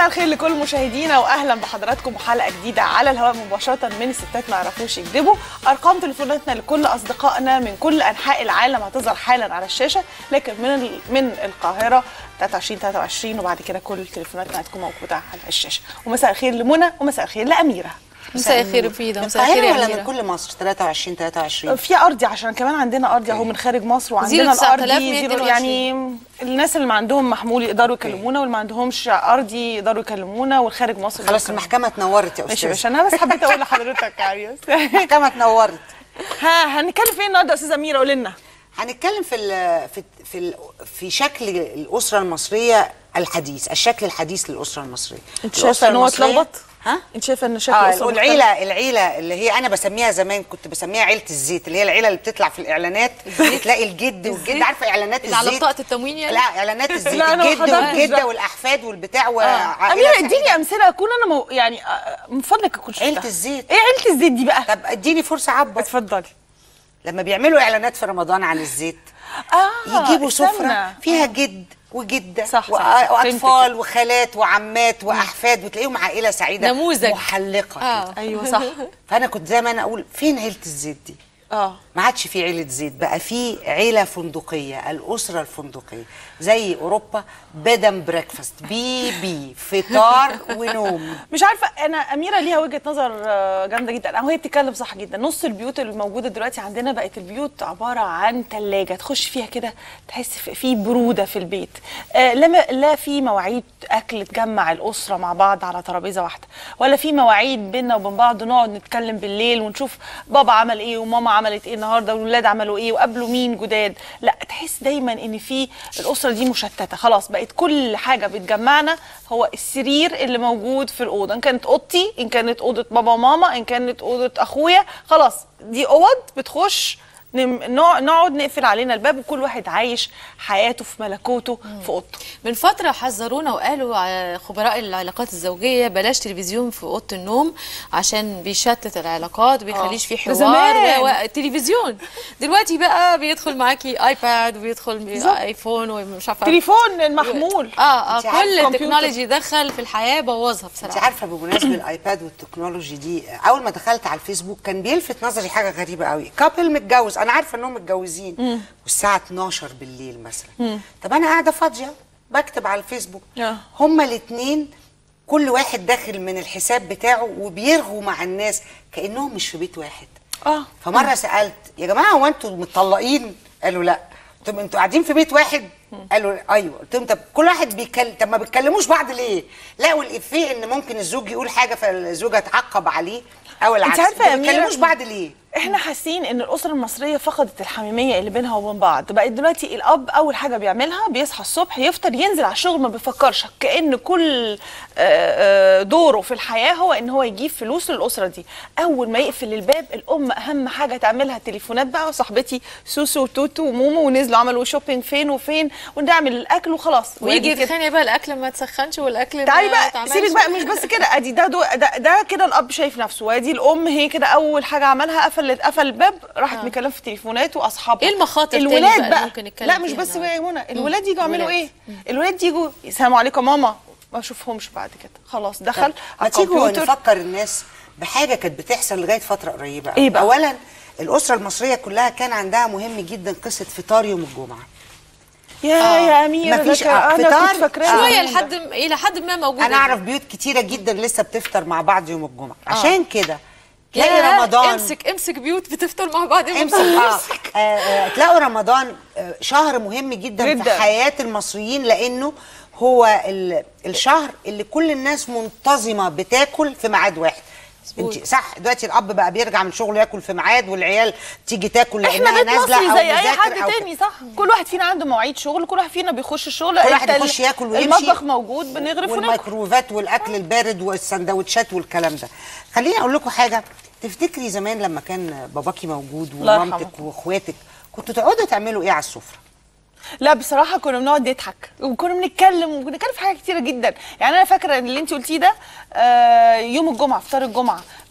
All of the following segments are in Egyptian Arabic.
مساء الخير لكل مشاهدينا واهلا بحضراتكم وحلقه جديده على الهواء مباشره من الستات ما يعرفوش يكذبوا ارقام تليفوناتنا لكل اصدقائنا من كل انحاء العالم هتظهر حالا على الشاشه لكن من ال- من القاهره 23 23 وبعد كده كل تليفوناتنا هتكون موجوده على الشاشه ومساء الخير لمنى ومساء الخير لاميره مساء الخير فيدا من مساء الخير القاهرة يا ولا أميرة من كل مصر 23 23 في ارضي عشان كمان عندنا ارضي اهو من خارج مصر وعندنا زيرو تسعة آلاف الارضي مية زيرو اتنين يعني الناس اللي ما عندهم محمول يقدروا يكلمونا واللي ما عندهمش ارضي يقدروا يكلمونا والخارج مصر خلاص يقدروا المحكمة اتنورت يا ماشي يا أستاذ باشا انا بس حبيت اقول لحضرتك يعني بس. المحكمة اتنورت ها هنتكلم فين النهارده يا استاذه اميره قولي لنا هنتكلم في ال في في ال في شكل الأسرة المصرية الحديث الشكل الحديث للأسرة المصرية انت شايفه الأسرة ان هو المصرية- اتلخبط ها؟ انت شايفه ان شكل اه الأسرة العيلة العيلة اللي هي أنا بسميها زمان كنت بسميها عيلة الزيت اللي هي العيلة اللي بتطلع في الإعلانات تلاقي الجد والجد الزيت؟ عارفة إعلانات اللي على الزيت بطاقة التموين يعني؟ لا إعلانات الزيت لا، أنا ما الجد حضرتش والجدة ده. والأحفاد والبتاع آه. وعائلة اميره سعيدة. اديني امثله اكون انا مو يعني آه، من فضلك اكون شفتها عيلة الزيت. ايه عيله الزيت دي بقى طب اديني فرصة عبر اتفضلي لما بيعملوا اعلانات في رمضان عن الزيت اه يجيبوا استنى. سفره فيها جد وجده صح، صح، وأ- فهمت واطفال كده. وخالات وعمات واحفاد وتلاقيهم عائله سعيده نموذج. محلقه آه. كده ايوه صح فانا كنت زي ما انا اقول فين عيله الزيت دي اه ما عادش في عيله زيت بقى في عيله فندقيه الاسره الفندقيه زي اوروبا بدن بريكفاست بي بي فطار ونوم مش عارفه انا اميره ليها وجهه نظر آه، جامده جدا او هي بتتكلم صح جدا نص البيوت اللي موجوده دلوقتي عندنا بقت البيوت عباره عن ثلاجه تخش فيها كده تحس في- في بروده في البيت آه، لا م- لا في مواعيد اكل تجمع الاسره مع بعض على ترابيزه واحده ولا في مواعيد بينا وبين بعض نقعد نتكلم بالليل ونشوف بابا عمل ايه وماما عملت ايه النهارده والولاد عملوا ايه وقابلوا مين جداد لا تحس دايما ان في الاسره دي مشتته خلاص بقت كل حاجه بتجمعنا هو السرير اللي موجود في الاوضه ان كانت اوضتي ان كانت اوضه بابا وماما ان كانت اوضه اخويا خلاص دي اوض بتخش نم- نقع- نقعد نقفل علينا الباب وكل واحد عايش حياته في ملكوته في اوضته من فترة حذرونا وقالوا ع- خبراء العلاقات الزوجية بلاش تلفزيون في أوضة النوم عشان بيشتت العلاقات وبيخليش في ده حوار زمان. و- و- تلفزيون دلوقتي بقى بيدخل معاكي ايباد وبيدخل بالظبط. ايفون ومش عارفه تليفون المحمول اه اه انت عارفة كل كمبيوتر. التكنولوجي دخل في الحياة بوظها انت بصراحة عارفه بمناسبه الايباد والتكنولوجي دي اول ما دخلت على الفيسبوك كان بيلفت نظري حاجه غريبه قوي كابل متجوز انا عارفه انهم متجوزين والساعه 12 بالليل مثلا طب انا قاعده فاضيه بكتب على الفيسبوك اه. هما الاثنين كل واحد داخل من الحساب بتاعه وبيرغوا مع الناس كانهم مش في بيت واحد اه فمره سالت يا جماعه هو انتوا متطلقين قالوا لا قلت لهم انتوا قاعدين في بيت واحد قالوا ايوه قلت لهم طب كل واحد بيتكلم طب ما بيتكلموش بعض ليه لقوا الافيه ان ممكن الزوج يقول حاجه فالزوجه تعقب عليه او العكس عارفة يا ما بيتكلموش أميرة؟ بعض ليه احنا حاسين ان الاسره المصريه فقدت الحميميه اللي بينها وبين بعض بقت دلوقتي الاب اول حاجه بيعملها بيصحى الصبح يفطر ينزل على الشغل ما بيفكرش كان كل آه، آه، دوره في الحياه هو ان هو يجيب فلوس للاسره دي اول ما يقفل الباب الام اهم حاجه تعملها التليفونات بقى وصاحبتي سوسو وتوتو ومومو ونزلوا عملوا شوبينج فين وفين ونعمل الاكل وخلاص ويجي وادي كده. يتخانق بقى الأكل ما تسخنش والأكل ما تعالي بقى يتعملش. سيبك بقى مش بس كده ادي ده دو ده, ده كده الاب شايف نفسه وادي الام هي كده اول حاجه عملها قفلت قفل الباب راحت آه. مكلمه في التليفونات واصحابها إيه المخاطر تاني الولاد بقى بقى, اللي ممكن نتكلم لا مش فيها بس النهاردة؟ يا منى الولاد يجوا يعملوا الولاد. ايه الولاد يجوا السلام عليكم ماما ما اشوفهمش بعد كده خلاص دخل ما على تيجوا الكمبيوتر نفكر الناس بحاجه كانت بتحصل لغايه فتره قريبه إيه بقى؟ اولا الاسره المصريه كلها كان عندها مهم جدا قصه فطار يوم الجمعه يا آه. يا اميره ده مفيش- كان- آه، انا فطار. كنت فاكراه آه. شوية اليوم ده. لحد م- إلى حد ما موجودة انا اعرف بيوت كتيره جدا لسه بتفطر مع بعض يوم الجمعه عشان كده تلاقي يا رمضان امسك امسك بيوت بتفطر مع بعض يوم امسك اه, آه, آه تلاقوا رمضان آه شهر مهم جدا, جداً. في حياه المصريين لانه هو ال- الشهر اللي كل الناس منتظمه بتاكل في ميعاد واحد انت صح دلوقتي الاب بقى بيرجع من شغله ياكل في ميعاد والعيال تيجي تاكل لانها احنا بيت نازله مصري او زي اي بذاكر حد أو تاني صح كل واحد فينا عنده مواعيد شغل كل واحد فينا بيخش الشغل كل واحد انت يخش ال- ياكل ويمشي المطبخ موجود بنغرف وناكل والميكروفات والاكل البارد والسندوتشات والكلام ده خليني اقول لكم حاجه تفتكري زمان لما كان باباكي موجود الله يرحمه. ومامتك واخواتك كنتوا تقعدوا تعملوا ايه على السفره لا بصراحه كنا بنقعد نضحك وكنا بنتكلم وبنتكلم في حاجات كتيره جدا يعني انا فاكره اللي انت قلتيه ده آه، يوم الجمعه فطار الجمعه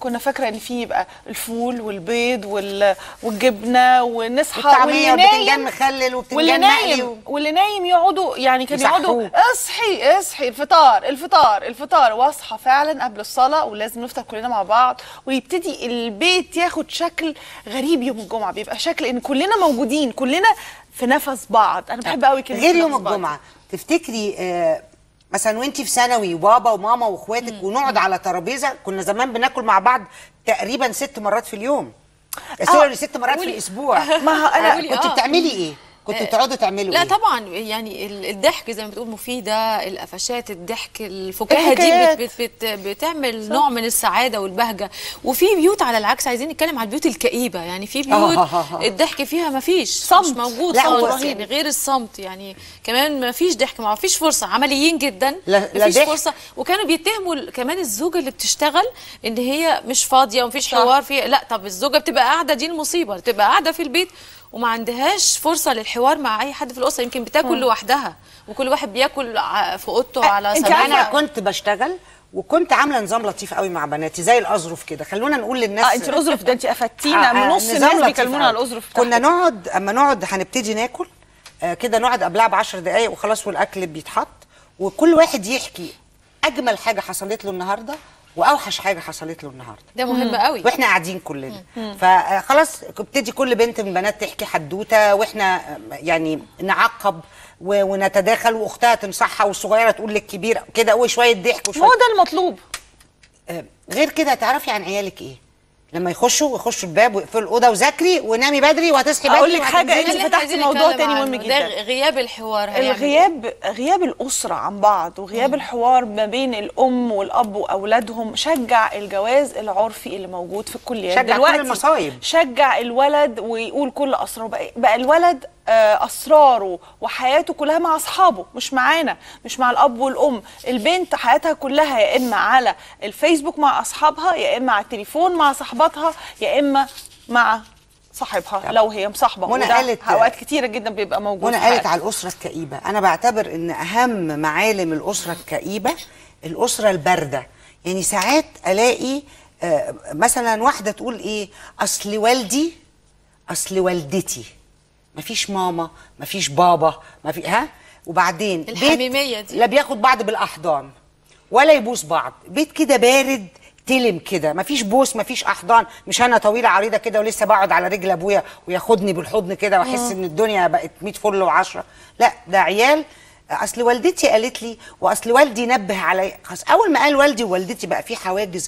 كنا فاكره ان في يبقى الفول والبيض وال... والجبنه ونصحى والطعمية واللي وبتنجان نايم مخلل واللي وبتنجان مقلي نايم و- واللي نايم يقعدوا يعني كانوا يقعدوا يصحوه. اصحي اصحي الفطار الفطار الفطار واصحى فعلا قبل الصلاه ولازم نفطر كلنا مع بعض ويبتدي البيت ياخد شكل غريب يوم الجمعه بيبقى شكل ان كلنا موجودين كلنا في نفس بعض انا بحب قوي كلمه غير في يوم نفس بعض. الجمعه تفتكري آه مثلا وانت في ثانوي وبابا وماما واخواتك ونقعد على ترابيزه كنا زمان بناكل مع بعض تقريبا ست مرات في اليوم سوري ست مرات في قولي. الاسبوع ما هو أنا- قولي كنت آه. بتعملي ايه كنتوا تقعدوا تعملوا لا ايه طبعا يعني ال- الضحك زي ما بتقول مفيده القفشات الضحك الفكاهه الحكايات. دي بت بت بت بتعمل نوع من السعاده والبهجه وفي بيوت على العكس عايزين نتكلم على البيوت الكئيبه يعني في بيوت آه، آه، آه. الضحك فيها مفيش صمت. مش موجود لا، خالص هو- يعني غير الصمت يعني كمان مفيش ضحك ما فيش فرصه عمليين جدا لا- لا مفيش ضحك. فرصه وكانوا بيتهموا ال- كمان الزوجه اللي بتشتغل ان هي مش فاضيه ومفيش حوار فيها لا طب الزوجه بتبقى قاعده دي المصيبه بتبقى قاعده في البيت وما عندهاش فرصه للحوار مع اي حد في الاسره يمكن بتاكل لوحدها وكل واحد بياكل ع- في اوضته على أنت سبيل انا عارفة- كنت بشتغل وكنت عامله نظام لطيف قوي مع بناتي زي الاظرف كده خلونا نقول للناس اه انت الاظرف ده انت افدتينا من نص نظام الناس لطيف بيكلمونا على أوي. الاظرف كنا بتاعتك. نقعد اما نقعد هنبتدي ناكل آه كده نقعد قبلها ب 10 دقائق وخلاص والاكل بيتحط وكل واحد يحكي اجمل حاجه حصلت له النهارده واوحش حاجه حصلت له النهارده ده مهم قوي واحنا قاعدين كلنا فخلاص ابتدي كل بنت من البنات تحكي حدوته واحنا آه، يعني نعقب و- ونتداخل واختها تنصحها والصغيره تقول للكبير كده وشويه ضحك ما وشويه هو ده المطلوب آه، غير كده تعرفي عن عيالك ايه لما يخشوا يخشوا الباب ويقفلوا الاوضه وذاكري ونامي بدري وهتصحي بدري أقول لك حاجة، وهتنزلي. أنت اللي إحنا فتحتي عايزين موضوع نتكلم تاني مهم عنه. جدا. ده غياب الحوار هيعمل إيه؟ الغياب غياب الأسرة عن بعض وغياب الحوار ما بين الأم والأب وأولادهم شجع الجواز العرفي اللي موجود في الكليات شجع كل دلوقتي المصايب. شجع الولد ويقول كل أسراره بقى, بقى الولد آه، أسراره وحياته كلها مع أصحابه مش معانا مش مع الأب والأم البنت حياتها كلها يا إما على الفيسبوك مع أصحابها يا إما على التليفون مع صاحباتها يا إما مع صاحبها لو هي مصاحبه منى وده قالت- اوقات كتيره جدا بيبقى موجود وانا في قالت حياتها. على الاسره الكئيبه انا بعتبر ان اهم معالم الاسره الكئيبه الاسره البارده يعني ساعات الاقي آه، مثلا واحده تقول ايه اصل والدي اصل والدتي مفيش ماما مفيش بابا ما في ها وبعدين بيت الحميمية دي. لا بياخد بعض بالاحضان ولا يبوس بعض بيت كده بارد تلم كده مفيش بوس مفيش احضان مش انا طويله عريضه كده ولسه بقعد على رجل ابويا وياخدني بالحضن كده واحس ان الدنيا بقت 100 فل و10 لا ده عيال اصل والدتي قالت لي واصل والدي نبه علي خلاص اول ما قال والدي ووالدتي بقى في حواجز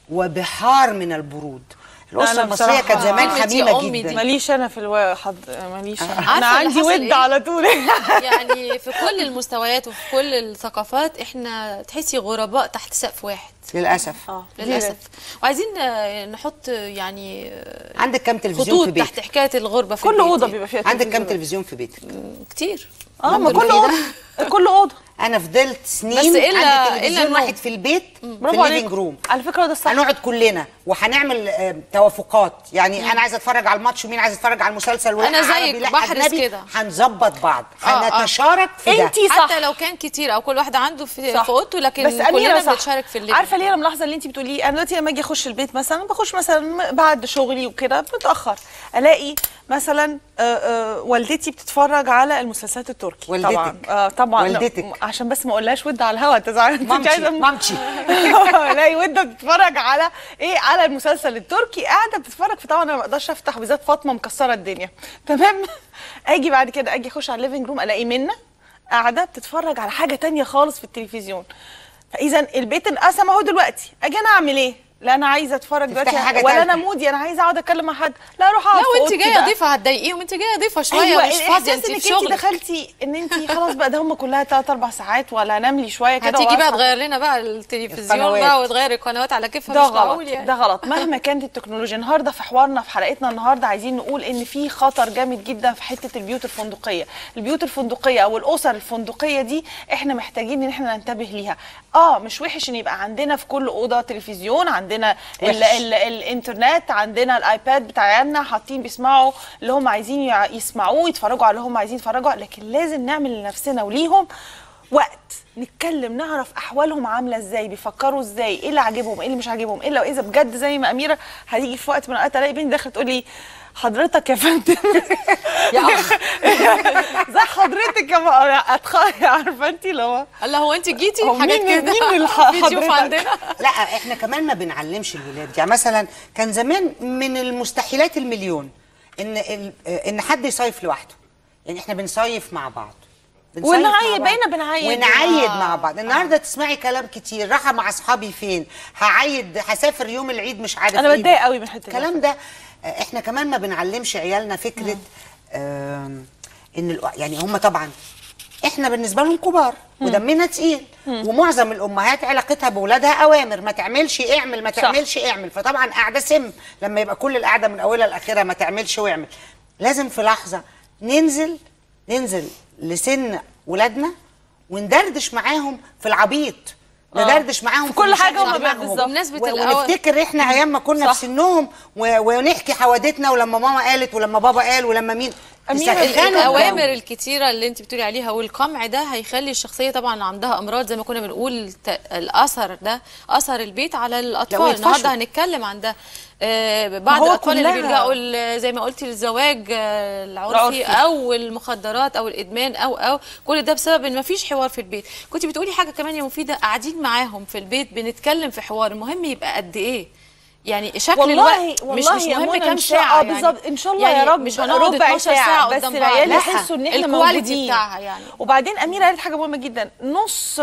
وبحار من البرود الاسره أنا المصريه بصراحة- كانت زمان كلمة يا حميمه أمي دي. جدا ماليش انا في الو... حض... ماليش انا عارفة اللي عندي حصل ود إيه؟ على طول يعني في كل المستويات وفي كل الثقافات احنا تحسي غرباء تحت سقف واحد للاسف اه للاسف وعايزين آه، نحط آه، يعني آه، عندك كام تلفزيون في خطوط بيتك تحت حكايه الغربه في كل البيت اوضه دي. بيبقى فيها عندك كام تلفزيون. تلفزيون في بيتك كتير اه ما الحمد كل لله. اوضه كل اوضه انا فضلت سنين بس إلا- عندي إلا تلفزيون النوم. واحد في البيت في برافو الليفنج عليك روم على فكره ده الصح هنقعد كلنا وهنعمل آه، توافقات يعني انا عايزه اتفرج على الماتش ومين عايز يتفرج على المسلسل ولا أنا زيك، عربي لا بحرص أجنبي. كده. هنظبط بعض آه، آه. هنتشارك في ده انتي صح حتى لو كان كتير او كل واحد عنده في صح. في اوضته لكن بس أميرة كلنا صح. بنتشارك في الليل عارفه ليه انا ملاحظه اللي انت بتقوليه انا دلوقتي لما اجي اخش البيت مثلا بخش مثلا بعد شغلي وكده متاخر الاقي مثلا آه، آه، والدتي بتتفرج على المسلسلات التركي والدتك. طبعا آه طبعا والدتك. عشان بس ما اقولهاش ود على الهوا تزعل انت مامتي، عايزة- مامتي. الاقي ود بتتفرج على ايه على المسلسل التركي قاعده بتتفرج فطبعا انا ما اقدرش افتح بالذات فاطمه مكسره الدنيا تمام اجي بعد كده اجي اخش على الليفنج روم الاقي منى قاعده بتتفرج على حاجه تانية خالص في التلفزيون فاذا البيت انقسم اهو دلوقتي اجي انا اعمل ايه لا انا عايزه اتفرج دلوقتي تفتحي حاجة ولا انا تالتة. مودي انا عايزه اقعد اتكلم مع حد لا اروح اقعد لا في وانت أوضتي جايه بقى. ضيفه هتضايقيهم انت جايه ضيفه شويه ايوه مش فاضيه انت في انك انت شغلك دخلتي ان انت خلاص بقى ده هم كلها 3 4 ساعات ولا انام لي شويه كده هتيجي بقى وأصحى. تغير لنا بقى التلفزيون القنوات. بقى وتغير القنوات على كيفها ده مش غلط معقول يعني ده غلط مهما كانت التكنولوجيا النهارده في حوارنا في حلقتنا النهارده عايزين نقول ان في خطر جامد جدا في حته البيوت الفندقيه البيوت الفندقيه او الاسر الفندقيه دي احنا محتاجين ان احنا ننتبه ليها اه مش وحش ان يبقى عندنا في كل اوضه تلفزيون عندنا ال وحش. ال الانترنت عندنا الايباد بتاعنا حاطين بيسمعوا اللي هم عايزين يع- يسمعوه يتفرجوا على اللي هم عايزين يتفرجوا لكن لازم نعمل لنفسنا وليهم وقت نتكلم نعرف احوالهم عامله ازاي بيفكروا ازاي ايه اللي عاجبهم ايه اللي مش عاجبهم الا واذا بجد زي ما اميره هتيجي في وقت من الاوقات الاقي بنتي داخله تقول لي حضرتك يا فندم يا اخ زي حضرتك يا ما اتخيل عارفه انت لو الله هو انت جيتي هو حاجات مين- كده مين الح- في ضيوف حضرتك؟ عندنا لا احنا كمان ما بنعلمش الولاد يعني مثلا كان زمان من المستحيلات المليون ان ال- ان حد يصيف لوحده يعني احنا بنصيف مع بعض بنصيف ونعيد، مع بعض. بقينا بنعيد. ونعيد آه. مع بعض النهارده تسمعي كلام كتير رايحه مع اصحابي فين هعيد هسافر يوم العيد مش عارف انا إيه. بتضايق قوي من الحته دي الكلام ده آه، احنا كمان ما بنعلمش عيالنا فكره آم، ان الو- يعني هم طبعا احنا بالنسبه لهم كبار ودمنا تقيل ومعظم الامهات علاقتها باولادها اوامر ما تعملش اعمل ما صح. تعملش اعمل فطبعا قاعده سم لما يبقى كل القعده من اولها لاخرها ما تعملش واعمل لازم في لحظه ننزل ننزل لسن ولادنا وندردش معاهم في العبيط ندردش معاهم في كل مشاكل حاجة هما دماغهم. بالظبط. بمناسبة و- الأول- ونفتكر احنا ايام ما كنا صح. في سنهم و- ونحكي حوادثنا ولما ماما قالت ولما بابا قال ولما مين أميرة، يسخنوا الاوامر الجو. الكتيره اللي انت بتقولي عليها والقمع ده هيخلي الشخصيه طبعا عندها امراض زي ما كنا بنقول ت- الاثر ده اثر البيت على الاطفال ويتفشل. النهارده هنتكلم عن ده آه، بعض هو الاطفال اللي كلها- بيلجأوا ل- زي ما قلتي للزواج آه، العرفي العرفي. او المخدرات او الادمان او او كل ده بسبب ان مفيش حوار في البيت كنت بتقولي حاجه كمان يا مفيده قاعدين معاهم في البيت بنتكلم في حوار المهم يبقى قد ايه يعني شكل والله الوقت والله مش مش يا مهم منى كام إن شاء- ساعه آه بالظبط ان شاء الله يعني يا رب مش هنقعد ربع 12 ساعه, ساعه بس قدام العيال بعض. يحسوا ان احنا الكواليتي موجودين بتاعها يعني وبعدين اميره قالت حاجه مهمه جدا نص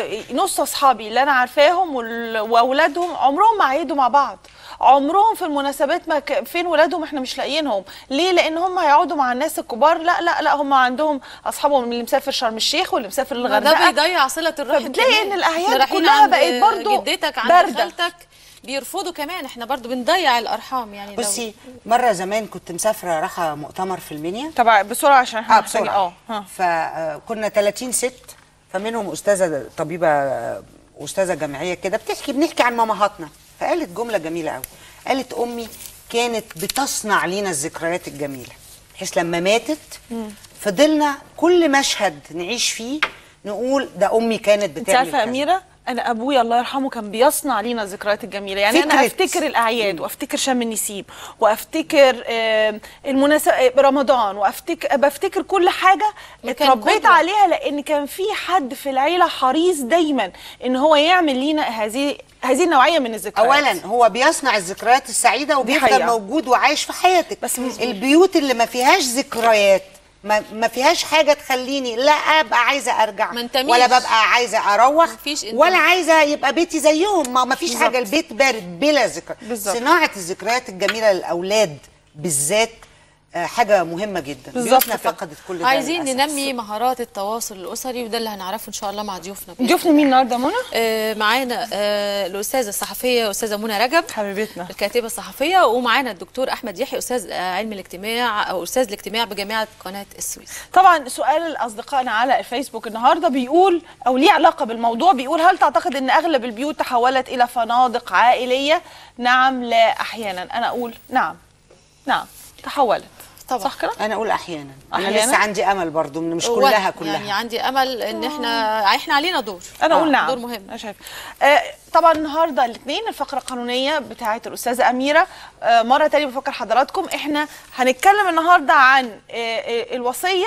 نص اصحابي اللي انا عارفاهم وال- واولادهم عمرهم ما عيدوا مع بعض عمرهم في المناسبات ما ك... فين ولادهم احنا مش لاقيينهم ليه لان هم هيقعدوا مع الناس الكبار لا لا لا هم عندهم اصحابهم اللي مسافر شرم الشيخ واللي مسافر ما ده الغردقه بيضيع صله الرحم فبتلاقي كمان. إن الأعياد إحنا رايحين كلها عند بقت برضو جدتك عند باردة. خالتك بيرفضوا كمان احنا برضو بنضيع الارحام يعني لو- بصي مره زمان كنت مسافره رايحه مؤتمر في المنيا طبعا بسرعه عشان احنا اه محتاجين- بسرعه اه ها. فكنا 30 ست فمنهم استاذه طبيبه آه، استاذه جامعيه كده بتحكي بنحكي عن مامهاتنا فقالت جمله جميله قوي قالت امي كانت بتصنع لينا الذكريات الجميله بحيث لما ماتت فضلنا كل مشهد نعيش فيه نقول ده امي كانت انت بتعمل عارفه يا كذا. اميره انا ابويا الله يرحمه كان بيصنع لينا الذكريات الجميله يعني انا فكرة. افتكر الاعياد وافتكر شم النسيم وافتكر آه، المناسبة آه، رمضان وافتكر بفتكر كل حاجه وكان اتربيت قدوة. عليها لان كان في حد في العيله حريص دايما ان هو يعمل لينا هذه هذه النوعيه من الذكريات اولا هو بيصنع الذكريات السعيده وبيفضل حقيقة. موجود وعايش في حياتك بس مظبوط. البيوت اللي ما فيهاش ذكريات ما, ما فيهاش حاجه تخليني لا ابقى عايزه ارجع ما انتميش. ولا ببقى عايزه اروح مفيش انتماء. ولا عايزه يبقى بيتي زيهم ما, ما فيش بالظبط. حاجه البيت بارد بلا ذكر بالظبط. صناعه الذكريات الجميله للاولاد بالذات آه، حاجه مهمه جدا بالظبط بيوتنا كده. فقدت كل ده عايزين للأسف. ننمي مهارات التواصل الاسري وده اللي هنعرفه ان شاء الله مع ضيوفنا بإذن ضيوفنا مين النهارده منى آه، معانا آه، الاستاذه الصحفيه استاذه منى رجب حبيبتنا الكاتبه الصحفيه ومعانا الدكتور احمد يحيى استاذ آه، علم الاجتماع او استاذ الاجتماع بجامعه قناه السويس طبعا سؤال اصدقائنا على الفيسبوك النهارده بيقول او ليه علاقه بالموضوع بيقول هل تعتقد ان اغلب البيوت تحولت الى فنادق عائليه نعم لا احيانا انا اقول نعم نعم تحولت طبعا. صح كده انا اقول احيانا انا أحياناً؟ لسه عندي امل برضو من مش وأنا كلها كلها يعني عندي امل ان احنا احنا علينا دور انا اقول آه، نعم دور مهم انا شايف آه طبعا النهارده الاثنين الفقره القانونيه بتاعه الاستاذه اميره آه مره تانية بفكر حضراتكم احنا هنتكلم النهارده عن آه آه الوصيه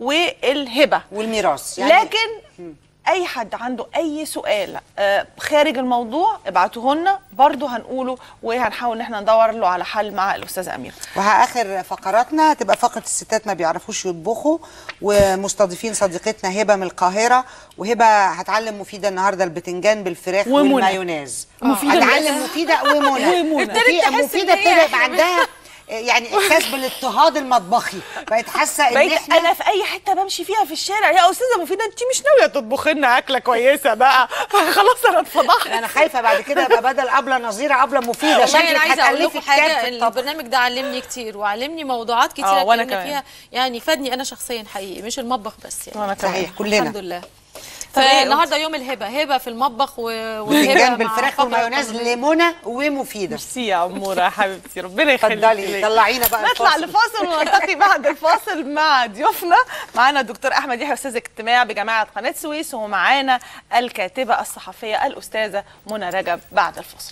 والهبه والميراث يعني لكن اي حد عنده اي سؤال آه، خارج الموضوع ابعتوه لنا برضه هنقوله وهنحاول ان احنا ندور له على حل مع الاستاذه اميره واخر فقراتنا هتبقى فقره الستات ما بيعرفوش يطبخوا ومستضيفين صديقتنا هبه من القاهره وهبه هتعلم مفيده النهارده البتنجان بالفراخ ومنى. والمايونيز مفيدة هتعلم مفيده ومنى ومنى. ابتدت في- تحس مفيده إن هي ابتدى يبقى إحنا- عندها يعني احساس بالاضطهاد المطبخي بقت حاسه ان بقيت احنا انا في اي حته بمشي فيها في الشارع يا استاذه مفيده انت مش ناويه تطبخي لنا اكله كويسه بقى خلاص انا اتفضحت انا خايفه بعد كده يبقى بدل ابله نظيره ابله مفيده والله شكلك انا عايزه اقول هتألفي لكم كتاب حاجه في الطبخ. البرنامج ده علمني كتير وعلمني موضوعات آه، كتيره وأنا اتكلمنا كمان. فيها يعني فادني انا شخصيا حقيقي مش المطبخ بس يعني وانا كمان صحيح كلنا الحمد لله طب إيه فالنهارده يوم الهبه هبه في المطبخ و- والهبه باذنجان مع بالفراخ فقرة والمايونيز التمرين. لمنى ومفيده ميرسي يا عموره يا حبيبتي ربنا يخليكي اتفضلي ليا. طلعينا بقى نطلع الفاصل. لفاصل ونلتقي بعد الفاصل مع ضيوفنا معانا الدكتور احمد يحيى استاذ اجتماع بجامعه قناه السويس ومعانا الكاتبه الصحفيه الاستاذه منى رجب بعد الفاصل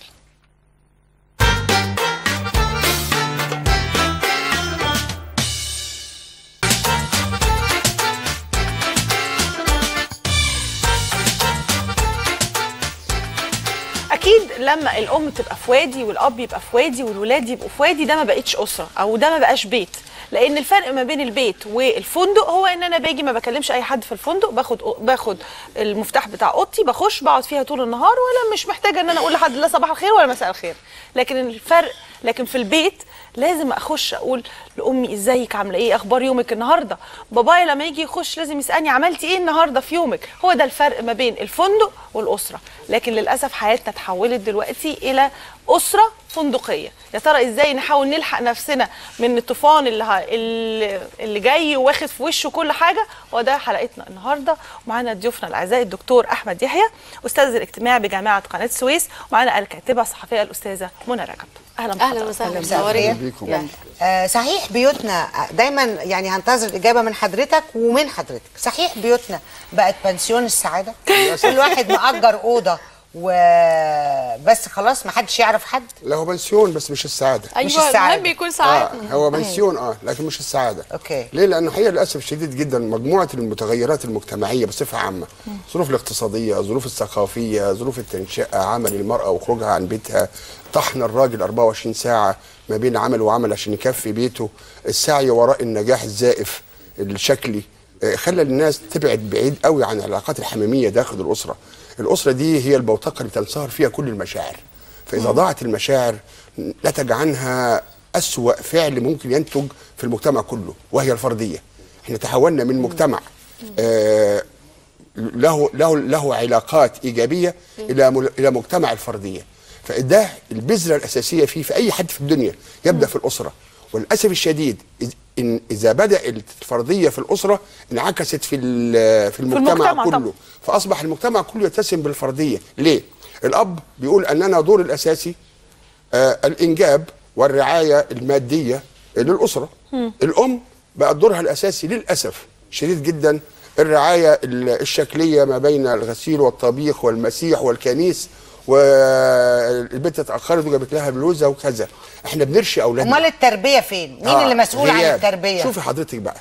اكيد لما الام تبقى في وادي والاب يبقى في وادي والولاد يبقوا في وادي ده ما بقتش اسره او ده ما بقاش بيت لان الفرق ما بين البيت والفندق هو ان انا باجي ما بكلمش اي حد في الفندق باخد باخد المفتاح بتاع اوضتي بخش بقعد فيها طول النهار ولا مش محتاجه ان انا اقول لحد لا صباح الخير ولا مساء الخير لكن الفرق لكن في البيت لازم اخش اقول لامي ازيك عامله ايه اخبار يومك النهارده بابايا لما يجي يخش لازم يسالني عملتي ايه النهارده في يومك هو ده الفرق ما بين الفندق والاسره لكن للاسف حياتنا اتحولت دلوقتي الى اسره فندقيه يا ترى ازاي نحاول نلحق نفسنا من الطوفان اللي ه- اللي اللي جاي واخد في وشه كل حاجه هو ده حلقتنا النهارده ومعانا ضيوفنا الاعزاء الدكتور احمد يحيى استاذ الاجتماع بجامعه قناه السويس ومعانا الكاتبه الصحفيه الاستاذه منى رجب اهلا اهلا بحضرتك. وسهلا مساء منورين الخير. بيكم. يعني. آه صحيح بيوتنا دايما يعني هنتظر الاجابه من حضرتك ومن حضرتك صحيح بيوتنا بقت بنسيون السعاده كل واحد مأجر اوضه وبس خلاص ما حدش يعرف حد لا هو بنسيون بس مش السعاده مش ايوه السعادة. المهم يكون اه سعادة هو بنسيون اه لكن مش السعاده أوكي. ليه لانه هي للاسف شديد جدا مجموعه المتغيرات المجتمعيه بصفه عامه الظروف الاقتصاديه الظروف الثقافيه ظروف التنشئه عمل المراه وخروجها عن بيتها طحن الراجل 24 ساعه ما بين عمل وعمل عشان يكفي بيته السعي وراء النجاح الزائف الشكلي آه، خلى الناس تبعد بعيد قوي عن العلاقات الحميميه داخل الاسره الاسره دي هي البوتقه اللي تنصهر فيها كل المشاعر فإذا ضاعت المشاعر نتج عنها أسوأ فعل ممكن ينتج في المجتمع كله وهي الفردية احنا تحولنا من مجتمع آه له له له علاقات إيجابية إلى مل- إلى مجتمع الفردية فده البذرة الأساسية فيه في أي حد في الدنيا يبدأ في الأسرة وللأسف الشديد إذ- إن إذا بدأ الفردية في الأسرة انعكست في ال- في المجتمع, المجتمع كله طبعا. فاصبح المجتمع كله يتسم بالفرديه ليه الاب بيقول ان انا دوري الاساسي آه الانجاب والرعايه الماديه للاسره الام بقى دورها الاساسي للاسف شديد جدا الرعايه ال- الشكليه ما بين الغسيل والطبيخ والمسيح والكنيس والبنت اتاخرت وجابت لها بلوزه وكذا احنا بنرشي اولادنا امال التربيه فين مين آه، اللي مسؤول عن غياب. التربيه شوفي حضرتك بقى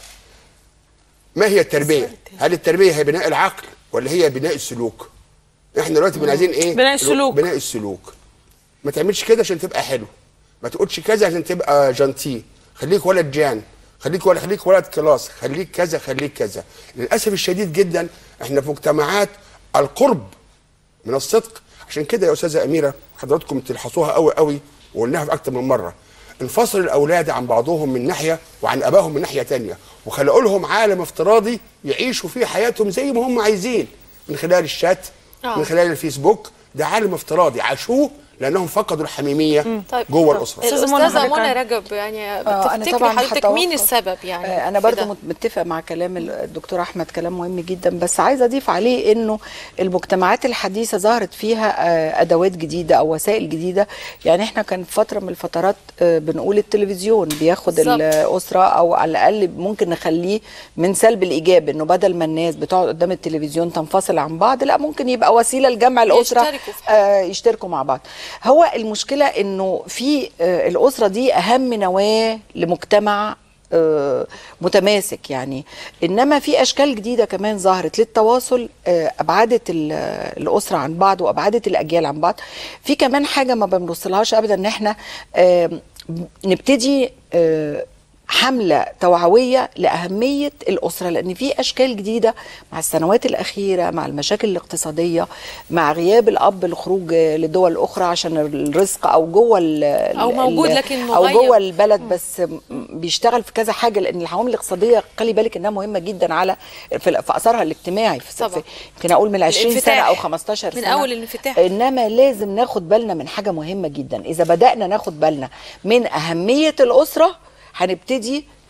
ما هي التربيه هل التربيه هي بناء العقل ولا هي بناء السلوك احنا دلوقتي بن عايزين ايه بناء السلوك. بناء السلوك ما تعملش كده عشان تبقى حلو ما تقولش كذا عشان تبقى جانتي خليك ولد جان خليك ولا خليك ولد كلاس خليك كذا خليك كذا للاسف الشديد جدا احنا في مجتمعات القرب من الصدق عشان كده يا استاذه اميره حضراتكم تلحظوها قوي قوي وقلناها في اكتر من مره انفصل الاولاد عن بعضهم من ناحيه وعن ابائهم من ناحيه تانية وخلقوا لهم عالم افتراضي يعيشوا فيه حياتهم زي ما هم عايزين من خلال الشات آه. من خلال الفيسبوك ده عالم افتراضي عاشوه لانهم فقدوا الحميميه طيب. جوه الاسره أستاذة منى الاستاذه حضرتك منى عن- رجب يعني آه، أنا بتفتكري طبعاً حضرتك هتوقف. مين السبب يعني آه، انا في برضو ده؟ مت- متفق مع كلام ال- الدكتور احمد كلام مهم جدا بس عايزه اضيف عليه انه المجتمعات الحديثه ظهرت فيها آه، ادوات جديده او وسائل جديده يعني احنا كان في فتره من الفترات آه، بنقول التلفزيون بياخد بالظبط. الاسره او على الاقل ممكن نخليه من سلب الايجاب انه بدل ما الناس بتقعد قدام التلفزيون تنفصل عن بعض لا ممكن يبقى وسيله لجمع الاسره يشتركوا في حاجة. آه، يشتركوا مع بعض هو المشكله انه في آه، الاسره دي اهم نواه لمجتمع آه، متماسك يعني انما في اشكال جديده كمان ظهرت للتواصل آه، ابعدت ال- الاسره عن بعض وابعدت الاجيال عن بعض في كمان حاجه ما بنبصلهاش ابدا ان احنا آه، نبتدي آه، حملة توعوية لأهمية الأسرة لأن في أشكال جديدة مع السنوات الأخيرة مع المشاكل الاقتصادية مع غياب الأب الخروج لدول أخرى عشان الرزق أو جوه ال- أو ال- موجود ال- لكن أو مغيب. جوه البلد بس م- بيشتغل في كذا حاجة لأن العوامل الاقتصادية خلي بالك إنها مهمة جدا على في, في أثرها الاجتماعي في طبعا. في- يمكن أقول من 20 سنة الانفتاح. أو 15 من سنة أول الانفتاح. انما لازم ناخد بالنا من حاجه مهمه جدا اذا بدانا ناخد بالنا من اهميه الاسره هنبتدي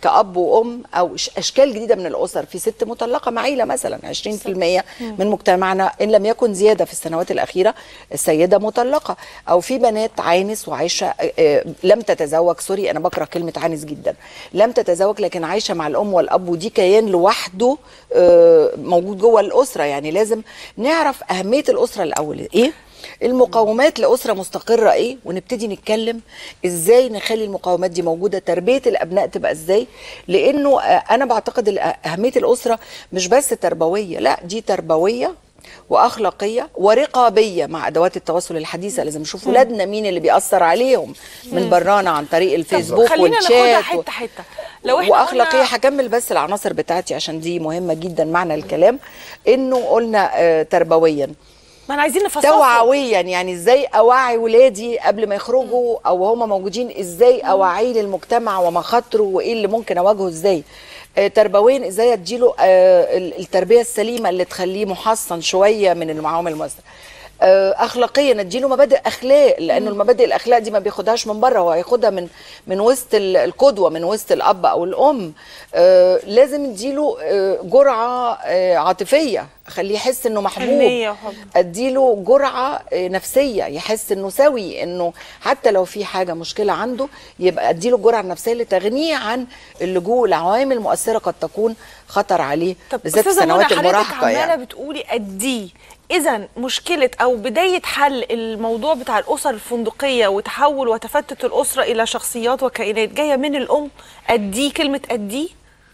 كأب وأم أو ش- أشكال جديدة من الأسر في ست مطلقة معيلة مثلا 20% من مجتمعنا إن لم يكن زيادة في السنوات الأخيرة السيدة مطلقة أو في بنات عانس وعايشة آه، آه، لم تتزوج سوري أنا بكره كلمة عانس جدا لم تتزوج لكن عايشة مع الأم والأب ودي كيان لوحده آه، موجود جوه الأسرة يعني لازم نعرف أهمية الأسرة الأول إيه المقومات لأسرة مستقرة إيه ونبتدي نتكلم إزاي نخلي المقومات دي موجودة تربية الأبناء تبقى إزاي لأنه آه، أنا بعتقد الأ- أهمية الأسرة مش بس تربوية لا دي تربوية واخلاقيه ورقابيه مع ادوات التواصل الحديثه لازم نشوف ولادنا مين اللي بيأثر عليهم من برانا عن طريق الفيسبوك خلينا ناخدها والشات حته حته لو احنا واخلاقيه قلنا- هكمل بس العناصر بتاعتي عشان دي مهمه جدا معنى الكلام انه قلنا آه، تربويا ما انا عايزين نفصصه توعويا يعني ازاي اوعي ولادي قبل ما يخرجوا او هم موجودين ازاي اوعيه للمجتمع ومخاطره وايه اللي ممكن اواجهه ازاي آه، تربويا ازاي اديله آه، ال- التربيه السليمه اللي تخليه محصن شويه من المعامل المؤثره آه، اخلاقيا اديله مبادئ اخلاق لانه المبادئ الاخلاق دي ما بياخدهاش من بره هو هياخدها من من وسط ال- القدوه من وسط الاب او الام آه، لازم اديله آه، جرعه آه، عاطفيه خليه يحس انه محبوب حنية وحب. اديله جرعه آه، نفسيه يحس انه سوي انه حتى لو في حاجه مشكله عنده يبقى اديله الجرعه النفسيه لتغنيه عن اللجوء لعوامل مؤثره قد تكون خطر عليه طب بالذات في استاذه منى سنوات حضرتك المراهقه عماله يعني بتقولي قديه اذا مشكله او بدايه حل الموضوع بتاع الاسر الفندقيه وتحول وتفتت الاسره الى شخصيات وكائنات جايه من الام قديه كلمه قديه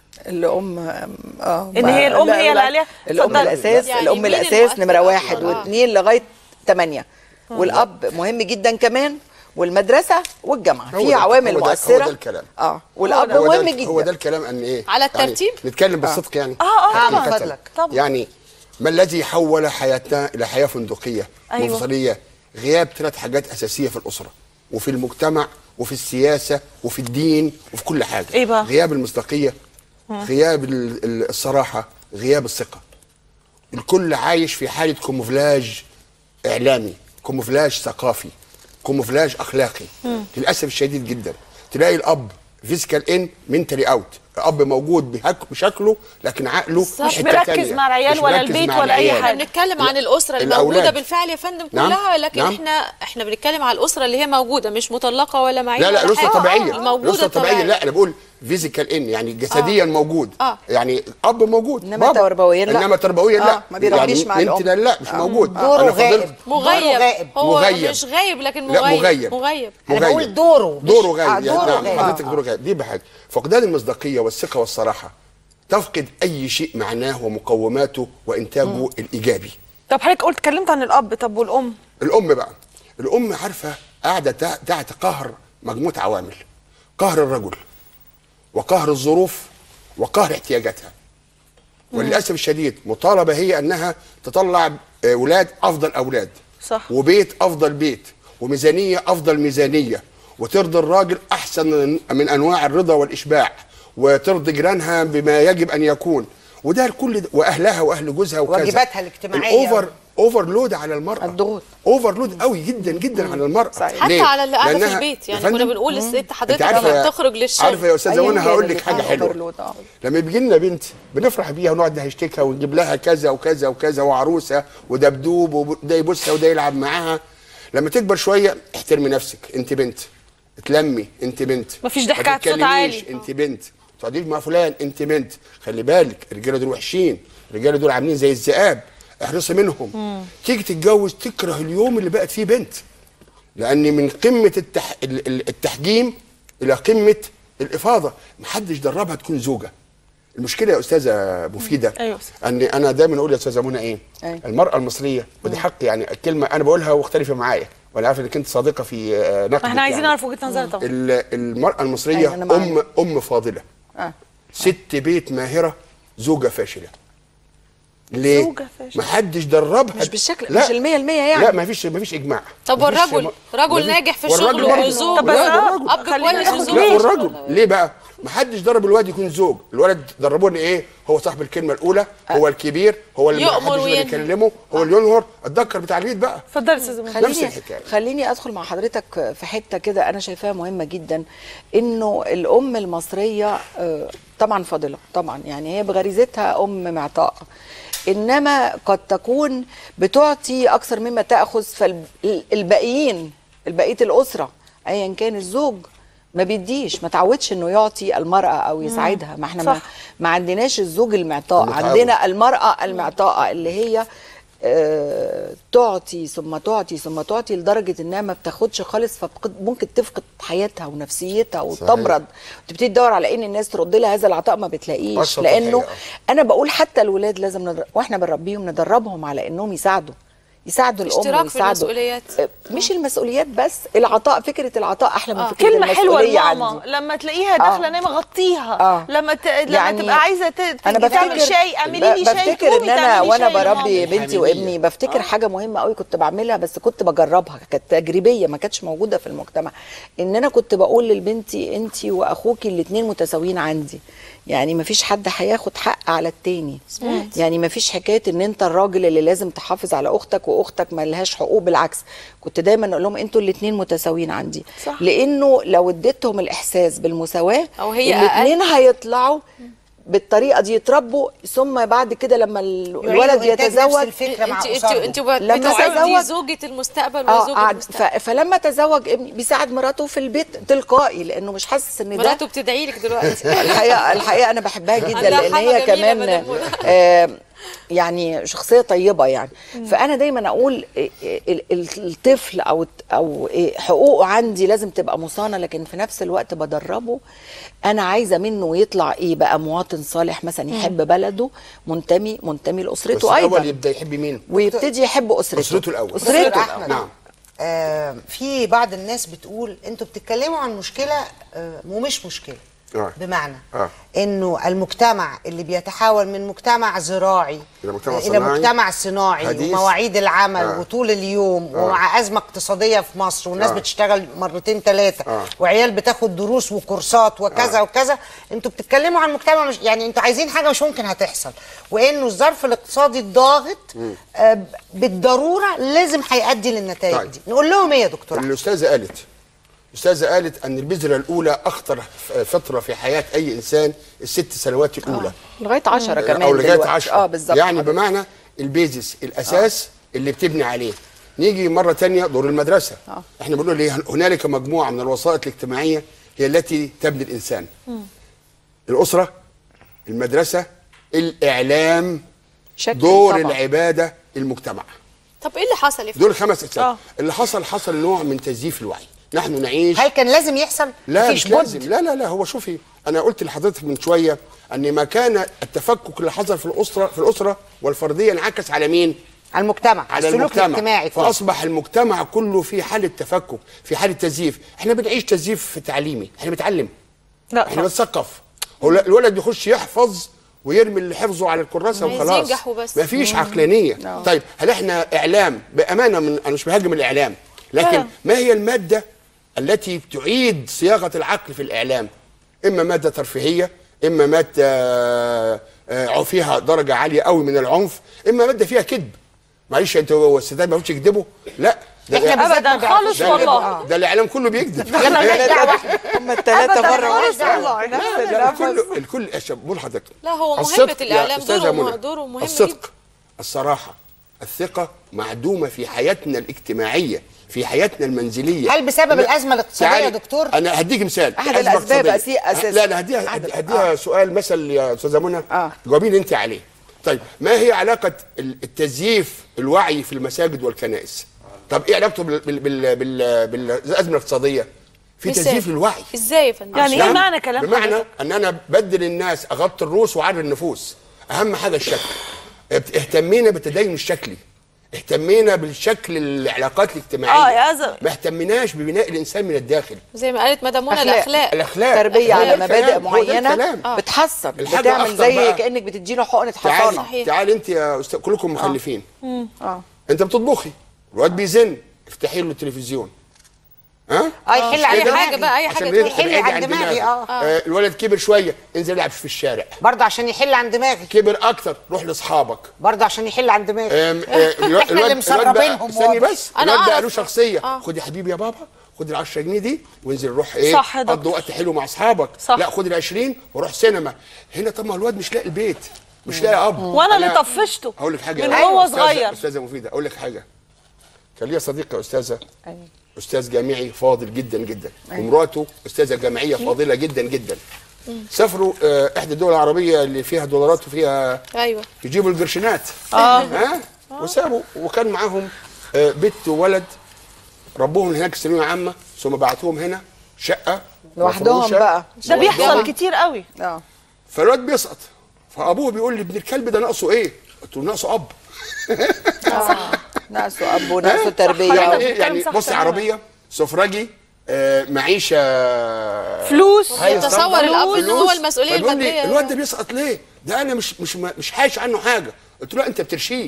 الام اه إن هي الأم لا، هي لا، اللي عليها- الام اتفضلي. الاساس يعني الام مين الاساس المؤثر نمره أكتر؟ واحد آه. واثنين لغايه ثمانيه والاب مهم جدا كمان والمدرسه والجامعه هو في ده- عوامل هو ده- مؤثره هو ده الكلام. اه والاب هو مهم ده جدا هو ده الكلام ان ايه على يعني الترتيب؟ نتكلم بالصدق يعني اه اه آه، طبعا من مثلاً. فضلك. طبعا يعني ما الذي حول حياتنا الى حياه فندقيه أيوة. منفصليه غياب ثلاث حاجات اساسيه في الاسره وفي المجتمع وفي السياسه وفي الدين وفي كل حاجه إيه بقى؟ غياب المصداقيه غياب ال- ال- الصراحه غياب الثقه الكل عايش في حاله كوموفلاج اعلامي كوموفلاج ثقافي كوموفلاج اخلاقي للاسف الشديد جدا تلاقي الاب فيزيكال ان منتلي اوت الاب موجود بهك- بشكله لكن عقله مش حتة مركز تانية. مع العيال مش ولا مركز البيت مع ولا أي العيال. حاجة. احنا بنتكلم عن الاسره الأولاد. الموجوده بالفعل يا فندم نعم، كلها لكن نعم. احنا احنا بنتكلم على الاسره اللي هي موجوده مش مطلقه ولا معينه لا لا ولا الاسره حاجة. طبيعيه آه، موجوده الاسره طبيعيه لا انا بقول فيزيكال ان يعني جسديا موجود آه. يعني اب موجود إنما بابا. تربويا لا. انما تربويا آه، لا ما بيربيش يعني مع انت الأم. لا لا مش موجود دوره أنا فضلت- غائب مغيب دوره غائب هو مغيب. مش غايب لكن لا مغيب مغيب مغيب أنا مغيب. بقول دوره، مش- دوره آه، غايب دوره يعني نعم غايب. حضرتك آه. دوره غايب دي بحاجه فقدان المصداقيه والثقه والصراحه تفقد اي شيء معناه ومقوماته وانتاجه الايجابي طب حضرتك قلت اتكلمت عن الاب طب والام الام بقى الام عارفه قاعده تع- تحت قهر مجموعه عوامل قهر الرجل وقهر الظروف وقهر احتياجاتها وللاسف الشديد مطالبه هي انها تطلع اولاد افضل اولاد صح. وبيت افضل بيت وميزانيه افضل ميزانيه وترضي الراجل احسن من- من انواع الرضا والاشباع وترضي جيرانها بما يجب ان يكون وده الكل ده واهلها واهل جوزها وكذا واجباتها الاجتماعية. الاوفر اوفرلود على المراه الضغوط. اوفرلود قوي جدا جدا على المراه صحيح. حتى ليه؟ على اللي قاعده في لأنها- البيت يا يعني كنا فندم، بنقول الست انت حضرتك عارفه لما يا- تخرج للشغل عارفه يا استاذه أياً منى كان هقول اللي لك حاجه كان حلوه overload، آه. لما بيجي لنا بنت بنفرح بيها ونقعد نهشتكها ونجيب لها كذا وكذا وكذا وعروسه ودبدوب وده يبصها وده يلعب معاها لما تكبر شويه احترمي نفسك انت بنت اتلمي انت بنت مفيش ما ضحكة صوت تتكلميش، عالي. انت بنت ما تقعديش مع فلان انت بنت خلي بالك الرجاله دول وحشين الرجاله دول عاملين زي الذئاب احرصي منهم تيجي تتجوز تكره اليوم اللي بقت فيه بنت لان من قمه التح... ال- ال- التحجيم الى قمه الافاضه محدش دربها تكون زوجه المشكله يا استاذه مفيده أيوة. ان انا دايما اقول يا استاذه منى ايه أيوة. المراه المصريه ودي حق يعني الكلمه انا بقولها واختلفه معايا وانا عارف انك انت صادقه في آه، نقدك ما احنا عايزين يعني. نعرف وجهه نظرك طبعا ال- المراه المصريه أيوة، أنا معاك. ام ام فاضله آه. ست بيت ماهره زوجه فاشله ليه؟ زوجة فاشلة. ما حدش دربها مش بالشكل- مش المية المية يعني. لا ما فيش ما فيش اجماع طب ما فيش- والرجل ما- رجل ما فيش- ناجح في والراجل شغله برضه. وزوج طب بس لا، آه، الراجل. اب خلينا كويس ناخد وزوج لا والرجل ليه بقى؟ ما حدش درب الواد يكون زوج، الولد دربوه ان ايه؟ هو صاحب الكلمه الاولى، هو الكبير، هو اللي ما يؤمر حدش يقدر وينهى. يكلمه، هو اللي ينهر، الذكر بتاع البيت بقى اتفضلي يا استاذه منى. نفس خليني الحكاية. خليني ادخل مع حضرتك في حته كده انا شايفاها مهمه جدا انه الام المصريه آه، طبعا فاضله طبعا يعني هي بغريزتها ام معطاء انما قد تكون بتعطي اكثر مما تاخذ فالباقيين البقيه الاسره ايا كان الزوج ما بيديش ما تعودش انه يعطي المراه او يساعدها ما احنا ما, صح. ما عندناش الزوج المعطاء المتعاون. عندنا المراه المعطاءه اللي هي آه، تعطي ثم تعطي ثم تعطي لدرجه انها ما بتاخدش خالص فممكن تفقد حياتها ونفسيتها وتمرض وتبتدي تدور على ان الناس ترد لها هذا العطاء ما بتلاقيش أبسط لانه الحقيقة. انا بقول حتى الولاد لازم ندر... واحنا بنربيهم ندربهم على انهم يساعدوا يساعدوا الام اشتراك في ويساعدوا المسؤوليات. آه، مش المسؤوليات بس العطاء فكره العطاء احلى من آه. فكره كلمه حلوه المسؤوليه لماما عندي لما تلاقيها داخله آه. نايمه غطيها آه. لما ت... لما يعني تبقى عايزه ت... انا تيجي تعمل بفتكر شاي اعملي لي ب- شاي بفتكر ان قومي انا تعملي وانا شاي لماما. بربي بنتي الحميمية. وابني بفتكر حاجه مهمه قوي كنت بعملها بس كنت بجربها كانت تجريبيه ما كانتش موجوده في المجتمع ان انا كنت بقول للبنتي انت واخوكي الاثنين متساويين عندي يعني ما فيش حد هياخد حق على التاني يعني ما فيش حكايه ان انت الراجل اللي لازم تحافظ على اختك واختك ما لهاش حقوق بالعكس كنت دايما اقول لهم انتوا الاثنين متساويين عندي صح. لانه لو اديتهم الاحساس بالمساواه أو هي الاثنين هيطلعوا بالطريقه دي يتربوا ثم بعد كده لما ال- الولد يعيدوا إنتاج نفس يتزوج الفكرة مع انت انت أسرته. انت لما بتعدي تزوج- زوجة المستقبل اه وزوج قعد المستقبل ف... فلما تزوج ابني بيساعد مراته في البيت تلقائي لانه مش حاسس ان ده مراته بتدعي لك دلوقتي الحقيقه الحقيقه انا بحبها جدا عندها لان حاجة هي جميلة كمان مدام منى. آه يعني شخصيه طيبه يعني فانا دايما اقول ال- ال- الطفل او او إيه حقوقه عندي لازم تبقى مصانه لكن في نفس الوقت بدربه انا عايزه منه يطلع ايه بقى مواطن صالح مثلا يحب بلده منتمي منتمي بس لاسرته الاول ايضا يبدا يحب مين؟ ويبتدي يحب اسرته اسرته الاول اسرته دكتور أحمد. نعم آه في بعض الناس بتقول انتوا بتتكلموا عن مشكله آه ومش مشكله آه. بمعنى آه. انه المجتمع اللي بيتحول من مجتمع زراعي إلى مجتمع الى صناعي. مجتمع صناعي حديث. ومواعيد العمل آه. وطول اليوم ومع ازمه اقتصاديه في مصر والناس آه. بتشتغل مرتين ثلاثه آه. وعيال بتاخد دروس وكورسات وكذا آه. وكذا انتوا بتتكلموا عن مجتمع مش يعني انتوا عايزين حاجه مش ممكن هتحصل وانه الظرف الاقتصادي الضاغط آه بالضروره لازم هيؤدي للنتائج طيب. دي نقول لهم ايه يا دكتور أحمد؟ الاستاذه قالت الاستاذه قالت ان البذره الاولى اخطر ف- فتره في حياه اي انسان الست سنوات الاولى لغايه 10 كمان او لغايه دلوقتي. 10 اه بالظبط يعني حضرتك. بمعنى البيزس الاساس اللي بتبني عليه نيجي مره تانية دور المدرسه آه. احنا بنقول ليه هنالك مجموعه من الوسائط الاجتماعيه هي التي تبني الانسان الاسره المدرسه الاعلام شكل دور طبعاً. العباده المجتمع طب ايه اللي حصل يا دول خمس اجسام آه. اللي حصل حصل نوع من تزييف الوعي نحن نعيش هل كان لازم يحصل لا مفيش مش بد. لازم لا لا لا هو شوفي انا قلت لحضرتك من شويه ان ما كان التفكك اللي حصل في الاسره في الاسره والفرديه انعكس على مين؟ على المجتمع على السلوك المجتمع الاجتماعي فيه. فاصبح المجتمع كله في حاله تفكك في حاله تزييف احنا بنعيش تزييف تعليمي احنا بنتعلم لا احنا طبعا. بنثقف هو لا- الولد بيخش يحفظ ويرمي اللي حفظه على الكراسه عايز وخلاص ينجح وبس. مفيش عقلانيه طيب هل احنا اعلام بامانه من انا مش بهاجم الاعلام لكن آه. ما هي الماده التي تعيد صياغه العقل في الاعلام اما ماده ترفيهيه اما ماده آه، آه، فيها درجه عاليه قوي من العنف اما ماده فيها كذب معلش انتوا الستات ما بيعرفوش يكذبوا لا ده إحنا الإعلام- بالذات ابدا ما بيعرفوش خالص ده, والله ده الاعلام كله بيكذب احنا مالناش دعوه هم الثلاثه أبداً مره خالص واحده والله. نفس لا لا النفس. الكل الكل يا شباب بقول لحضرتك لا، هو مهمة الصدق يا الإعلام أستاذة دوره منى، مه- دوره مهم الصدق جدا. الصراحة الثقة معدومة في حياتنا الاجتماعية في حياتنا المنزلية هل بسبب لا، الأزمة الاقتصادية تعالي، يا دكتور؟ أنا هديك مثال أحد أزمة الأسباب اقتصادية. أسي- أساساً. لا لا هديها أحد- هديها سؤال مثل يا أستاذة منى آه. جاوبيني أنت عليه طيب ما هي علاقة ال- التزييف الوعي في المساجد والكنائس طب ايه علاقته بال- بال- بال- بال- بالازمه الاقتصاديه في مثال. تزييف الوعي ازاي يا فندم يعني ايه معنى كلام بمعنى حضرتك؟ ان انا بدل الناس اغطي الروس وعري النفوس اهم حاجه الشكل اهتمينا بالتدين الشكلي اهتمينا بالشكل العلاقات الاجتماعيه آه، يا هذا- ما اهتمناش ببناء الانسان من الداخل زي ما قالت مدام منى أخلاق. الاخلاق الاخلاق تربيه هو على ده مبادئ الكلام، هو ده معينه الكلام. بتحسن الحاجة بتعمل أخطر زي بقى. كانك بتديله حقنه تعالي حصانه صحيح. تعالي انت يا استاذ كلكم مخلفين اه انت بتطبخي الواد بيزن افتحي له التلفزيون ها اه يحل أي عن حاجة دماغي بقى، أي عشان حاجة بيبقى يحل بعيد عن دماغي اه آه، الولد كبر شويه انزل العب في الشارع برضه عشان يحل عن دماغي كبر اكتر روح لاصحابك برضه عشان يحل عن دماغي آم، آه، الو- إحنا اللي الواد مسربينهم الواد بقى- استني واضح. بس أنا الواد بقى أعرف. له شخصيه آه. خد يا حبيبي يا بابا خد ال 10 جنيه دي وانزل روح ايه صح يا دكتور. قضي وقت حلو مع اصحابك صح. لا خد ال 20 وروح سينما هنا طب ما الواد مش لاقي البيت مش لاقي اب وانا اللي أنا- طفشته هقول لك حاجه من أيوة. هو أستاذة- صغير استاذه مفيده اقول لك حاجه كان ليا صديقه استاذه أيوة. استاذ جامعي فاضل جدا جدا ومراته استاذه جامعيه فاضله جدا جدا سافروا آه، احدى الدول العربيه اللي فيها دولارات وفيها ايوه يجيبوا القرشينات اه ها وسابوا وكان معاهم آه، بنت وولد ربوهم هناك في ثانويه عامه ثم بعتوهم هنا شقه لوحدهم مفروشة. بقى ده بيحصل جامعة. كتير قوي اه فالواد بيسقط فابوه بيقول لي ابن الكلب ده ناقصه ايه؟ قلت له ناقصه اب ناقصه اب وناقصه صح، تربيه أيوة. يعني بتتكلم ايه يعني صح بص تماماً. عربيه سفرجي آه، معيشه فلوس هاي تصور اسطمبة، الأب إن هو فلوس. المسؤولية فبيقول لي المادية. الواد ده بيسقط ليه؟ ده انا مش مش مش حايش عنه حاجه قلت له لا انت بترشيه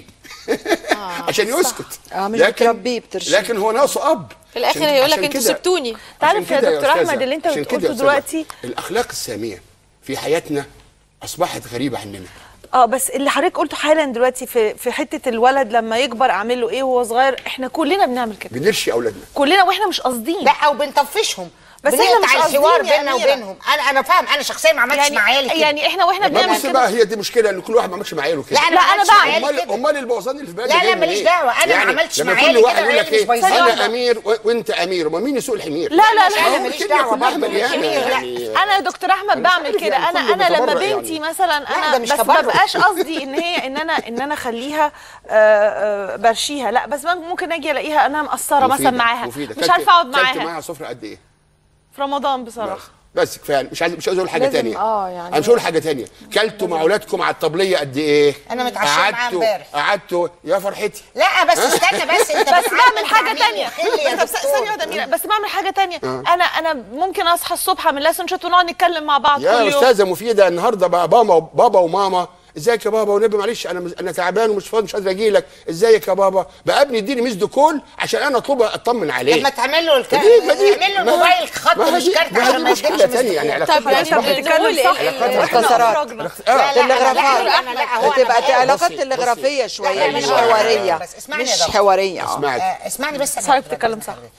عشان يسكت آه، مش بتربيه، بترشيه. لكن هو ناقصه اب في الآخر عشان- هيقول لك عشان انتوا كده- سبتوني. تعرف عشان يا كده دكتور أستاذة، أحمد اللي أنت عشان كده قلته يا أستاذة، دلوقتي- الاخلاق الساميه في حياتنا اصبحت غريبه عننا اه بس اللي حضرتك قلته حالا دلوقتي في في حته الولد لما يكبر اعمل له ايه وهو صغير احنا كلنا بنعمل كده بنرشي اولادنا كلنا واحنا مش قاصدين لا او بنطفشهم بس بنقطع إحنا مش الحوار قاصدين يا بيننا أميرة. وبينهم انا انا فاهم انا شخصيا ما عملتش يعني مع عيالي كده يعني احنا واحنا ما بنعمل بص بقى كده هي دي مشكله ان كل واحد ما عملش مع عياله كده لا انا لا، ما أنا عملتش مع بعمل عيالي امال كده امال البوظان اللي في بالك لا، لا، جاي ماليش منين؟ دعوة، أنا ما يعني عملتش لما مع كل عيالي واحد كده، يقول لك عيالي مش ايه بايظين. انا امير و- وانت امير وما مين يسوق الحمير لا لا لا أنا هو ماليش الدنيا دعوة كلها برضه مليانة بالحمير، لا. يعني انا يا دكتور احمد مش بعمل عارف كده يعني انا كله انا لما متبرع بنتي يعني. مثلا لا، انا ده مش بس ما تبرع. بقاش قصدي ان هي ان انا ان انا اخليها آه، آه، برشيها لا بس ممكن اجي الاقيها انا مقصره مثلا مفيدة، معاها مفيدة. مش كلت- عارفه اقعد كلت معاها معاها سفره قد ايه؟ في رمضان بصراحه بس كفايه مش عايز مش عايز اقول حاجه لازم- تانية آه، يعني- انا مش هقول حاجه تانية كلتوا مع اولادكم على الطبليه قد ايه؟ أنا متعشية معاها قعدتوا امبارح. قعدتوا يا فرحتي لا بس استنى بس انت بس بتعمل بعمل حاجه تعميم تانية وخل يا بس بس- دكتور. ثانيه واحده أميرة، بس بعمل حاجه تانية انا انا ممكن اصحى الصبح اعمل لها سندوتشات ونقعد نتكلم مع بعض كل يا يوم استاذه مفيده النهارده بقى بابا بابا وماما ازيك يا بابا والنبي معلش انا انا تعبان ومش فاضي مش قادر اجي لك ازيك يا بابا بقى ابني اديني ميس كول عشان انا اطلبها اطمن عليه لما تعمل له الك... دي- ما دي- اعمل له ما- الموبايل خط ما مش دي- كارت ما عشان دي ما مشكله يديكش تانية يعني مسؤولية. طب علاقات يعني أصبحت تتكلم صح. مختصرات أخرجنا. لا، لا، لا، تلغرافات. لا، لا، لا، لا، هو أنا بتبقى بقى- علاقات بصي، تلغرافيه شويه لا، لا، مش لا، لا، حواريه بس اسمعني مش يا دكتور. حواريه اه اسمعك آه، اسمعني بس أنا حضرتك هقول بتتكلم لك صح. حضرتك.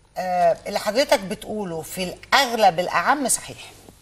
آه، اللي حضرتك بتقوله في الاغلب الاعم صحيح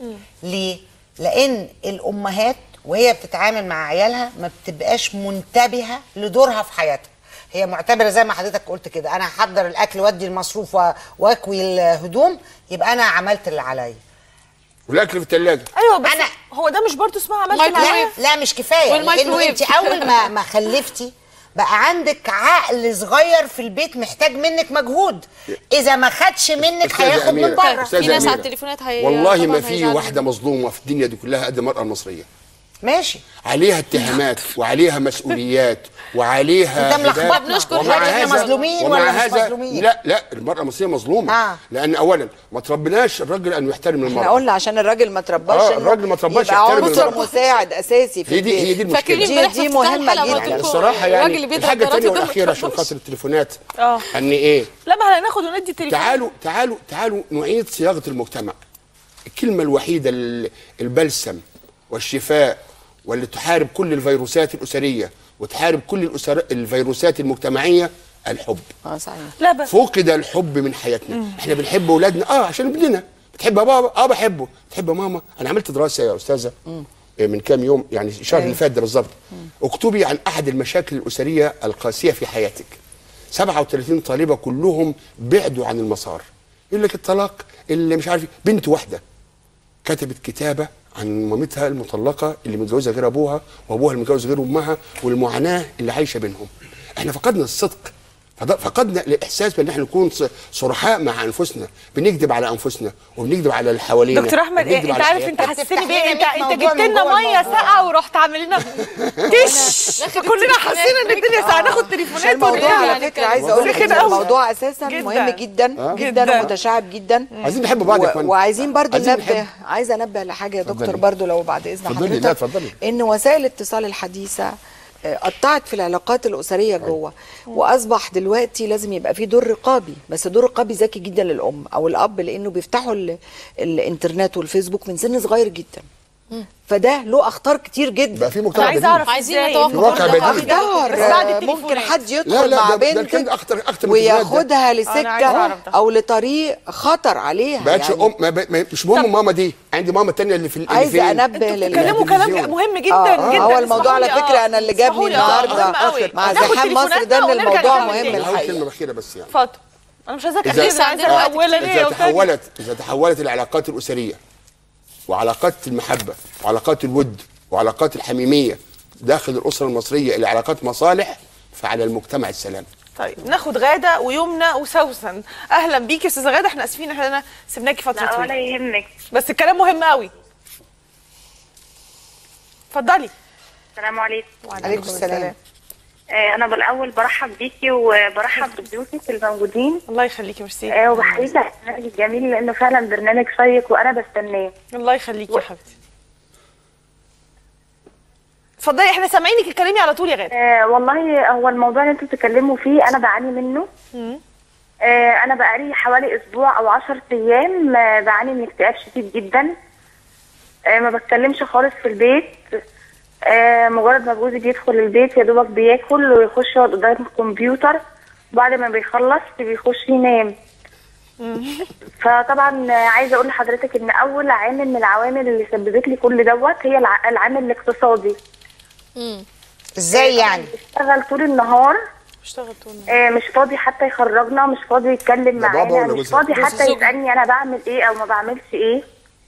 ليه لان الامهات وهي بتتعامل مع عيالها ما بتبقاش منتبهه لدورها في حياتها هي معتبره زي ما حضرتك قلت كده انا هحضر الاكل وادي المصروف و- واكوي الهدوم يبقى انا عملت اللي عليا والاكل في الثلاجه ايوه بس أنا- هو ده مش برضه اسمها عملت مايكرويف. معايا لا لا مش كفايه لانه والمايكروويف. انت اول ما ما خلفتي بقى عندك عقل صغير في البيت محتاج منك مجهود اذا ما خدش منك أستاذة هياخد من أميرة، بره أستاذة في ناس على أميرة، التليفونات هي- والله طبعاً ما في هيزعلوا. واحده مظلومه في الدنيا دي كلها قد المراه المصريه ماشي عليها اتهامات وعليها مسؤوليات وعليها أنت ملخبطنا. هبات. بنشكر ومع حضرتك إحنا هذا- مظلومين ومع ولا مش هذا مظلومين؟ لا لا المراه المصريه مظلومه آه. لان اولا ما تربناش الراجل انه يحترم احنا المراه قلنا عشان الراجل ما ترباش آه، إنه الراجل ما ترباش يبقى يحترم عنصر المرأة. مساعد اساسي في هي دي هي البيت دي فاكرين المشكله امبارح دي في افتتاح مهمة الحلقة جداً. قلت لكم الصراحه الراجل اللي يعني بيضرب الحاجه الثانيه مراته ده ما والاخيره عشان يتربوش. خاطر التليفونات اه ان ايه لا ما هناخد وندي تليفون تعالوا تعالوا تعالوا نعيد صياغه المجتمع الكلمه الوحيده ال- البلسم والشفاء واللي تحارب كل الفيروسات الاسريه وتحارب كل الأسر... الفيروسات المجتمعيه الحب اه صحيح لا بس فقد الحب من حياتنا احنا بنحب اولادنا اه عشان ابننا بتحب بابا اه بحبه بتحب ماما انا عملت دراسه يا استاذه آه، من كام يوم يعني الشهر اللي فات ده بالظبط اكتبي عن احد المشاكل الاسريه القاسيه في حياتك 37 طالبه كلهم بعدوا عن المسار يقول لك الطلاق اللي مش عارف إيه. بنت واحده كتبت كتابه عن مامتها المطلقه اللي متجوزه غير ابوها وابوها اللي متجوز غير امها والمعاناه اللي عايشه بينهم احنا فقدنا الصدق فده- فقدنا الاحساس بان احنا نكون ص- صرحاء مع انفسنا بنكذب على انفسنا وبنكذب على اللي حوالينا دكتور احمد إيه وبنكذب انت على عارف حياتنا. انت حسستني بايه انت تفتح لنا انت موضوع جبت من لنا جوه ميه الموضوع. ساقعه ورحت عامل لنا تش فكلنا حسينا ان الدنيا ساقعه ناخد تليفونات الموضوع ونرجع. على فكره عايزه اقول لك سخن ان قوي. الموضوع اساسا جداً. مهم جدا آه. جدا جداً. ومتشعب جدا عايزين نحب بعض يا و- اخوانا وعايزين برضو عايزين ننبه نحب. عايزه انبه لحاجه يا دكتور اتفضلي. برضو لو بعد اذن اتفضلي، لا، حضرتك اتفضلي. ان وسائل الاتصال الحديثه آه، قطعت في العلاقات الاسريه جوه واصبح دلوقتي لازم يبقى في دور رقابي بس دور رقابي ذكي جدا للام او الاب لانه بيفتحوا ال- الانترنت والفيسبوك من سن صغير جدا فده له اخطار كتير جدا بقى في انا مجتمع عايزه بديل. اعرف عايزين ازاي نتوقف في واقع برضه بديل. قوي ده. اختار بس بعد آه، التليفونات. ممكن حد لا، يدخل لا، مع ده- ده كان بنتك أخطر- أخطر من التليفونات ده. وياخدها أنا عايزة لسكه أعرف ده. او لطريق خطر عليها بقتش يعني ام ما بق- ما- مش مهم ماما دي عندي ماما التانية اللي في اللي عايزه فين. انبه انتوا لل بتتكلموا كلام التلفزيون. مهم جدا آه، جدا هو الموضوع على اسمحوا لي، فكره آه. انا اللي جابني اسمحوا لي، آه، النهارده مهم قوي. مع ناخد زحام مصر تليفوناتنا ده ان ونرجع الموضوع نكمل مهم تاني. أنا هقول كلمه الحقيقه اخيره بس يعني اتفضل انا مش عايزاك إذا- اكذب انا عايزه آه، اولانيه اذا وثانيه تحولت اذا تحولت العلاقات الاسريه وعلاقات المحبه وعلاقات الود وعلاقات الحميميه داخل الاسره المصريه الى علاقات مصالح فعلى المجتمع السلام طيب ناخد غاده ويمنى وسوسن اهلا بيكي يا استاذه غاده احنا اسفين احنا سيبناكي فتره لا ولا طويله يهمك بس الكلام مهم قوي اتفضلي السلام عليكم عليكم السلام آه انا بالاول برحب بيكي وبرحب بضيوفك الموجودين الله يخليكي ميرسي آه وبحييك على البرنامج الجميل لانه فعلا برنامج شيق وانا بستناه الله يخليكي يا حبيبتي اتفضلي احنا سامعينك اتكلمي على طول يا غاده آه والله هو الموضوع اللي انتوا بتتكلموا فيه انا بعاني منه آه انا بقالي حوالي اسبوع او عشر ايام آه بعاني من اكتئاب شديد جدا آه ما بتكلمش خالص في البيت آه مجرد ما جوزي بيدخل البيت يا دوبك بياكل ويخش يقعد قدام الكمبيوتر وبعد ما بيخلص بيخش ينام فطبعا عايزه اقول لحضرتك ان اول عامل من العوامل اللي سببت لي كل دوت هي الع- العامل الاقتصادي ازاي يعني بيشتغل طول النهار اشتغل طول آه، مش فاضي حتى يخرجنا مش فاضي يتكلم ده بابا معانا ولا مش جوزها؟ فاضي جوز حتى الزوج. يسالني انا بعمل ايه او ما بعملش ايه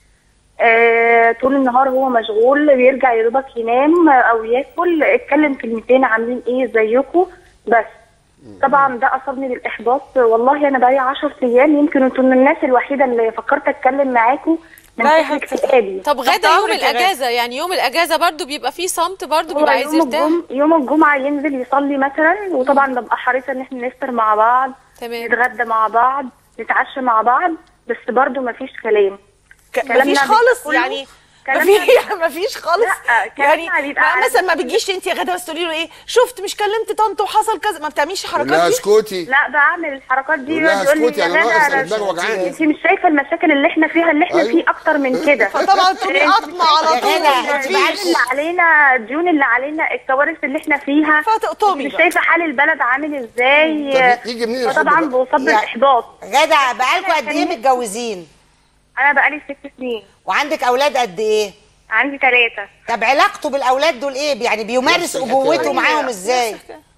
آه، طول النهار هو مشغول بيرجع يا دوبك ينام او ياكل اتكلم كلمتين عاملين ايه زيكم بس طبعا ده اصابني بالاحباط والله انا بقالي 10 ايام يمكن انتوا من الناس الوحيده اللي فكرت اتكلم معاكم من لا يا كتر حبيبتي. اكتئابي طب غدا تحت يوم أمرك يا غادة. الاجازه يعني يوم الاجازه برضو بيبقى فيه صمت برضو هو بيبقى عايز يوم يرتاح الجم... يوم الجمعة ينزل يصلي مثلا وطبعا ببقى حريصة ان احنا نفطر مع بعض تمام. نتغدى مع بعض نتعشى مع بعض بس برضو مفيش كلام ك- كلامنا مفيش بيبقى خالص كله- يعني كلامنا مفيش بيبقى- مفيش خالص لا، كلامنا يعني بيبقى ما على مثلا ما فكرة- بتجيش انت يا غاده بس تقولي له ايه شفت مش كلمت طنط وحصل كذا ما بتعمليش الحركات لا دي اسكتي لا بعمل الحركات دي يقول لها يقعد يقول اسكتي لي انا يا ناقص غدا انا دماغي وجعاني انت مش شايفه المشاكل اللي احنا فيها اللي احنا أيوة. فيه اكتر من كده فطبعا تقولي قطمه على يا طول غادة، مفيش. معلش. الديون اللي علينا الديون اللي علينا الكوارث اللي احنا فيها فتقطمي مش بقى. شايفه حال البلد عامل ازاي طب يجي منين الحب فطبعا بقى؟ بصاب يعني- بالاحباط جدع بقالكوا قد ايه متجوزين انا بقالي ست سنين وعندك اولاد قد ايه عندي ثلاثة طب علاقته بالاولاد دول ايه يعني بيمارس نفس الحكاية. ابوته معاهم ازاي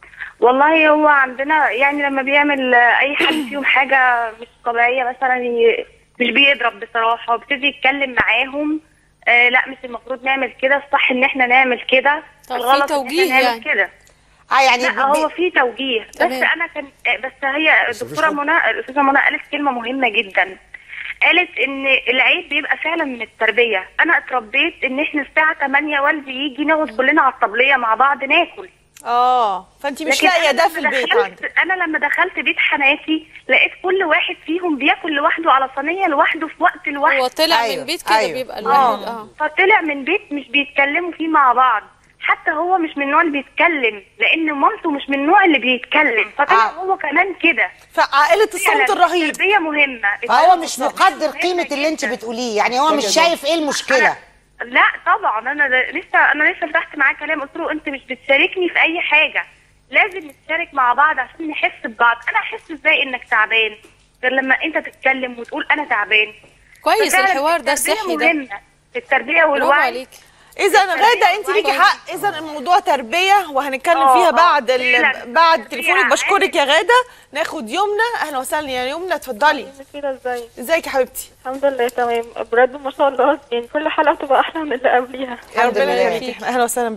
والله هو عندنا يعني لما بيعمل آه، اي حد فيهم حاجة مش طبيعية مثلا ي- مش بيضرب بصراحة وبيبتدي يتكلم معاهم آه لا مش المفروض نعمل كده الصح ان احنا نعمل كده طب في الغلط ان توجيه احنا نعمل يعني. كده اه يعني لا بي- هو في توجيه بس تمام. انا كان آه، بس هي بس مفيش الدكتوره حب. منى الاستاذه منى قالت كلمه مهمه جدا قالت ان العيب بيبقى فعلا من التربيه انا اتربيت ان احنا الساعه 8 والدي يجي نقعد كلنا على الطبليه مع بعض ناكل اه فانت مش لكن لاقيه أنا ده في لما البيت دخلت- عندك انا لما دخلت بيت حماتي لقيت كل واحد فيهم بياكل لوحده على صينيه لوحده في وقت لوحده هو طلع أيوة، من بيت كده أيوة. بيبقى الواحد اه اه فطلع من بيت مش بيتكلموا فيه مع بعض حتى هو مش من النوع اللي بيتكلم لان مامته مش من النوع اللي بيتكلم فطلع آه. هو كمان كده فعائله الصمت فعلاً الرهيب التربيه مهمه فهو مش التربية مقدر مهمة قيمه اللي انت جداً. بتقوليه يعني هو مش شايف ايه المشكله لا طبعا انا ده- لسه انا لسه فتحت معاه كلام قلت له انت مش بتشاركني في اي حاجه لازم نتشارك مع بعض عشان نحس ببعض انا احس ازاي انك تعبان غير لما انت تتكلم وتقول انا تعبان كويس ففعلاً الحوار ده التربية الصحي ده مهمة. التربيه برافو والوعي عليك اذا غاده انت والوعي. ليكي حق اذا الموضوع تربيه وهنتكلم آه، فيها آه، بعد ال... فعلاً. بعد التربية تليفونك بشكرك يا عادي. غاده ناخد يمنى اهلا وسهلا يا يمنى اتفضلي كده ازاي ازيك يا حبيبتي الحمد لله تمام بجد ما شاء الله يعني كل حلقه بتبقى احلى من اللي قبليها يا الحمد ربنا لله. يخليكي اهلا وسهلا بيكم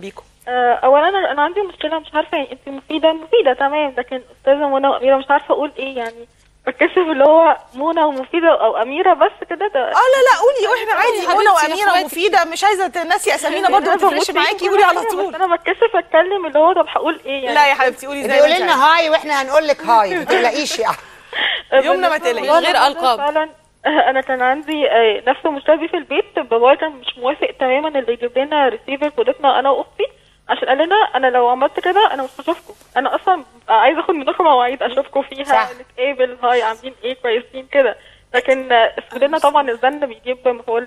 آه، اولا انا انا عندي مشكله مش عارفه يعني انت مفيده مفيده تمام لكن استاذه منى واميره مش عارفه اقول ايه يعني بتكسف اللي هو منى ومفيده او اميره بس كده ده اه لا لا قولي واحنا عادي حبيبتي منى يا واميره اخواتي. ومفيده مش عايزه تنسي اسامينا برضو ما أنا بموت تفرقش فيكم معاكي كل قولي على حاجة، طول بس انا بتكسف اتكلم اللي هو طب هقول ايه يعني لا يا حبيبتي قولي زي ما بيقولي انت لنا عايزة. هاي واحنا هنقول لك هاي ما تقلقيش يعني يومنا ما بالنسبة تقلقيش. لموضوع غير ده ألقاب. فعلا انا كان عندي آه، نفس المشكله دي في البيت بابايا كان مش موافق تماما اللي يجيب لنا ريسيفر في اوضتنا انا واختي عشان قال لنا انا لو عملت كده انا مش هشوفكم انا اصلا عايزه اخد منكم مواعيد اشوفكم فيها صح. نتقابل هاي عاملين ايه كويسين كده لكن آه، استخدمنا طبعا الزن بيجيب مفعول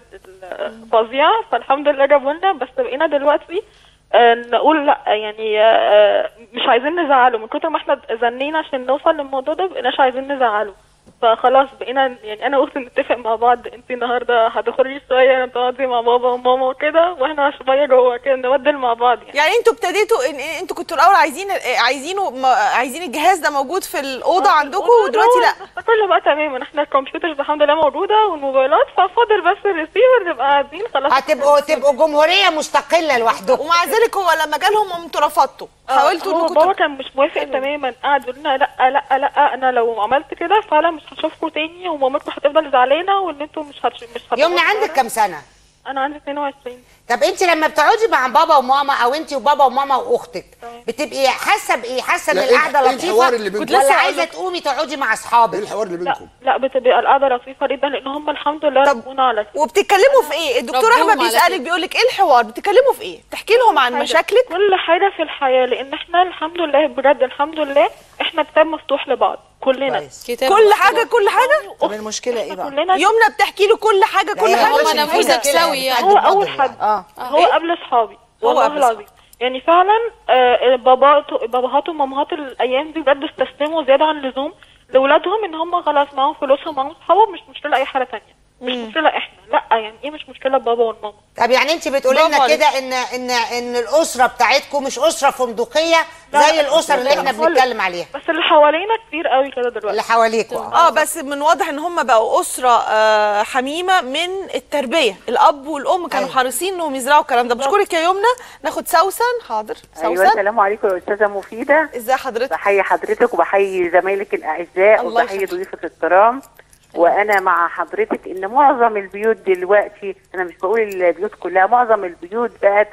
فظيع فالحمد لله جابوا لنا بس بقينا دلوقتي آه، نقول لا يعني آه، مش عايزين نزعله من كتر ما احنا زنينا عشان نوصل للموضوع ده مبقناش عايزين نزعله فخلاص بقينا يعني انا واختي نتفق مع بعض انت النهارده هتخرجي شويه تقعدي مع بابا وماما وكده واحنا شويه جوه كده نبدل مع بعض يعني يعني انتوا ابتديتوا إن- إن انتوا كنتوا الاول عايزين عايزينه ما- عايزين الجهاز ده موجود في الاوضه عندكم ودلوقتي لا كله بقى تماما احنا الكمبيوترز الحمد لله موجوده والموبايلات ففاضل بس الريسيفر نبقى قاعدين خلاص هتبقوا تبقوا جمهوريه مستقله لوحدكم ومع ذلك هو لما جالهم انتوا رفضتوا حاولتوا هو انكم بابا تب- كان مش موافق تماما قعد يقول لنا لا لا لا انا لو عملت كده فعلا مش هشوفكم تاني ومامتكم هتفضل زعلانه وان انتوا مش هتش... مش هتقعدوا يومنا عندك معانا. كام سنه انا عندي 22 طب انت لما بتقعدي مع بابا وماما او انت وبابا وماما واختك بتبقي حاسه بايه حاسه ان لا، ايه- القعده ايه لطيفه الحوار اللي بينكم؟ كنت لسه ولا هقول عايزه لك. تقومي تقعدي مع ايه اصحابك الحوار اللي لا بينكم لا بتبقى القعده لطيفه جدا لان هم الحمد لله طب ربونا على كده. وبتتكلموا في ايه الدكتور ربهم احمد على بيسالك كده. بيقول لك ايه الحوار بتتكلموا في ايه تحكي لهم عن حاجة. مشاكلك كل حاجه في الحياه لان احنا الحمد لله بجد الحمد لله احنا كتاب مفتوح لبعض كلنا كويس. كتاب كل مفتوح. حاجه كل حاجه طب المشكله ايه بقى كلنا يومنا بتحكي له كل حاجه كل هي حاجه مش هو نموذج عايزة كده، سوي يعني. هو بتقدم اول فضل حد اه هو قبل اصحابي هو والله قبل العظيم يعني فعلا آه، باباته باباهات ومامهات الايام دي بجد استسلموا زياده عن اللزوم لاولادهم ان هم خلاص معاهم فلوسهم معاهم اصحابهم مش مشكله اي حاجه تانية مش مشكله احنا لا يعني ايه مش مشكله بابا والماما طب يعني انت بتقولي برافو لنا عليك. كده ان ان ان الاسره بتاعتكم مش اسره فندقيه لا، زي الاسر اللي احنا خالص. بنتكلم عليها بس اللي حوالينا كتير قوي كده دلوقتي اللي حواليكم اه بس من واضح ان هم بقوا اسره آه حميمه من التربيه الاب والام كانوا أيوة. حريصين انهم يزرعوا الكلام ده بشكرك يا يمنى ناخد سوسن حاضر ايوه سوسن السلام عليكم يا استاذه مفيده ازي حضرتك بحيي حضرتك وبحيي زمايلك الاعزاء الله وبحيي يخليك. ضيوفك الكرام وانا مع حضرتك ان معظم البيوت دلوقتي انا مش بقول البيوت كلها معظم البيوت بقت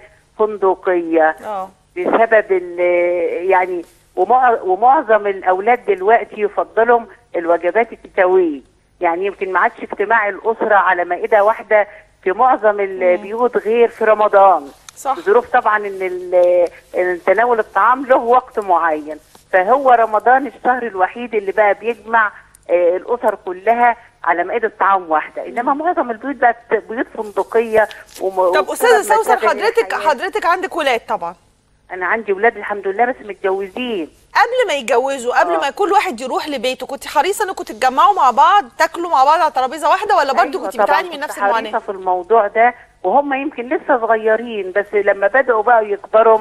فندقيه اه بسبب ال- يعني ومع- ومعظم الاولاد دلوقتي يفضلهم الوجبات التساويه يعني يمكن ما عادش اجتماع الاسره على مائده واحده في معظم البيوت غير في رمضان صح ظروف طبعا ان ال- إن تناول الطعام له وقت معين فهو رمضان الشهر الوحيد اللي بقى بيجمع آه، الاسر كلها على مائده طعام واحده انما معظم البيوت بقت بيوت فندقيه وم... طب استاذه وبسبب سوسن مشاغل حضرتك الحياة. حضرتك عندك ولاد طبعا انا عندي ولاد الحمد لله بس متجوزين قبل ما يتجوزوا قبل آه. ما كل واحد يروح لبيته كنت حريصه انكم تتجمعوا مع بعض تاكلوا مع بعض على ترابيزه واحده ولا برضو أيوة كنت طبعاً بتعاني من كنت نفس حريصة المعاناه في الموضوع ده وهم يمكن لسه صغيرين بس لما بدأوا بقى يكبروا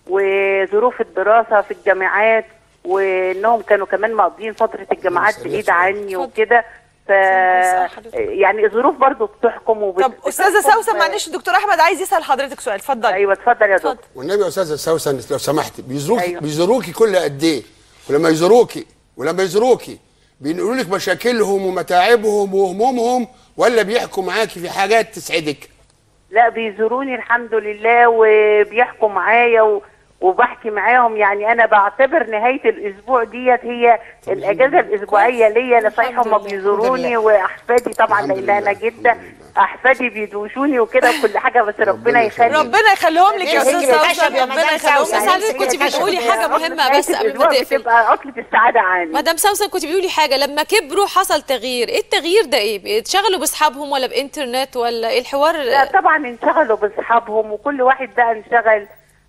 وظروف الدراسة في الجامعات وانهم كانوا كمان مقضيين فترة الجامعات سريع بعيد سريع. عني وكده ف اسأل حضرتك. يعني الظروف برضو بتحكم وبت... طب استاذه بتحكم- سوسن معلش الدكتور احمد عايز يسال حضرتك سؤال اتفضلي ايوه اتفضل يا دكتور والنبي يا استاذه سوسن لو سمحت بيزوروكي أيوة. بيزوروكي كل قد ايه ولما يزوروكي ولما يزوروكي بينقلوا لك مشاكلهم ومتاعبهم وهمومهم ولا بيحكوا معاكي في حاجات تسعدك لا بيزوروني الحمد لله وبيحكوا معايا و... وبحكي معاهم يعني انا بعتبر نهايه الاسبوع ديت هي الاجازه الاسبوعيه ليا لا صحيح هم الحمد بيزوروني لله. واحفادي طبعا الحمد لان انا لله. جده الحمد لله. احفادي بيدوشوني وكده وكل حاجه بس ربنا ربنا يخلي يخليك. ربنا يخليهم لك يا يمسك استاذ الخشب سوسن يا ربنا مدام يخليهم سوسن. لك بس حضرتك كنت يمسك بتقولي الخشب. حاجه مهمه نهاية بس قبل ما الأسبوع تقفل بتبقى عطله السعاده عندي مدام سوسن كنت بتقولي حاجه لما كبروا حصل تغيير ايه التغيير ده ايه بيتشغلوا باصحابهم ولا بانترنت ولا ايه الحوار لا طبعا انشغلوا باصحابهم وكل واحد بقى انشغل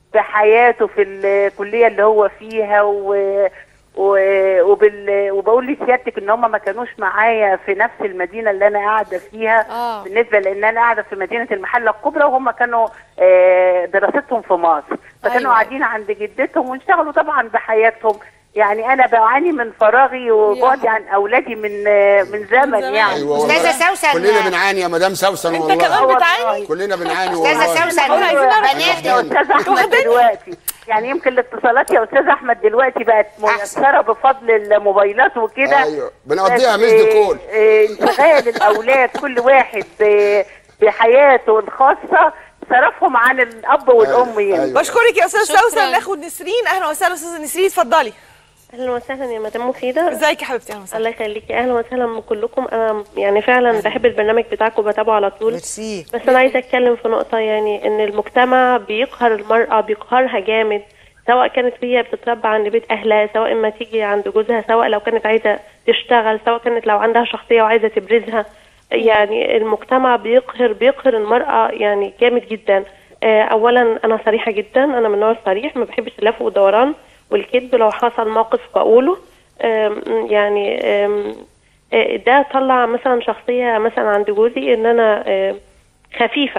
بحياته في الكليه اللي هو فيها و و... وبال... وبقول لسيادتك ان هم ما كانوش معايا في نفس المدينه اللي انا قاعده فيها آه. بالنسبه لان انا قاعده في مدينه المحله الكبرى وهم كانوا آه، دراستهم في مصر فكانوا أيوة. قاعدين عند جدتهم وانشغلوا طبعا بحياتهم يعني انا بعاني من فراغي وبعدي عن اولادي من من زمن يعني ايوه أستاذة والله. سوسن. كلنا بنعاني يا مدام سوسن انت والله كمان بتعاني كلنا بنعاني استاذه والله سوسن هو عايزين نعرف بنات يا استاذ احمد دلوقتي يعني يمكن الاتصالات يا استاذ احمد دلوقتي بقت ميسره بفضل الموبايلات وكده ايوه بنقضيها بس، مسد آه، كول آه، انشغال الاولاد كل واحد ب- بحياته الخاصه صرفهم عن الاب والام يعني أيوة. بشكرك يا استاذ شكراً. سوسن ناخد نسرين اهلا وسهلا استاذه نسرين اتفضلي اهلا وسهلا يا مدام مفيده ازيك يا حبيبتي اهلا وسهلا الله يخليكي اهلا وسهلا من كلكم انا يعني فعلا بحب البرنامج بتاعكم بتابعه على طول ميرسي بس انا عايزه اتكلم في نقطه يعني ان المجتمع بيقهر المراه بيقهرها جامد سواء كانت هي بتتربى عند بيت اهلها سواء ما تيجي عند جوزها سواء لو كانت عايزه تشتغل سواء كانت لو عندها شخصيه وعايزه تبرزها يعني المجتمع بيقهر بيقهر المراه يعني جامد جدا آه، اولا انا صريحه جدا انا من النوع الصريح ما بحبش اللف والدوران والكذب لو حصل موقف بقوله آم، يعني آم، آه، ده طلع مثلا شخصيه مثلا عند جوزي ان انا آه، خفيفه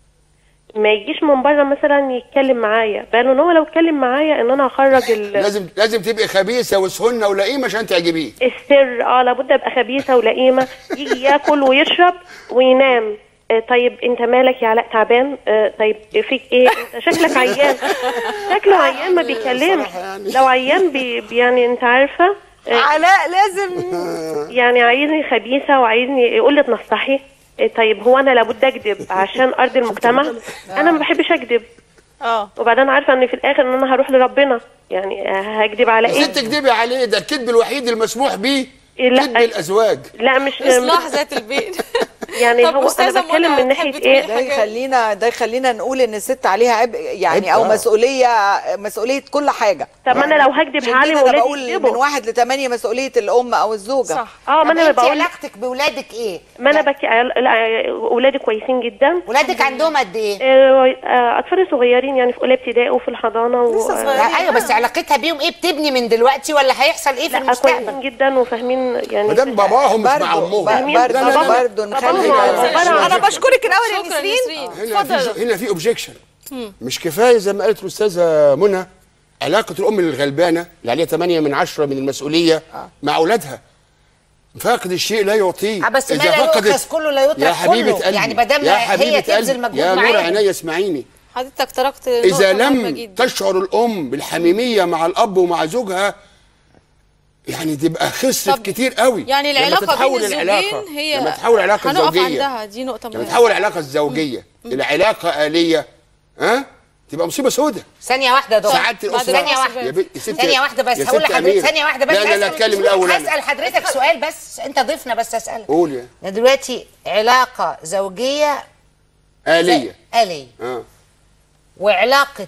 ما يجيش من بره مثلا يتكلم معايا باله ان هو لو اتكلم معايا ان انا اخرج ال- لازم لازم تبقي خبيثه وسهنه ولئيمه عشان تعجبيه السر اه لابد ابقى خبيثه ولئيمه يجي ياكل ويشرب وينام آه طيب انت مالك يا علاء تعبان آه طيب فيك ايه انت شكلك عيان شكله عيان ما بيكلمش صراحة يعني. لو عيان بي بي- يعني انت عارفه آه علاء لازم يعني عايزني خبيثه وعايزني يقول لي تنصحي آه طيب هو انا لابد اكذب عشان ارضي المجتمع انا ما بحبش اكذب اه وبعدين عارفه ان في الاخر ان انا هروح لربنا يعني آه، هكذب على بس ايه انت تكدبي عليه ده الكذب الوحيد المسموح بيه لا. كذب الازواج لا مش اصلاح ذات البيت يعني طب هو انا أستاذة بتكلم منى، من ناحيه تحبي تقولي ايه ده يخلينا ده يخلينا نقول ان الست عليها عبء يعني عبء، او آه. مسؤوليه مسؤوليه كل حاجه طب ما انا لو هكدب عشان علي كده انا ولادي بقول من يكذبوا واحد لثمانيه مسؤوليه الام او الزوجه صح اه ما طب انا انت بقول علاقتك باولادك ايه؟ ما انا بكي لا، ولادي كويسين جدا ولادك عندهم قد ايه؟ آه، آه، اطفالي صغيرين يعني في اولى ابتدائي وفي الحضانه و... لسه صغيرين. لا ايوه بس علاقتها بيهم ايه بتبني من دلوقتي ولا هيحصل ايه في لا المستقبل؟ كويسين جدا وفاهمين يعني ما دام باباهم مش مع برضه امهم برضه لا، لا، لا. برضه نخلي باباهم بالنا. عبارة عن- انا بشكرك الاول يا شكرا نسرين نسرين هنا في اتفضل هنا في اوبجيكشن مش كفايه زي ما قالت الاستاذه منى علاقه الام الغلبانه اللي عليها 8 من 10 من المسؤوليه مع اولادها فاقد الشيء لا يعطيه آه، بس ما إذا لا فقدت- يؤخذ كله لا يترك يا حبيبه كله. قلبي يعني ما دام يا هي حبيبه تبذل قلبي مجهود يا نور معاهم. عينيا اسمعيني حضرتك تركت إذا نقطة مهمة لم جدا. تشعر الأم بالحميمية مع الأب ومع زوجها يعني تبقى خسرت طب كتير قوي يعني لما العلاقة تتحول بين العلاقة الزوجين هي لما تتحول العلاقة هنقف الزوجية عندها دي نقطة لما مهمة تتحول العلاقة الزوجية إلى علاقة آلية ها تبقى مصيبة سودة ثانية واحدة يا دكتور ساعات الأسرة ثانية واحدة يا بي- يا ست- ثانية واحدة بس يا هقول ست لحضرتك أميرة. ثانية واحدة بس لا لا لا أسأل- اتكلم الأول أنا هسأل حضرتك سؤال بس أنت ضيفنا بس أسألك قول يا ده دلوقتي علاقة زوجية آلية آلية اه وعلاقة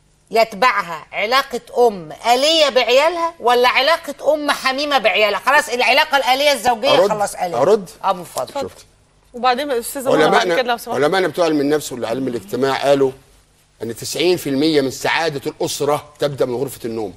يتبعها علاقة أم آلية بعيالها ولا علاقة أم حميمة بعيالها خلاص العلاقة الآلية الزوجية أرد؟ خلاص آلية أرد؟ اه من فضلك شفت وبعدين الاستاذه منى بعد كده لو علماءنا سمحت علماءنا بتوع علم النفس والعلم الاجتماع قالوا ان 90% من سعاده الاسره تبدا من غرفه النوم.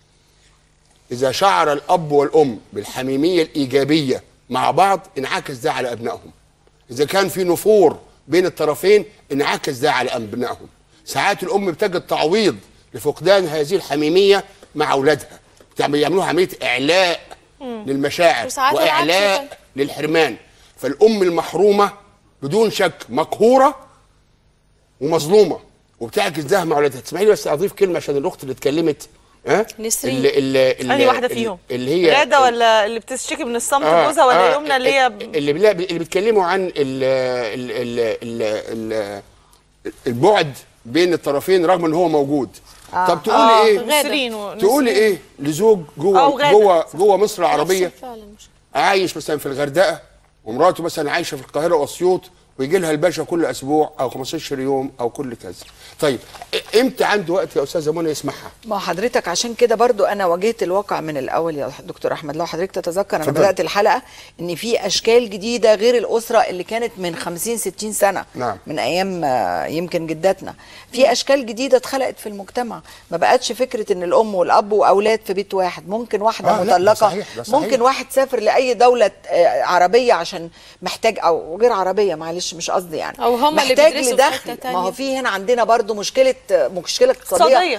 اذا شعر الاب والام بالحميميه الايجابيه مع بعض انعكس ده على ابنائهم. اذا كان في نفور بين الطرفين انعكس ده على ابنائهم. ساعات الام بتجد تعويض لفقدان هذه الحميميه مع اولادها. بتعمل يعملوا عمليه اعلاء للمشاعر وساعات العكس واعلاء كمان. للحرمان فالام المحرومه بدون شك مقهوره ومظلومه وبتعكس ده مع اولادها تسمعي لي بس اضيف كلمه عشان الاخت اللي اتكلمت ها نسرين. اللي اللي اللي انهي واحده فيهم اللي هي غاده ولا اللي بتشتكي من الصمت آه، جوزها ولا آه، يمنى اللي هي اللي بلا- اللي بيتكلموا عن ال ال ال ال ال البعد بين الطرفين رغم ان هو موجود طب تقولي آه، ايه نسرين و- تقولي ايه لزوج آه، جوه وغادة. جوه جوه مصر العربيه فعلا مش عايش مثلا في الغردقه ومراته مثلا عايشه في القاهره واسيوط ويجي لها الباشا كل اسبوع او 15 يوم او كل كذا طيب إ- امتى عنده وقت يا استاذه منى يسمعها ما حضرتك عشان كده برضو انا واجهت الواقع من الاول يا دكتور احمد لو حضرتك تتذكر انا اتفضل. بدات الحلقه ان في اشكال جديده غير الاسره اللي كانت من 50 60 سنه نعم. من ايام آه، يمكن جداتنا في اشكال جديده اتخلقت في المجتمع ما بقتش فكره ان الام والاب واولاد في بيت واحد ممكن واحده آه، لا، ده مطلقه صحيح، ده صحيح. ممكن واحد سافر لاي دوله آه، عربيه عشان محتاج او غير عربيه معلش مش مش قصدي يعني أو هم اللي محتاج بيدرسوا في لدخل حتة ما هو تانية. في هنا عندنا برضو مشكله مشكله اقتصاديه اقتصادية.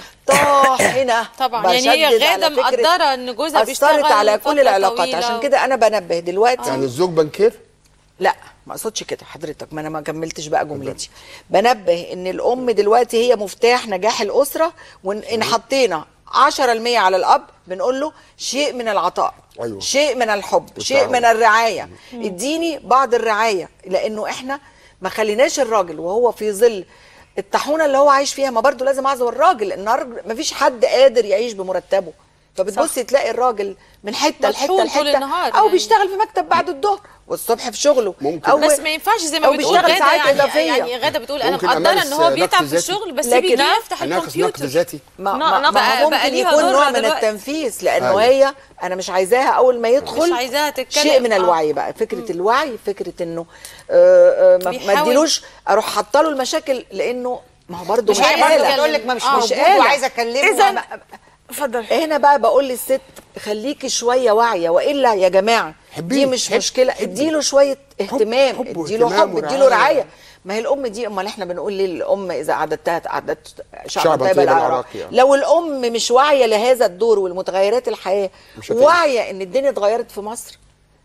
طاحنه طبعا يعني هي بشدد على غادة فكرة مقدرة إن جوزها اثرت بيشتغل على كل فترة العلاقات طويلة عشان و- كده انا بنبه دلوقتي يعني الزوج بنكير لا ما اقصدش كده حضرتك ما انا ما كملتش بقى جملتي بنبه ان الام دلوقتي هي مفتاح نجاح الاسره وان حطينا 10% على الاب بنقول له شيء من العطاء أيوة. شيء من الحب شيء والتعاون. من الرعايه اديني بعض الرعايه لانه احنا ما خليناش الراجل وهو في ظل الطاحونه اللي هو عايش فيها ما برضه لازم اعذر الراجل النهارده ما فيش حد قادر يعيش بمرتبه فبتبصي تلاقي الراجل من حته لحته مطحون طول لحته النهار او يعني. بيشتغل في مكتب بعد الظهر والصبح في شغله ممكن. أو بس ما ينفعش زي ما أو بتقول بيشتغل غاده ساعات يعني, إضافية. يعني غاده بتقول انا ممكن مقدره ان أمارس هو نقد بيتعب في ذاتي. الشغل بس لكن بيجي يفتح اناقص نقد الكمبيوتر ذاتي ما, لا، ما, لا، ما بقى- هو بقى ممكن ليها يكون دور نوع من دلوقتي. التنفيس لانه أيوة. هي انا مش عايزاها اول ما يدخل مش عايزاها تتكلم. شيء من آه. الوعي بقى فكره الوعي فكره انه آه، آه، ما- ما بيحاول- اديلوش اروح حاطه له المشاكل لانه ما هو برضه مش مش عايزة هي برضه آلة. تتكلم. بتقول لك ما مش آه، موجود آلة. وعايزه اكلمه اذا وما- اتفضل هنا بقى بقول للست خليكي شويه واعيه والا يا جماعه حبيه، دي مش حب- مشكله حبي. اديله شويه اهتمام حب اديله واهتمام حب اديله ورعاية. رعايه ما هي الام دي امال احنا بنقول ليه الام اذا عددتها عددت شعبا شعباً طيب طيب العراق العراق يعني. لو الام مش واعيه لهذا الدور والمتغيرات الحياه مش هتنجح. واعيه ان الدنيا اتغيرت في مصر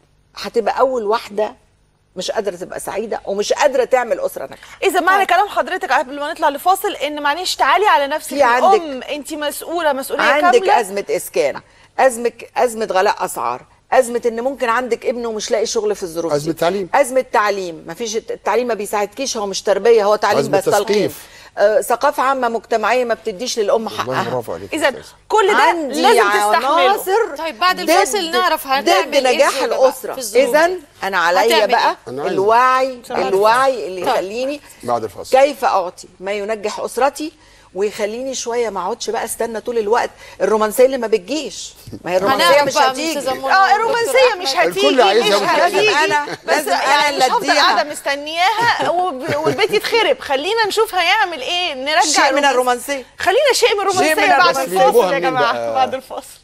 هتبقى اول واحده مش قادره تبقى سعيده ومش قادره تعمل اسره ناجحه اذا معنى كلام حضرتك قبل ما نطلع لفاصل ان معلش تعالي على نفسك في عندك- الام انت مسؤوله مسؤوليه عندك كامله ازمه اسكان ازمه ازمه غلاء اسعار ازمه ان ممكن عندك ابن ومش لاقي شغل في الظروف أزمة دي. تعليم. ازمه تعليم ما فيش التعليم ما بيساعدكيش هو مش تربيه هو تعليم أزمة بس تلقين تثقيف. آه، ثقافه عامه مجتمعيه ما بتديش للام والله حقها برافو عليك يا اذا أستاذ. كل ده عندي لازم تستحمله عناصر طيب بعد ضد- الفاصل نعرف هنعمل ضد إيه نجاح الزوجة بقى الاسره في الظروف اذا دي؟ انا عليا هتعمل بقى إيه؟ أنا عايز- الوعي سامعة. الوعي اللي طيب. يخليني بعد الفاصل كيف اعطي ما ينجح اسرتي ويخليني شويه ما اقعدش بقى استنى طول الوقت الرومانسيه اللي ما بتجيش ما هي الرومانسيه هنعرف مش بقى هتيجي أستاذة منى اه ودكتور الرومانسيه أحمد. مش هتيجي الكل عايزها مش مش هتيجي لازم أنا- بس لازم أنا يعني اللي مش هفضل أديها. قاعده مستنياها وب- والبيت يتخرب خلينا نشوف هيعمل ايه نرجع شيء من الرومانس- الرومانسيه خلينا شيء من الرومانسيه من بعد الرومانسية. الفاصل بيجيبوها يا منين جماعه بقى؟ بعد الفاصل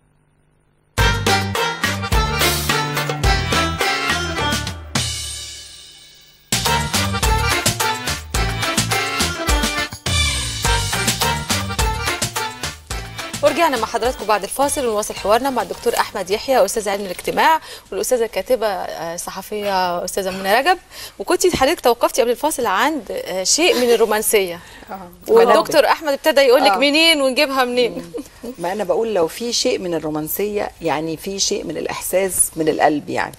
ورجعنا مع حضراتكم بعد الفاصل ونواصل حوارنا مع الدكتور احمد يحيى استاذ علم الاجتماع والاستاذه الكاتبه آه، الصحفيه استاذه منى رجب وكنت حضرتك توقفتي قبل الفاصل عند آه، شيء من الرومانسيه والدكتور احمد ابتدى يقول لك آه. منين ونجيبها منين ما انا بقول لو في شيء من الرومانسيه يعني في شيء من الاحساس من القلب يعني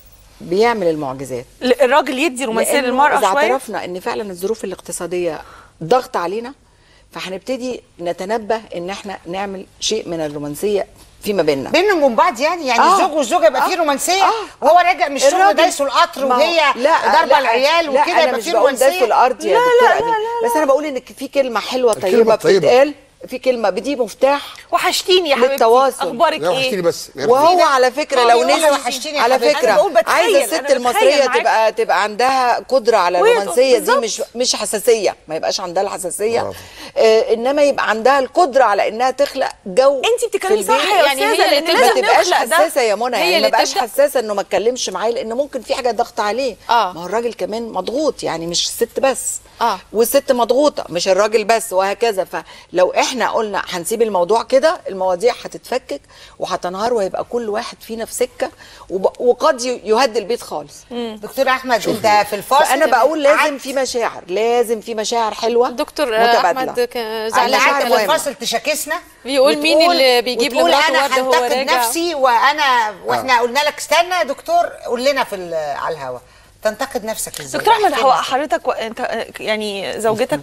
بيعمل المعجزات الراجل يدي رومانسيه لأنه للمراه اذا شويه اعترفنا ان فعلا الظروف الاقتصاديه ضغط علينا فهنبتدي نتنبه ان احنا نعمل شيء من الرومانسيه فيما بيننا بينهم وبين بعض يعني يعني آه. الزوج والزوجه يبقى آه. فيه رومانسيه آه. وهو راجع من الشغل الراجل- دايسوا القطر ما هو- وهي ضاربه العيال لا وكده انا يبقى مش فيه بقول داس رومانسيه الارض يا دكتور أمين. بس انا بقول ان في كلمه حلوه الكلمة طيبه الطيبة. بتتقال في كلمه دي مفتاح وحشتيني يا حبيبتي للتواصل. اخبارك لا وحشتيني ايه بس وهو على فكره آه، لو يقول نزل وحشتيني يا على حبيبتي. فكره أنا بقول بتخيل، عايزه أنا الست بتخيل المصريه معاك. تبقى تبقى عندها قدره على وهي الرومانسيه دي بالظبط. مش مش حساسيه ما يبقاش عندها الحساسيه برافو. آه انما يبقى عندها القدره على انها تخلق جو انت بتتكلمي في البيت. صح يا يعني هي استاذه اللي لان ما لازم تبقاش نخلق ده حساسه يا منى هي يعني ما اللي بقاش تبدأ. حساسه انه ما اتكلمش معاه لان ممكن في حاجه ضغط عليه آه. ما هو الراجل كمان مضغوط يعني مش الست بس آه. والست مضغوطه مش الراجل بس وهكذا فلو احنا قلنا هنسيب الموضوع كده المواضيع هتتفكك وهتنهار وهيبقى كل واحد فينا في سكه وب... وقد ي- يهدي البيت خالص دكتور احمد انت في الفاصل فانا بقول لازم قعدت- في مشاعر لازم في مشاعر حلوه دكتور متبادلة. احمد كان انا زعلان مشاعر قعدت في مهمة. الفاصل تشاكسنا بيقول مين وتقول- اللي بيجيب وتقول لمراته انا وردة وهو هنتقد راجع؟ نفسي وانا واحنا قلنا لك استنى يا دكتور قول لنا في ال- على الهوا تنتقد نفسك ازاي دكتور احمد احكي هو لنا. حضرتك و... انت يعني زوجتك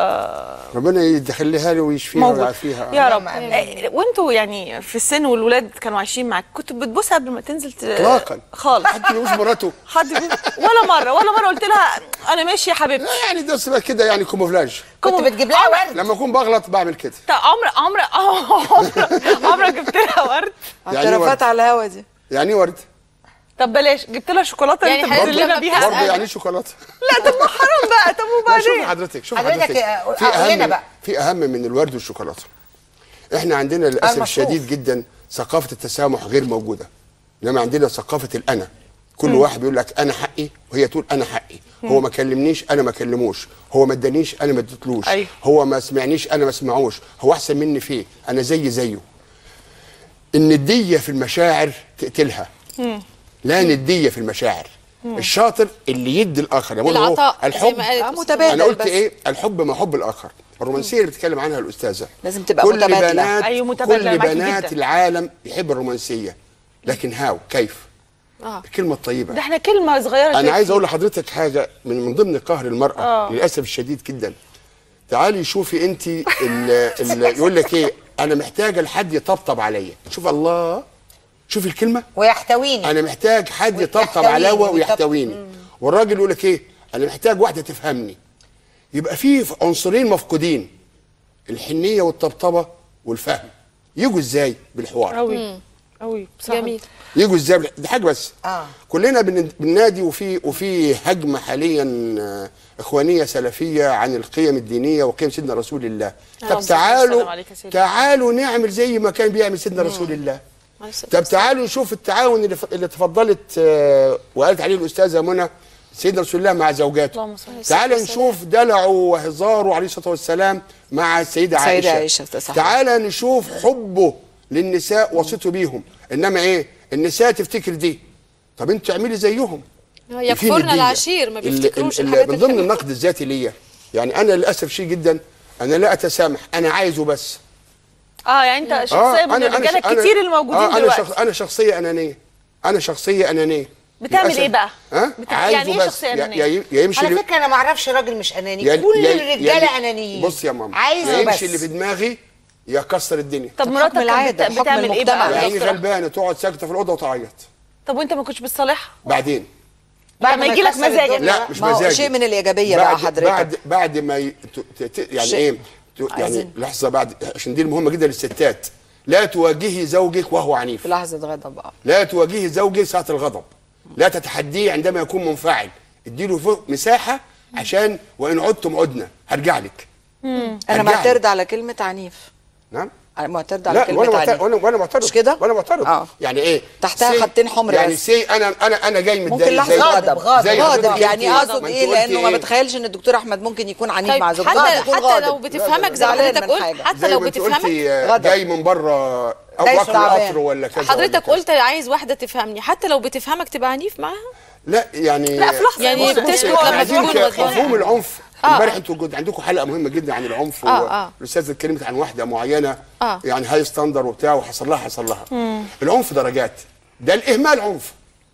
آه، ربنا يدخلها لي ويشفيها موجود ويعافيها يا رب اللهم آمين. آه، وانتوا يعني في السن والولاد كانوا عايشين معاك كنت بتبوسها قبل ما تنزل ت... اطلاقا خالص حد يبوس مراته حد بيبوس ولا مره ولا مره قلت لها انا ماشي يا حبيبتي لا يعني ده اسمها كده يعني كوموفلاج كنت بتجيب لها ورد لما اكون بغلط بعمل كده طب عمر عمر عمر عمرك جبت لها ورد يعني اعترافات ورد. على الهوا دي يعني إيه ورد طب بلاش جبت لها شوكولاته يعني انت حضرتك بتقول لنا لما بيها برضه أسأل. يعني شوكولاته لا طب ما حرام بقى طب لا شوفي وبعدين حضرتك شوفي حضرتك، حضرتك آه، في قول لنا اهم بقى. في اهم من الورد والشوكولاته احنا عندنا للاسف المصروف. الشديد جدا ثقافه التسامح غير موجوده انما عندنا ثقافه الانا كل واحد بيقول لك انا حقي وهي تقول انا حقي هو ما كلمنيش انا ما كلموش هو ما ادانيش انا ما اديتلوش أيوة. هو ما سمعنيش انا ما اسمعوش هو احسن مني في إيه؟ انا زي زيه النديه في المشاعر تقتلها لا نديه في المشاعر الشاطر اللي يدي الاخر يقول هو العطاء زي الحب ما قالت آه، أستاذة متبادل. انا قلت بس. ايه الحب ما حب الاخر الرومانسيه اللي بتتكلم عنها الاستاذه لازم تبقى كل متبادلة. بنات أيوة، متبادلة، كل معاكي بنات جداً. العالم يحب الرومانسيه لكن هاو كيف آه. الكلمه الطيبه ده احنا كلمه صغيره انا عايز تكفي. اقول لحضرتك حاجه من من ضمن قهر المراه آه. للاسف الشديد جدا تعالي شوفي انت ال- ال- يقول لك ايه انا محتاجه لحد يطبطب عليا شوف الله شوف الكلمه ويحتويني انا محتاج حد يطبطب ويحتويني عليا ويطب- ويحتويني والراجل يقول لك ايه انا محتاج واحده تفهمني يبقى في عنصرين مفقودين الحنيه والطبطبه والفهم يجوا ازاي بالحوار قوي قوي بصراحه جميل يجوا ازاي بالح- دي حاجه بس آه. كلنا بن- بننادي وفي وفي هجمه حاليا آه، اخوانيه سلفيه عن القيم الدينيه وقيم سيدنا رسول الله طب اللهم صل وسلم تعالوا عليك يا سيدي. تعالوا نعمل زي ما كان بيعمل سيدنا رسول الله عليه الصلاة طب والسلام. تعالوا نشوف التعاون اللي, ف... اللي تفضلت آه، وقالت عليه الاستاذه منى سيدنا رسول الله مع زوجاته اللهم صل وسلم. تعال نشوف دلعه وهزاره عليه الصلاه والسلام مع السيده السيدة عائشه, عائشة، ده صحيح. تعال نشوف حبه للنساء وصيته بيهم انما ايه النساء تفتكر دي طب انت اعملي زيهم آه، يكفرنا العشير ما بيفتكروش ال- ال- الحاجات من ضمن الحلوة. النقد الذاتي ليا يعني انا للاسف شيء جدا انا لا اتسامح انا عايزه بس اه يعني انت شخصيه من الرجاله ش- الكتير الموجودين آه أنا دلوقتي شخص أنا شخصية أنانية أنا شخصية أنانية بتعمل للأسف. إيه بقى؟ ها؟ بت- عايزه يعني إيه بس شخصية يا- أنانية؟ يا يا يمشي على اللي- فكره انا ما اعرفش راجل مش اناني يا- كل يا- الرجاله يا- انانيين بص يا ماما عايزه يا بس يمشي اللي في دماغي يا كسر الدنيا طب حكم مراتك كانت العادة، بت- حكم بتعمل ايه المجتمع. بقى يا يا عيني دكتورة؟ غلبانة تقعد ساكتة في الأوضة وتعيط طب وانت ما كنتش بتصالحها بعدين لما يجي لك يكسر مزاجك الدنيا. لا مش ما هو مزاجي شيء من الإيجابية بقى بعد حضرتك. بعد بعد ما ي... ت... ت... ت... يعني شيء. ايه ت... يعني عايزين. لحظه بعد عشان دي المهمه جدا للستات لا تواجهي زوجك وهو عنيف في لحظة غضب اه لا تواجهي زوجك ساعة الغضب لا تتحديه عندما يكون منفعل اديله فوق مساحة عشان وإن عدتم عدنا هرجع لك انا هرجع معترض لك. على كلمة عنيف نعم انا معترض على لا كلمة وانا معترض عنيف وانا وانا معترض مش كده؟ وانا معترض آه. يعني ايه تحتها سي- خطين حمر يعني بس. سي انا انا انا جاي ممكن متضايق زي- لحظة غضب غاضب، زي غاضب حضرتك يعني انت- اقصد ما انت ايه قلتي لانه ما ايه؟ بتخيلش ان الدكتور احمد ممكن يكون عنيف طيب مع زوجته حتى ممكن يكون حتى غاضب. لو بتفهمك زي ما زعلان حضرتك من قلت حاجة. حتى زي لو ما انت بتفهمك قلتي آه، غضب. جاي من بره او دايس واكل تعبان. قطر ولا كذا ولا حضرتك كذا. قلت عايز واحده تفهمني حتى لو بتفهمك تبقى عنيف معاها لا يعني لا في لحظه يعني بص- بتسكت بص- لما عايزين تكون ك- غضبان. مفهوم العنف آه. امبارح انتوا جد- عندكم حلقه مهمه جدا عن العنف آه، آه. والاستاذه اتكلمت عن واحده معينه آه. يعني هاي ستاندر وبتاع وحصل لها حصل لها العنف درجات ده الاهمال عنف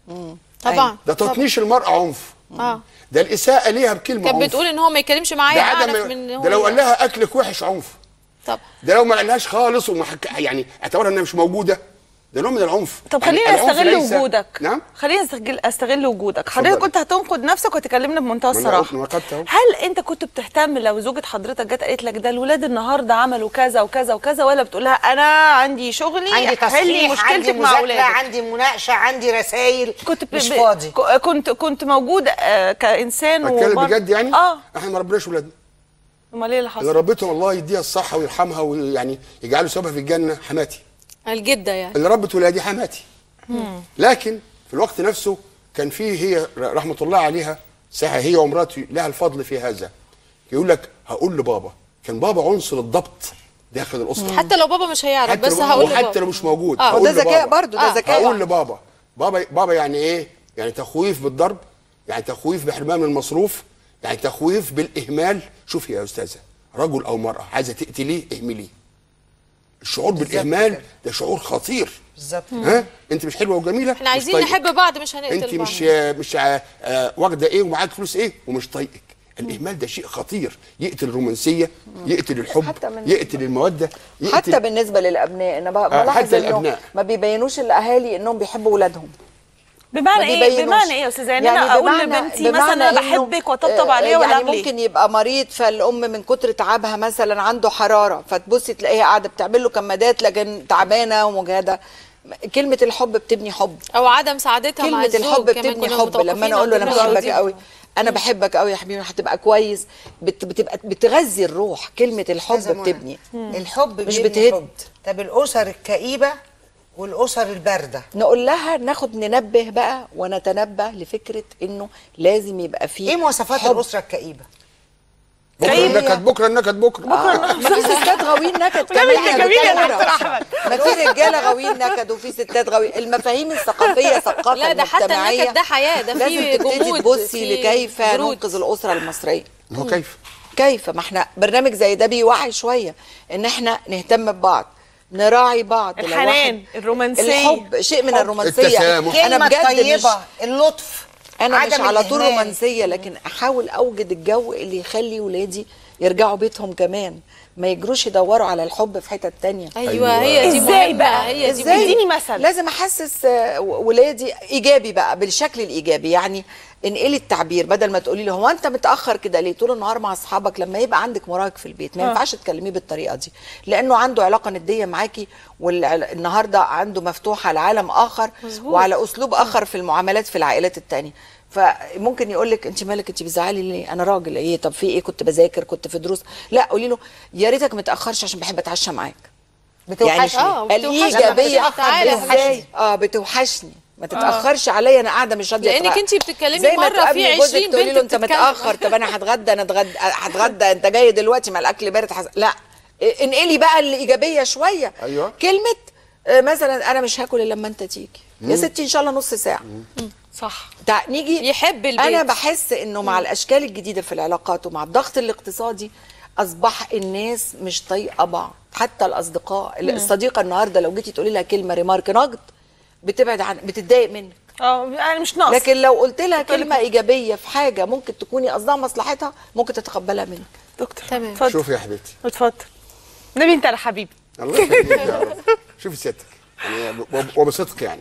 طبعا ده تطنيش المراه عنف اه ده الاساءه ليها بكلمه كانت عنف بتقول ان هو ما يتكلمش معايا ده اعرف عدم من هو ده لو قال لها اكلك وحش عنف طب ده لو ما قالهاش خالص وما حك... يعني اعتبرها انها مش موجوده ده نوع من العنف طب يعني خليني العنف استغل ليس- وجودك نعم خليني استغل استغل وجودك حضرتك اتفضلي. كنت هتنقد نفسك وتكلمنا بمنتهى ما أنا الصراحه قلت- ما قلت أهو. هل انت كنت بتهتم لو زوجة حضرتك جت قالت لك ده الولاد النهارده عملوا كذا وكذا وكذا ولا بتقول لها انا عندي شغلي عندي حلي تصحيح عندي مشكلتك مع مذاكره اولادك عندي مناقشه عندي رسائل كنت ب... مش ب- فاضي ك- كنت كنت موجود آه، كانسان اتكلم وبر- بجد يعني اه احنا ما ربناش ولادنا امال ايه اللي اللي حصل ربيتهم الله يديها الصحه ويرحمها ويعني يجعله سبب في الجنه حماتي الجده يعني اللي ربت ولادي حماتي لكن في الوقت نفسه كان فيه هي رحمه الله عليها ساعه هي ومراتي لها الفضل في هذا يقول لك هقول لبابا كان بابا عنصر الضبط داخل الاسره حتى لو بابا مش هيعرف حتى بس لو- هقول وحتى لبابا. لو مش موجود آه. هقول وده ذكاء لبابا. برضه ده آه. ذكاء هقول لبابا بابا بابا يعني ايه يعني تخويف بالضرب يعني تخويف بحرمان من المصروف يعني تخويف بالاهمال شوفي يا استاذه رجل او مراه عايزه تقتليه اهمليه الشعور بالاهمال كده. ده شعور خطير بالظبط ها انت مش حلوه وجميله احنا عايزين مش طايقك. نحب بعض مش هنقتل انت بعض مش مش آه، آه، واخده ايه ومعاك فلوس ايه ومش طايقك الاهمال ده شيء خطير يقتل الرومانسيه يقتل الحب حتى من- يقتل الموده يقتل حتى بالنسبه للابناء انا ب- بلاحظ حتى انه الأبناء. ما بيبينوش الاهالي انهم بيحبوا اولادهم بمعنى ما ايه بيبينوش. بمعنى ايه يا استاذه يعني, انا اقول بمعنى- لبنتي بمعنى مثلا انا إنه، بحبك واطبطب آه، عليها ولا يعني أعمل إيه؟ ممكن يبقى مريض فالام من كتر تعبها مثلا عنده حراره فتبصي تلاقيها قاعده بتعمل له كمادات لكن تعبانه ومجهده كلمه الحب بتبني حب او عدم سعادتها مع كلمه الزوج الحب كمان بتبني كنا حب لما انا اقول له انا متوقفين عند بحبك النقطة دي. قوي انا بحبك قوي يا حبيبي هتبقى كويس بت بتبقى بتغذي الروح كلمه الحب أستاذة منى، بتبني الحب مش بيبني بتهد. حب طب الاسر الكئيبه والاسر البارده نقول لها ناخد ننبه بقى ونتنبه لفكره انه لازم يبقى فيه ايه مواصفات حب. الاسره الكئيبه بكره كئيب. النكد بكره النكد بكره ما في ستات غاويين نكد ونعمل كمان يا جميل يا دكتورة. دكتور أحمد. ما في رجاله غاويين نكد وفي ستات غاويين المفاهيم الثقافيه ثقافه لا، ده حتى مجتمعية النكد ده حياة، ده لازم فيه تبتدي جمود، تبصي فيه لكيف برود. ننقذ الاسره المصريه هو كيف كيف ما احنا برنامج زي ده بيوعي شويه ان احنا نهتم ببعض نراعي بعض لو الحنان واحد- الرومانسيه الحب شيء من حب. الرومانسيه التسامح. انا كلمه بجد مش طيبه اللطف انا مش عدم على طول الإهمال. رومانسيه لكن احاول اوجد الجو اللي يخلي ولادي يرجعوا بيتهم كمان ما يجروش يدوروا على الحب في حتت تانية ايوه أيوة. هي دي إزاي مهمة، بقى؟ هي دي إزاي؟ مهمة. اديني مثل. لازم احسس آه، ولادي ايجابي بقى بالشكل الايجابي يعني انقلي التعبير بدل ما تقولي له هو انت متاخر كده ليه طول النهار مع اصحابك لما يبقى عندك مراهق في البيت ما ينفعش تكلميه بالطريقه دي لانه عنده علاقه نديه معاكي والنهارده عنده مفتوح على عالم اخر مظبوط. وعلى اسلوب اخر في المعاملات في العائلات التانية فممكن يقول لك انت مالك انت بتزعلي ليه انا راجل ايه طب في ايه كنت بذاكر كنت في دروس لا قولي له يا ريتك متاخرش عشان بحب اتعشى معاك بتوحشني آه، بتوحشني. الايجابيه لما بتتأخر ازاي اه بتوحشني ما تتاخرش عليا انا قاعده مش راضيه لأنك أتغ- انتي بتتكلمي زي ما مرة تقابلي في جوزك 20 تقولي بنت له انت بتتكلم. متاخر طب انا هتغدى انا اتغدى هتغدى انت جاي دلوقتي ما الاكل بارد حز... لا إيه، انقلي بقى الايجابيه شويه أيوة. كلمه آه، مثلا انا مش هاكل الا لما انت تيجي يا ستي ان شاء الله نص ساعه صح تع... نيجي يحب البيت. انا بحس انه مع الاشكال الجديده في العلاقات ومع الضغط الاقتصادي اصبح الناس مش طايقه بعض حتى الاصدقاء الصديقه النهارده لو جيتي تقولي لها كلمه ريمارك نقد بتبعد عن بتتضايق منك اه انا مش ناقص لكن لو قلت لها كلمه ايجابيه في حاجه ممكن تكوني قصدها مصلحتها ممكن تتقبلها منك دكتور تمام. اتفضل شوف يا حبيبتي اتفضل نبي انت يا حبيبي الله يخليك يا رب شوفي سيادتك يعني وب- وبصدق يعني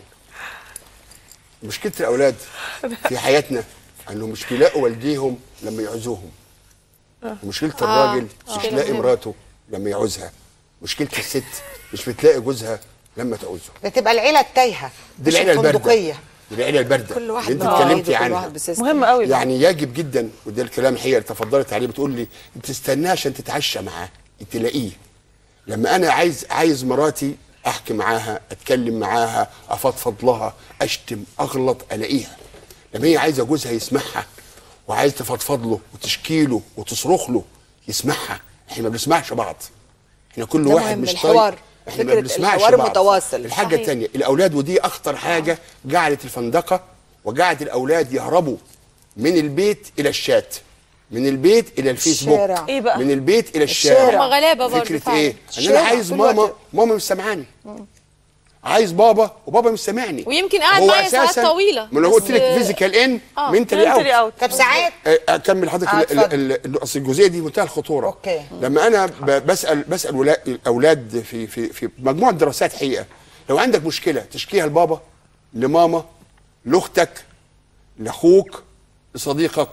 مشكله الاولاد في حياتنا انهم مش بيلاقوا والديهم لما يعوزوهم ومشكله الراجل مش مشكلة لاقي مهمة. مراته لما يعوزها مشكله الست مش بتلاقي جوزها لما تعوزه بتبقى العيله التايهه دي مش العيله البارده الفندقيه دي العيله البارده كل واحد اللي انت بقى اتكلمتي عايزه، كل عنها واحد بسيستم. مهم قوي بقى. يعني يجب جدا وده الكلام هي اللي تفضلت عليه بتقول لي بتستناه عشان تتعشى معاه تلاقيه لما انا عايز عايز مراتي احكي معاها اتكلم معاها افضفض لها اشتم اغلط الاقيها لما هي عايزه جوزها يسمعها وعايز تفضفض له وتشكي له وتصرخ له يسمعها احنا ما بنسمعش بعض احنا كل ده واحد مهم، مش الحوار. طايق احنا ما فكرة بنسمعش الحوار بعض متواصل. الحاجه صحيح. الثانيه الاولاد ودي اخطر حاجه جعلت الفندقه وجعلت الاولاد يهربوا من البيت الى الشات من البيت الى الفيسبوك الشارع. إيه بقى؟ من البيت الى الشارع الشارع. هم غلابة برضه فكره فعلا. ايه ان انا الشارع عايز طول ماما الوقت. ماما مش سامعاني عايز بابا وبابا مش سامعني ويمكن قاعد هو معايا ساعات أساساً- طويلة، ما انا بس- قلت لك فيزيكال ان آه، منتلي mentally اوت out. طب ساعات اكمل حضرتك آه، ال- اتفضل. ال- ال- اصل الجزئيه دي منتهى الخطوره أوكي. لما انا ب- بسال بسال ولا- الاولاد في في في مجموعه دراسات حقيقه لو عندك مشكله تشكيها لبابا لماما لاختك لاخوك لصديقك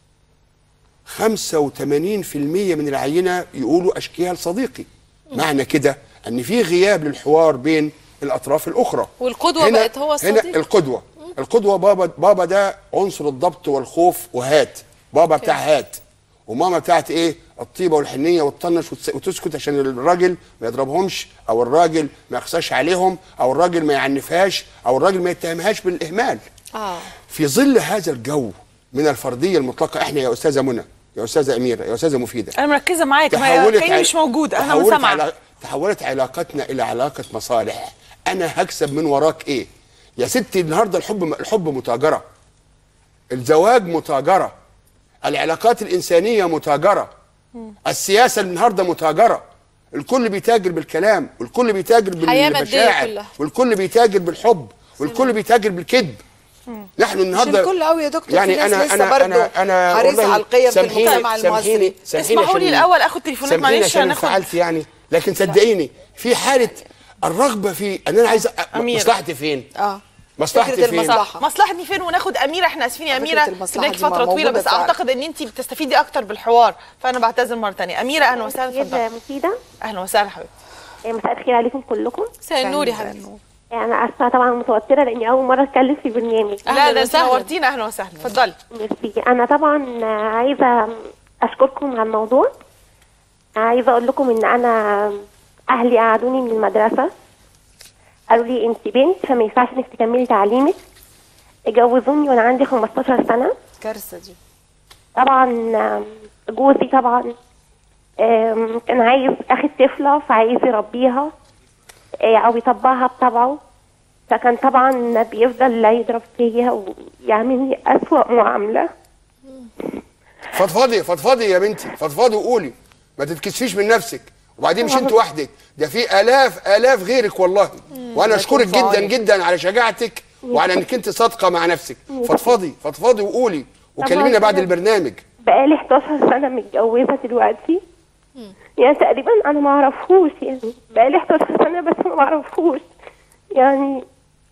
85% من العينه يقولوا اشكيها لصديقي معنى كده ان في غياب للحوار بين الاطراف الاخرى والقدوة هنا بقت هو هنا الصديق. القدوه القدوه بابا بابا ده عنصر الضبط والخوف وهات بابا بتاع هات وماما بتاعت ايه الطيبه والحنيه وتطنش وتس- وتسكت عشان الراجل ما يضربهمش او الراجل ما يخسرش عليهم او الراجل ما يعنفهاش او الراجل ما يتهمهاش بالاهمال اه في ظل هذا الجو من الفرديه المطلقه احنا يا استاذه منى يا استاذه اميره يا استاذه مفيده انا مركزه معاك ما تحولت كاني عل- مش موجوده انا تحولت سامعه علا- تحولت علاقتنا الى علاقه مصالح انا هكسب من وراك ايه يا ستي النهارده الحب الحب متاجره الزواج متاجره العلاقات الانسانيه متاجره السياسه النهارده متاجره الكل بيتاجر بالكلام والكل بيتاجر حياة مادية بالمشاعر كلها. والكل بيتاجر بالحب والكل بيتاجر بالكذب نحن مش النهارده الكل قوي يا دكتور يعني في ناس انا لسه انا برضه انا انا حريصه والله على القيم في سامحيني- المجتمع المصري سامحيني سامحيني اسمحوا لي عشان- الأول آخد تليفونات، سامحيني معلش عشان هناخد- انفعلت يعني لكن صدقيني في حاله الرغبه في ان انا عايز أ- أمير. مصلحتي فين؟ اه مصلحتي فكرة فين؟ المصلحة. مصلحتي فين وناخد اميره احنا اسفين يا فكرة اميره المصلحة سيبك دي فتره طويله موجودة بس فعلا. اعتقد ان انت بتستفيدي اكتر بالحوار فانا بعتذر مره ثانيه اميره اهلا وسهلا اتفضلي مفيدة اهلا وسهلا حبيبتي مساء الخير عليكم كلكم مساء النور يا حبيبتي انا اسفه طبعا متوتره لاني اول مره اتكلم في برنامج لا أهلاً ده انت وسهلاً. نورتينا اهلا وسهلا اتفضلي ميرسي انا طبعا عايزه اشكركم على الموضوع عايزه اقول لكم ان انا اهلي قعدوني من المدرسه قالوا لي انت بنت فما ينفعش انك تكملي تعليمك جوزوني وانا عندي 15 سنه كارثه دي طبعا آم، جوزي طبعا آم، كان عايز اخد طفله فعايز يربيها آه، او يطبعها بطبعه فكان طبعا بيفضل يضرب فيا ويعمل لي اسوأ معامله فضفضي فضفضي يا بنتي فضفضي وقولي ما تتكسفيش من نفسك وبعدين مش انت وحدك ده في الاف الاف غيرك والله وانا اشكرك جدا جدا على شجاعتك وعلى انك انت صادقه مع نفسك فضفضي فضفضي وقولي وكلمينا بعد البرنامج بقالي 11 سنه متجوزه دلوقتي يعني تقريبا انا ما اعرفهوش يعني بقالي 11 سنه بس ما اعرفهوش يعني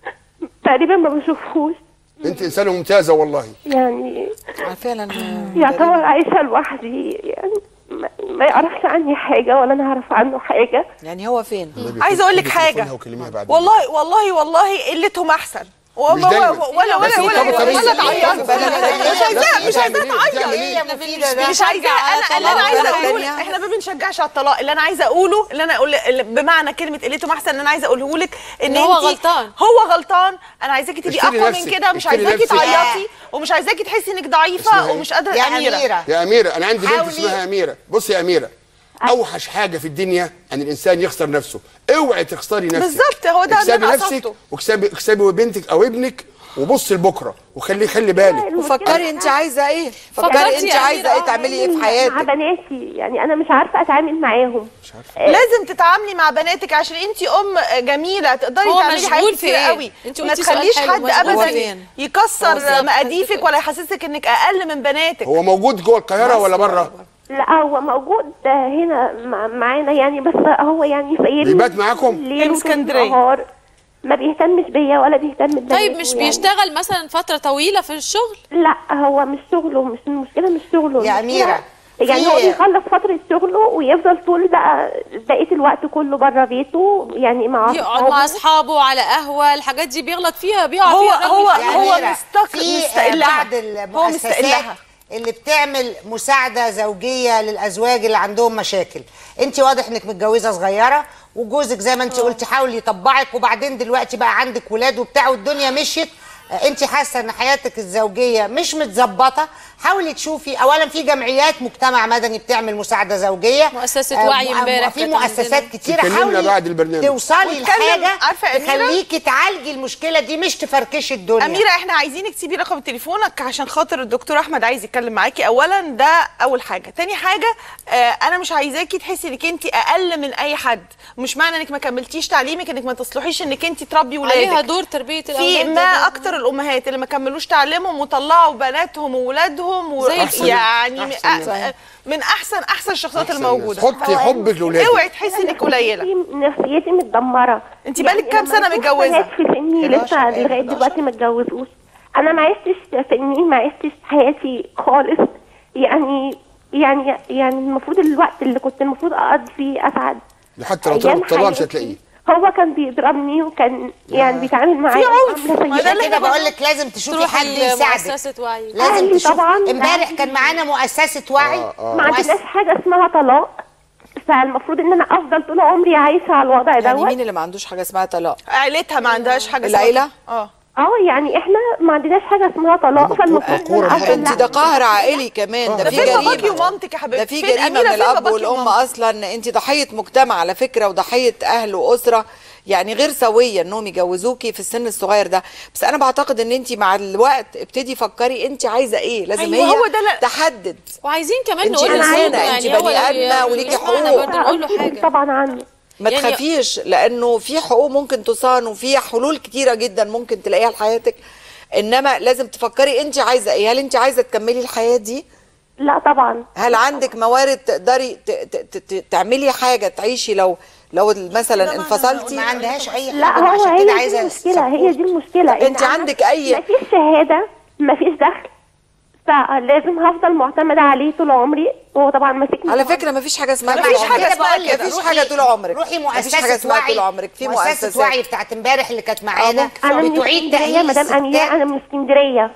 تقريبا ما بشوفهوش انت انسانه ممتازه والله يعني فعلا يعتبر عايشه لوحدي يعني ما, ما يعرفش عني حاجه ولا انا اعرف عنه حاجه يعني هو فين عايزه اقول لك خدي حاجه تليفونها وكلميها بعد والله والله والله قلتهم احسن وما مش دايما. ولا بس ولا ولا مرتبطة ولا بيه. تعيط مش عايزاها مش بتعمل عايزاها ايه؟ بتعمل ايه؟ تعيط مفيدة ده. مش عايزاه انا اللي انا عايزه اقوله تانية. احنا ما بنشجعش على الطلاق اللي انا عايزه اقوله اللي انا اقول بمعنى كلمه قلتهم احسن اللي انا عايزه اقوله لك ان إن هو انتي- غلطان. هو غلطان انا عايزاكي تبقي اشتري اقوى نفسك، من كده مش اشتري عايزاكي نفسك. تعيطي ومش عايزاكي تحسي انك ضعيفه اسمها ايه؟ ومش قادره يا اميره اميره يا اميره انا عندي بنت حاولي. اسمها اميره بصي يا اميره اوحش حاجه في الدنيا ان الانسان يخسر نفسه اوعي تخسري نفسك بالظبط، هو ده اللي اكسبي أنا نفسك قصدته. واكسبي اكسبي بنتك او ابنك وبصي لبكره وخلي خلي بالك وفكري انت عايزه ايه فكرتي فكري انت يا عايزه أميرة، ايه تعملي ايه في مع حياتك بناتي يعني انا مش عارفه اتعامل معاهم لازم تتعاملي مع بناتك عشان انت ام جميله تقدري هو تعملي مشغول حاجات في كتير ايه؟ قوي انت ما قلتي سؤال تخليش حلو، حد مشغول هو ابدا فين؟ هو يكسر بالظبط. مقاديفك ولا يحسسك انك اقل من بناتك هو موجود جوه القاهره ولا بره لا هو موجود هنا مع- معانا يعني بس هو يعني سايبني بيبات معاكم؟ ليل في وطول اسكندرية. النهار. ما بيهتمش بيا ولا بيهتم ببناته طيب مش يعني. بيشتغل مثلا فتره طويله في الشغل لا هو مش شغله مش المشكله مش شغله يا المشكلة- أميرة، يعني في- هو بيخلص فتره شغله ويفضل طول بقى بقيه الوقت كله بره بيته يعني مع يقعد مع أصحابه. اصحابه على قهوه الحاجات دي بيغلط فيها بيقع هو فيها هو الراجل. يا هو أميرة، مستق- في مستقلها. بعض هو المؤسسات مستقلها. اللي بتعمل مساعده زوجيه للازواج اللي عندهم مشاكل انت واضح انك متجوزه صغيره وجوزك زي ما انت قلتي حاول يطبعك وبعدين دلوقتي بقى عندك ولاد وبتاع والدنيا مشيت آه، انت حاسه ان حياتك الزوجيه مش متظبطه حاولي تشوفي اولا في جمعيات مجتمع مدني بتعمل مساعده زوجيه مؤسسة آه، وعي م- امبارح في كانت مؤسسات عندنا. كتيره تكلمنا حاولي بعد البرنامج. توصلي واتكلم- لحاجه عارفة يا أميرة؟ تخليكي تعالجي المشكله دي مش تفركشي الدنيا اميره احنا عايزينك تسيبي رقم تليفونك عشان خاطر الدكتور احمد عايز يتكلم معاكي اولا ده اول حاجه تاني حاجه آه انا مش عايزاكي تحسي انك انت اقل من اي حد مش معنى انك ما كملتيش تعليمك انك ما تصلحيش انك انت تربي ولادك عليها دور تربيه في الاولاد ما ده. اكتر الامهات اللي ما كملوش تعليمهم وطلعوا بناتهم وولادهم و... زي الفل. يعني من, أحسن. أ... من احسن احسن الشخصيات أحسن الموجوده ناس. حطي حبك لاولادك اوعي تحسي انك قليله نفسيتي- نفسيتي متدمره انت بقالك كام لما سنة أشوف متجوزة؟ بنات في سني 11 لسه إيه، لغايه 11. دلوقتي ما اتجوزوش انا ما عشتش سنين ما عشتش حياتي خالص يعني يعني يعني المفروض الوقت اللي كنت المفروض اقضي فيه اسعد حتى لو أيام طلب الطلاق مش حياتي. هتلاقيه هو كان بيضربني وكان يعني بيتعامل معايا عنف. معاملة ما ده سيئة. اللي كده احنا بقول لك لازم تشوفي تروحي حد يساعدك لمؤسسة وعي لازم أهلي تشوفي طبعاً. امبارح أهلي. كان معانا مؤسسه وعي ما عندناش حاجه اسمها طلاق فالمفروض ان انا افضل طول عمري عايشه على الوضع يعني دوت مين اللي ما عندوش حاجه اسمها طلاق عيلتها ما عندهاش حاجه اسمها- العيلة؟ اه اه يعني احنا ما عندناش حاجه اسمها طلاق فالمفروض ان انا افضل انت ده قهر عائلي كمان ده ده في فين باباكي جريمه ومامتك يا حبيبتي ده في فين جريمه أميرة؟ من فين الاب باباكي والام ومامتك؟ اصلا انت ضحيه مجتمع على فكره وضحيه اهل واسره يعني غير سويه انهم يجوزوكي في السن الصغير ده بس انا بعتقد ان انت مع الوقت ابتدي فكري انت عايزه ايه لازم أيوة، هي هو ده لا- تحدد وعايزين كمان انت نقول إنسانة، لزوجه انت يعني هو بني لو آدمة ي- وليكي يسمعنا حقوق. برضه نقول له حاجه طبعا عنه ما يعني- تخافيش لانه في حقوق ممكن تصان وفي حلول كتيره جدا ممكن تلاقيها لحياتك انما لازم تفكري انت عايزه ايه هل انت عايزه تكملي الحياه دي لا طبعا هل عندك موارد تقدري ت- ت- ت- تعملي حاجه تعيشي لو لو مثلا انفصلتي ما عندهاش اي لا حاجه هو عشان هي كده دي عايزه المشكله هي دي المشكله إن انت أنا عندك أي- ما فيش شهاده ما فيش دخل فلازم هفضل معتمده عليه طول عمري وهو طبعا ماسكني على فكره ما فيش حاجه اسمها ما طول فيش عمرك. حاجه اسمها ما كده فيش روحي- حاجه طول عمرك روحي ما فيش حاجه مؤسسه اسمها وعي طول عمرك في مؤسسه مؤسسات وعي بتاعت امبارح اللي كانت معانا انا من بتعيد اسكندريه تاهيل مدام اميره الستات انا من اسكندريه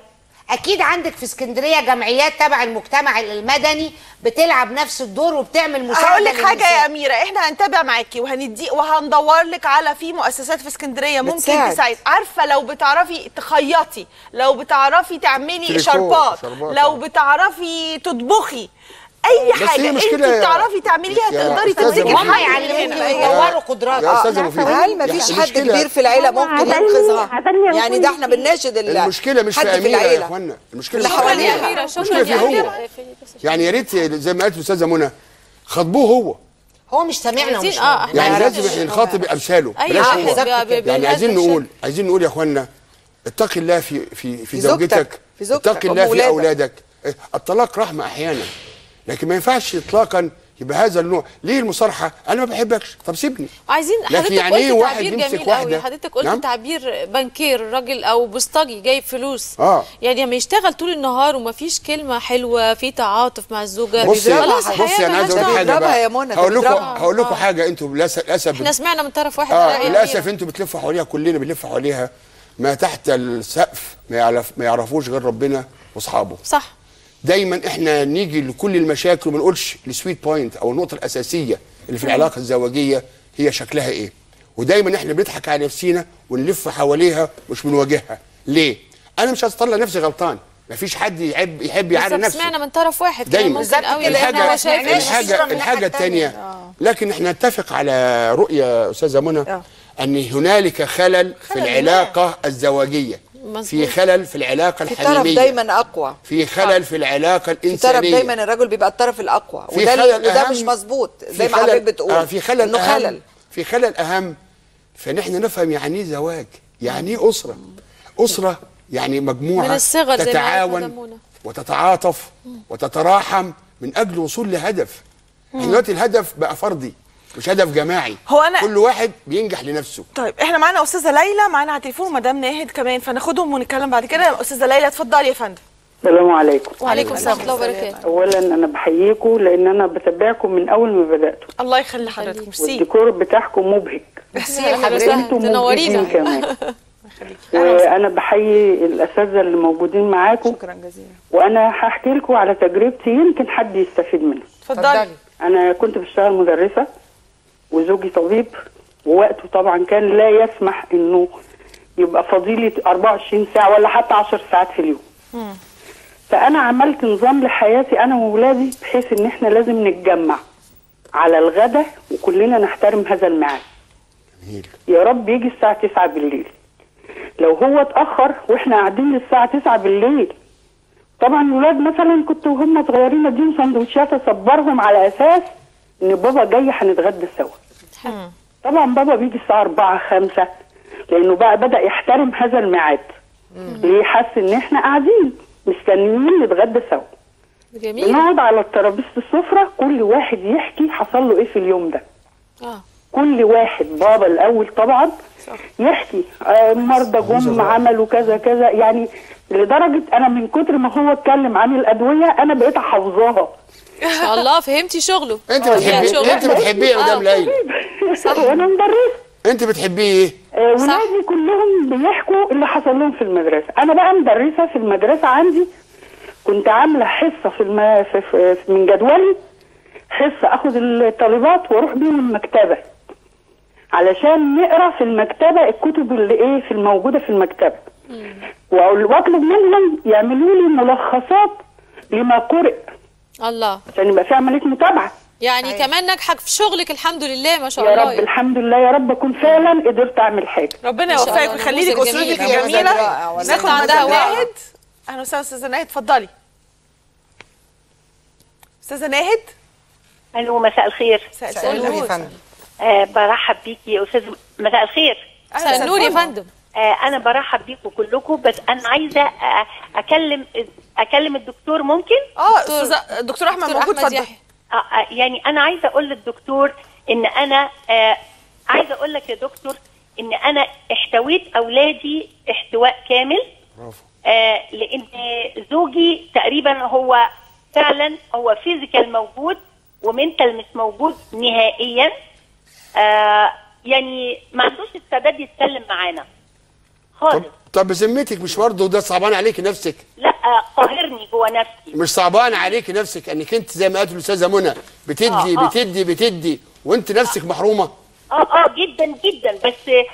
اكيد عندك في اسكندريه جمعيات تبع المجتمع المدني بتلعب نفس الدور وبتعمل مساعده هقول لك حاجه للنساء. يا اميره احنا هنتابع معاكي وهندي وهندور لك على في مؤسسات في اسكندريه ممكن بتساعد. تساعد عارفه لو بتعرفي تخيطي لو بتعرفي تعملي تريكو، شربات شربات، لو آه. بتعرفي تطبخي اي بس هي حاجه انت مشكلة يا- بتعرفي تعمليها يا تقدري أستاذة تمسكي مفيدة. هم الحاجه يعلموكي هنا. ويطوروا قدراتك يا استاذه مفيده هل ما فيش يعني حد المشكلة- كبير في العيله ممكن عدني- ينقذها عدني يعني ده احنا بنناشد ال- المشكله مش حد في في اميره يا العيله اخوانا المشكله اللي مش في حواليها. اميره أميرة، شكراً المشكله في يا هو أميرة. يعني يا ريت زي ما قالت الاستاذه منى خاطبوه هو هو مش سامعنا عايزين- ومش اه فاهمنا. يعني ما لازم يعرفش. احنا نخاطب امثاله أي بلاش واحد هو بي- بي- يعني بي- عايزين بيهزر نقول عايزين نقول يا اخوانا اتقي الله في في في, في زوجتك، زوجتك في زوجتك، اتقي أم الله في ولادك. اولادك إيه، الطلاق رحمه احيانا لكن ما ينفعش اطلاقا يبقى هذا النوع ليه المصارحه انا ما بحبكش طب سيبني عايزين لكن حضرتك يعني قلت إيه واحد تعبير يمسك جميل قوي واحدة؟ حضرتك قلت نعم؟ تعبير بنكير راجل او بوسطجي جايب فلوس آه. يعني لما يشتغل طول النهار وما فيش كلمه حلوه في تعاطف مع الزوجه بصي خلاص بصي الحياه انا عايز ملهاش اقول لك طعم. حاجه بيضربها بقى يا منى، ده هقول لكم بيضربها. هقول لكم حاجه انتوا للاسف احنا سمعنا من طرف واحد اه رأي أميرة. للاسف انتوا بتلفوا حواليها كلنا بنلف حواليها ما تحت السقف ما يعرف ما يعرفوش غير ربنا واصحابه صح دايما احنا نيجي لكل المشاكل وما نقولش السويت بوينت او النقطه الاساسيه اللي في العلاقه الزوجيه هي شكلها ايه ودايما احنا بنضحك على نفسينا ونلف حواليها مش بنواجهها ليه انا مش هطلع نفسي غلطان مفيش حد يحب يحب يعري بالظبط نفسه سمعنا من طرف واحد كان دايما ممكن قوي لان الحاجه هو شايف معناش إن- الصورة الحاجه من الحاجه الناحية الثانيه التانية. لكن احنا نتفق على رؤيه استاذه منى ان هنالك خلل في العلاقه الزوجيه في مظبوط. خلل في العلاقه في طرف الحميميه دايما اقوى في خلل في العلاقه في طرف الانسانيه دايما الرجل بيبقى الطرف الاقوى في وده خلل وده أهم- مش مظبوط في زي ما خلل- حضرتك بتقول آه في خلل انه أهم خلل في خلل اهم فنحن نفهم يعني ايه زواج يعني ايه اسره اسره يعني مجموعه من الصغر زي ما قالت مدام تتعاون منى. وتتعاطف وتتراحم من اجل الوصول لهدف احنا دلوقتي الهدف بقى فردي مش هدف جماعي هو أنا- كل واحد بينجح لنفسه طيب احنا معانا استاذه ليلى معانا على التليفون مدام ناهد كمان فناخدهم ونتكلم بعد كده استاذه ليلى اتفضلي يا فندم السلام عليكم وعليكم السلام ورحمه الله وبركاته اولا انا بحييكم لان انا بتابعكم من اول ما بداتوا الله يخلي حضرتك ميرسي والديكور بتاعكم مبهج ميرسي أهلا حضرتك وسهلا. انتوا تنورينا. مبهجين كمان وانا بحيي الاساتذه اللي موجودين معاكم شكرا جزيلا وانا هحكي لكم على تجربتي يمكن حد يستفيد منها اتفضلي انا كنت بشتغل مدرسه وزوجي طبيب ووقته طبعا كان لا يسمح انه يبقى فضيلة 24 ساعة ولا حتى 10 ساعات في اليوم فأنا عملت نظام لحياتي أنا وولادي بحيث إن إحنا لازم نتجمع على الغداء وكلنا نحترم هذا الميعاد جميل يا رب يجي الساعة 9 بالليل لو هو اتأخر واحنا قاعدين للساعة 9 بالليل طبعا الولاد مثلا كنت وهم صغيرين اديهم سندوتشات اصبرهم على اساس ان بابا جاي هنتغدى سوا طبعا بابا بيجي الساعة 4 5 لانه بقى بدأ يحترم هذا الميعاد ليه حس ان احنا قاعدين مستنيين نتغدى سوا جميل بنقعد على ترابيزة السفرة كل واحد يحكي حصل له ايه في اليوم ده اه كل واحد بابا الاول طبعا يحكي آه، مرضى جم عملوا كذا كذا يعني لدرجه انا من كتر ما هو اتكلم عن الادويه انا بقيت حافظاها ان شاء الله فهمتي شغله انت يعني بتحبيه شغله. انت بتحبيه يا مدام ليلى وانا مدرسه انت بتحبيه ايه آه، ولادي كلهم بيحكوا اللي حصل لهم في المدرسه انا بقى مدرسه في المدرسه عندي كنت عامله حصه في, الم... في... في... في من جدولي حصه اخد الطالبات واروح بيهم المكتبه علشان نقرا في المكتبه الكتب اللي ايه في الموجوده في المكتبه وأقول- واطلب منهم يعملوا لي ملخصات لما قرئ الله عشان يبقى في عمليه متابعه يعني كمان ناجحه في شغلك الحمد لله ما شاء يا الله رب الحمد لله يا رب اكون فعلا قدرت اعمل حاجه ربنا إن شاء يوفقك الله، ويخلي لك نموذج اسرتك جميل. الجميله رائع والله. ناخد ست عندها مدام وعي. ناهد اهلا وسهلا استاذه ناهد اتفضلي استاذه ناهد الو مساء الخير مساء مساء الفل. النور يا فندم آه برحب بيكي يا استاذ مساء الخير مساء النور يا فندم آه انا برحب بيكم كلكم بس انا عايزه آه اكلم اكلم الدكتور ممكن اه دكتور- استاذ دكتور احمد دكتور موجود احمد اتفضل يحيى آه آه يعني انا عايزه اقول للدكتور ان انا آه عايزه اقول لك يا دكتور ان انا احتويت اولادي احتواء كامل برافو آه لان زوجي تقريبا هو فعلا هو فيزيكال موجود ومنتال مش موجود نهائيا آه يعني ما عندوش استعداد يتكلم معانا طب خالص طب بذمتك مش برضه ده صعبان عليكي نفسك لا آه، قاهرني جوه نفسي مش صعبان عليكي نفسك انك انت زي ما قالت الاستاذه منى بتدي آه، آه. بتدي بتدي وانت نفسك محرومه اه اه جدا جدا بس اه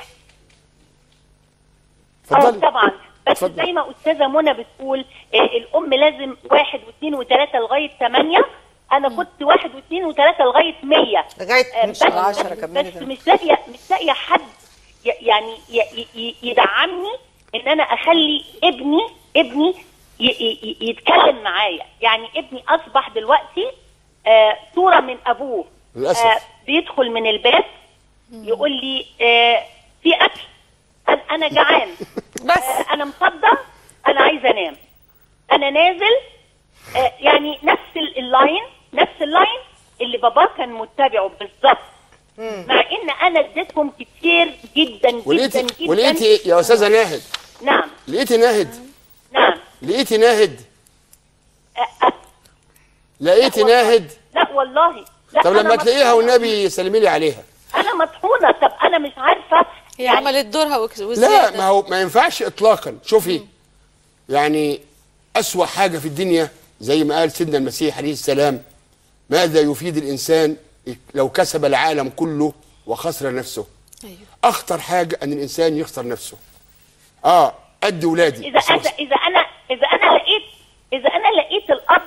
اتفضلي طبعا بس اتفضل. زي ما استاذه منى بتقول آه الام لازم واحد واثنين وثلاثه لغايه ثمانيه انا كنت واحد واثنين وثلاثه لغايه 100 لغايه بس عشرة كمان بس ده. مش لاقيه مش لاقيه حد ي- يعني ي- ي- يدعمني ان انا اخلي ابني ابني ي- ي- ي- يتكلم معايا يعني ابني اصبح دلوقتي آه صوره من ابوه للأسف. آه بيدخل من الباب يقول لي آه في اكل أنا- انا جعان بس آه انا مصدع انا عايزه انام انا نازل آه يعني نفس ال- اللاين نفس اللاين اللي بابا كان متبعه بالظبط مع ان انا اديتهم كتير جدا جدا ولقيتي جدا ولقيتي إيه يا استاذه ناهد نعم لقيتي ناهد نعم لقيتي ناهد آه، آه، لقيتي ناهد لا والله لا طب أنا لما تلاقيها مطحونة. والنبي سلمي لي عليها انا مطحونه طب انا مش عارفه هي عملت دورها وك- لا وزياده ما هو ما ينفعش اطلاقا شوفي يعني اسوا حاجه في الدنيا زي ما قال سيدنا المسيح عليه السلام ماذا يفيد الانسان لو كسب العالم كله وخسر نفسه أيوه. اخطر حاجه ان الانسان يخسر نفسه اه ادي ولادي اذا بس اذا اذا انا اذا انا لقيت اذا انا لقيت الاب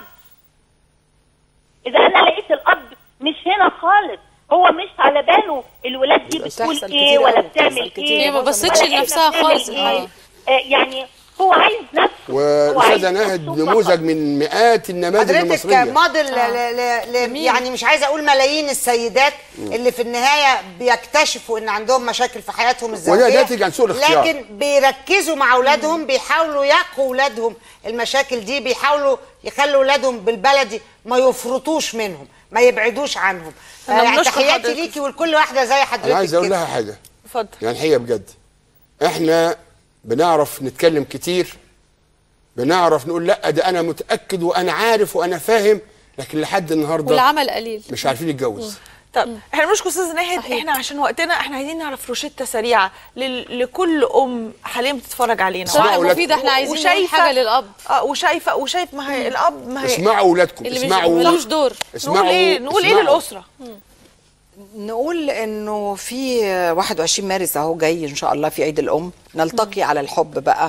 اذا انا لقيت الاب مش هنا خالص هو مش على باله الولاد دي بتقول بتحصل ايه كتير ولا أوي، بتعمل بتحصل كتير. ايه هي ما بصتش ولا إحنا لنفسها بنعمل خالص إيه. الحقيقة. آه يعني هو عايز نفسه هو والاستاذه عايز ناهد نفسه نموذج فقط. من مئات النماذج حضرتك المصريه موديل ل... ل... ل... يعني مش عايزه اقول ملايين السيدات اللي في النهايه بيكتشفوا ان عندهم مشاكل في حياتهم الزوجيه وده ناتج عن سوء الاختيار. لكن بيركزوا مع اولادهم بيحاولوا يقوا اولادهم المشاكل دي بيحاولوا يخلوا اولادهم بالبلدي ما يفرطوش منهم ما يبعدوش عنهم أنا يعني بنشكر تحياتي حضرتك. ليكي ولكل واحده زي حضرتك انا عايز اقول كده. لها حاجه اتفضل يعني الحقيقه بجد احنا بنعرف نتكلم كتير بنعرف نقول لا ده انا متاكد وانا عارف وانا فاهم لكن لحد النهارده والعمل قليل مش عارفين نتجوز طب احنا بنشكر استاذ ناهد احنا عشان وقتنا احنا عايزين نعرف روشته سريعه لل... لكل ام حاليا بتتفرج علينا اسمعوا صح أولادكم. مفيدة احنا عايزين نقول حاجة للأب اه وشايفه وشايف ما هي الاب ما هي اسمعوا اولادكم اللي مش اسمعوا ملوش دور اسمعوا نقول ايه نقول ايه اسمعوا. للاسره نقول انه في 21 مارس اهو جاي ان شاء الله في عيد الام نلتقي على الحب بقى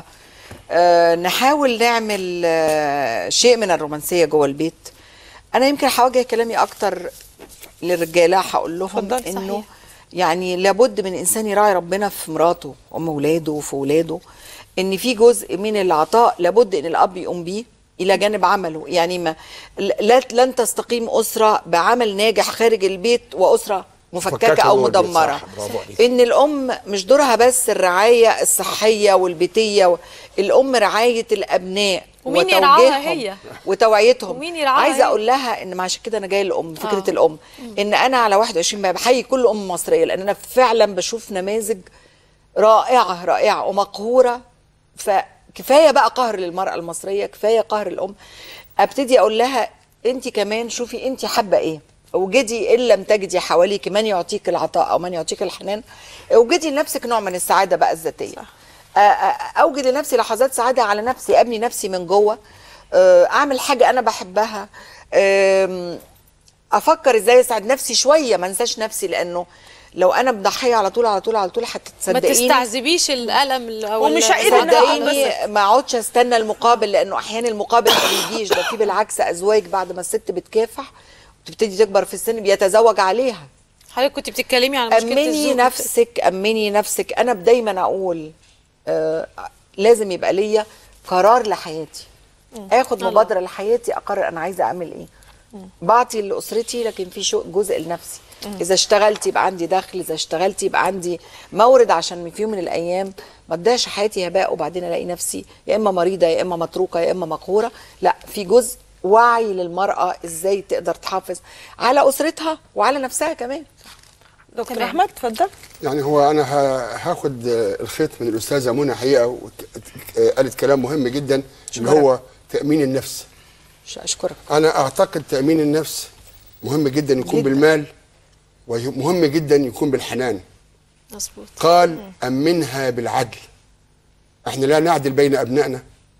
آه نحاول نعمل آه شيء من الرومانسيه جوه البيت انا يمكن هوجه كلامي اكتر للرجاله هقول لهم اتفضلي، انه صحيح. يعني لابد من انسان يراعي ربنا في مراته ام ولاده وفي ولاده ان في جزء من العطاء لابد ان الاب يقوم بيه الى جانب عمله يعني ما لا لن تستقيم اسره بعمل ناجح خارج البيت واسره مفككه مفككة او جوه البيت، مدمره صح، برافو عليك. ان الام مش دورها بس الرعايه الصحيه والبيتيه و- الام رعايه الابناء ومين يرعاها وتوجيههم هي؟ وتوعيتهم ومين يرعاها عايزه هي؟ اقول لها ان عشان كده انا جايه الام فكره آه. الام ان انا على 21 بقى بحيي كل ام مصريه لان انا فعلا بشوف نماذج رائعه رائعه ومقهوره فكفايه بقى قهر للمراه المصريه كفايه قهر الام ابتدي اقول لها انت كمان شوفي انت حابه ايه اوجدي ان لم تجدي حواليك من يعطيك العطاء او من يعطيك الحنان اوجدي لنفسك نوع من السعاده بقى الذاتيه آه، آه، اوجد لنفسي لحظات سعاده على نفسي ابني نفسي من جوه آه، اعمل حاجه انا بحبها آم، افكر ازاي اسعد نفسي شويه ما انساش نفسي لانه لو انا بضحيه على طول على طول على طول ما هتصدقيني تستعذبيش الالم ال- او ومش ال- عيب إن أنا صدقيني ما اقعدش استنى المقابل لانه احيانا المقابل ما بيجيش ده في بالعكس ازواج بعد ما الست بتكافح وتبتدي تكبر في السن بيتزوج عليها حضرتك كنت بتتكلمي عن مشكله امني الزوج نفسك امني نفسك انا دايما اقول آه لازم يبقى ليا قرار لحياتي اخد مبادره لحياتي اقرر انا عايزه اعمل ايه بعطي لاسرتي لكن في شو جزء لنفسي اذا اشتغلت يبقى عندي دخل اذا اشتغلت يبقى عندي مورد عشان في يوم من الايام ما ابداش حياتي هباء وبعدين الاقي نفسي يا اما مريضه يا اما متروكه يا اما مقهوره لا في جزء وعي للمراه ازاي تقدر تحافظ على اسرتها وعلى نفسها كمان دكتور تمام. احمد اتفضل يعني هو انا ه- هاخد آه، الخيط من الاستاذه منى حقيقه وت- آه، قالت كلام مهم جدا اللي هو تامين النفس ش- اشكرك انا اعتقد تامين النفس مهم جدا يكون جداً. بالمال ومهم جدا يكون بالحنان مظبوط قال امنها بالعدل احنا لا نعدل بين ابنائنا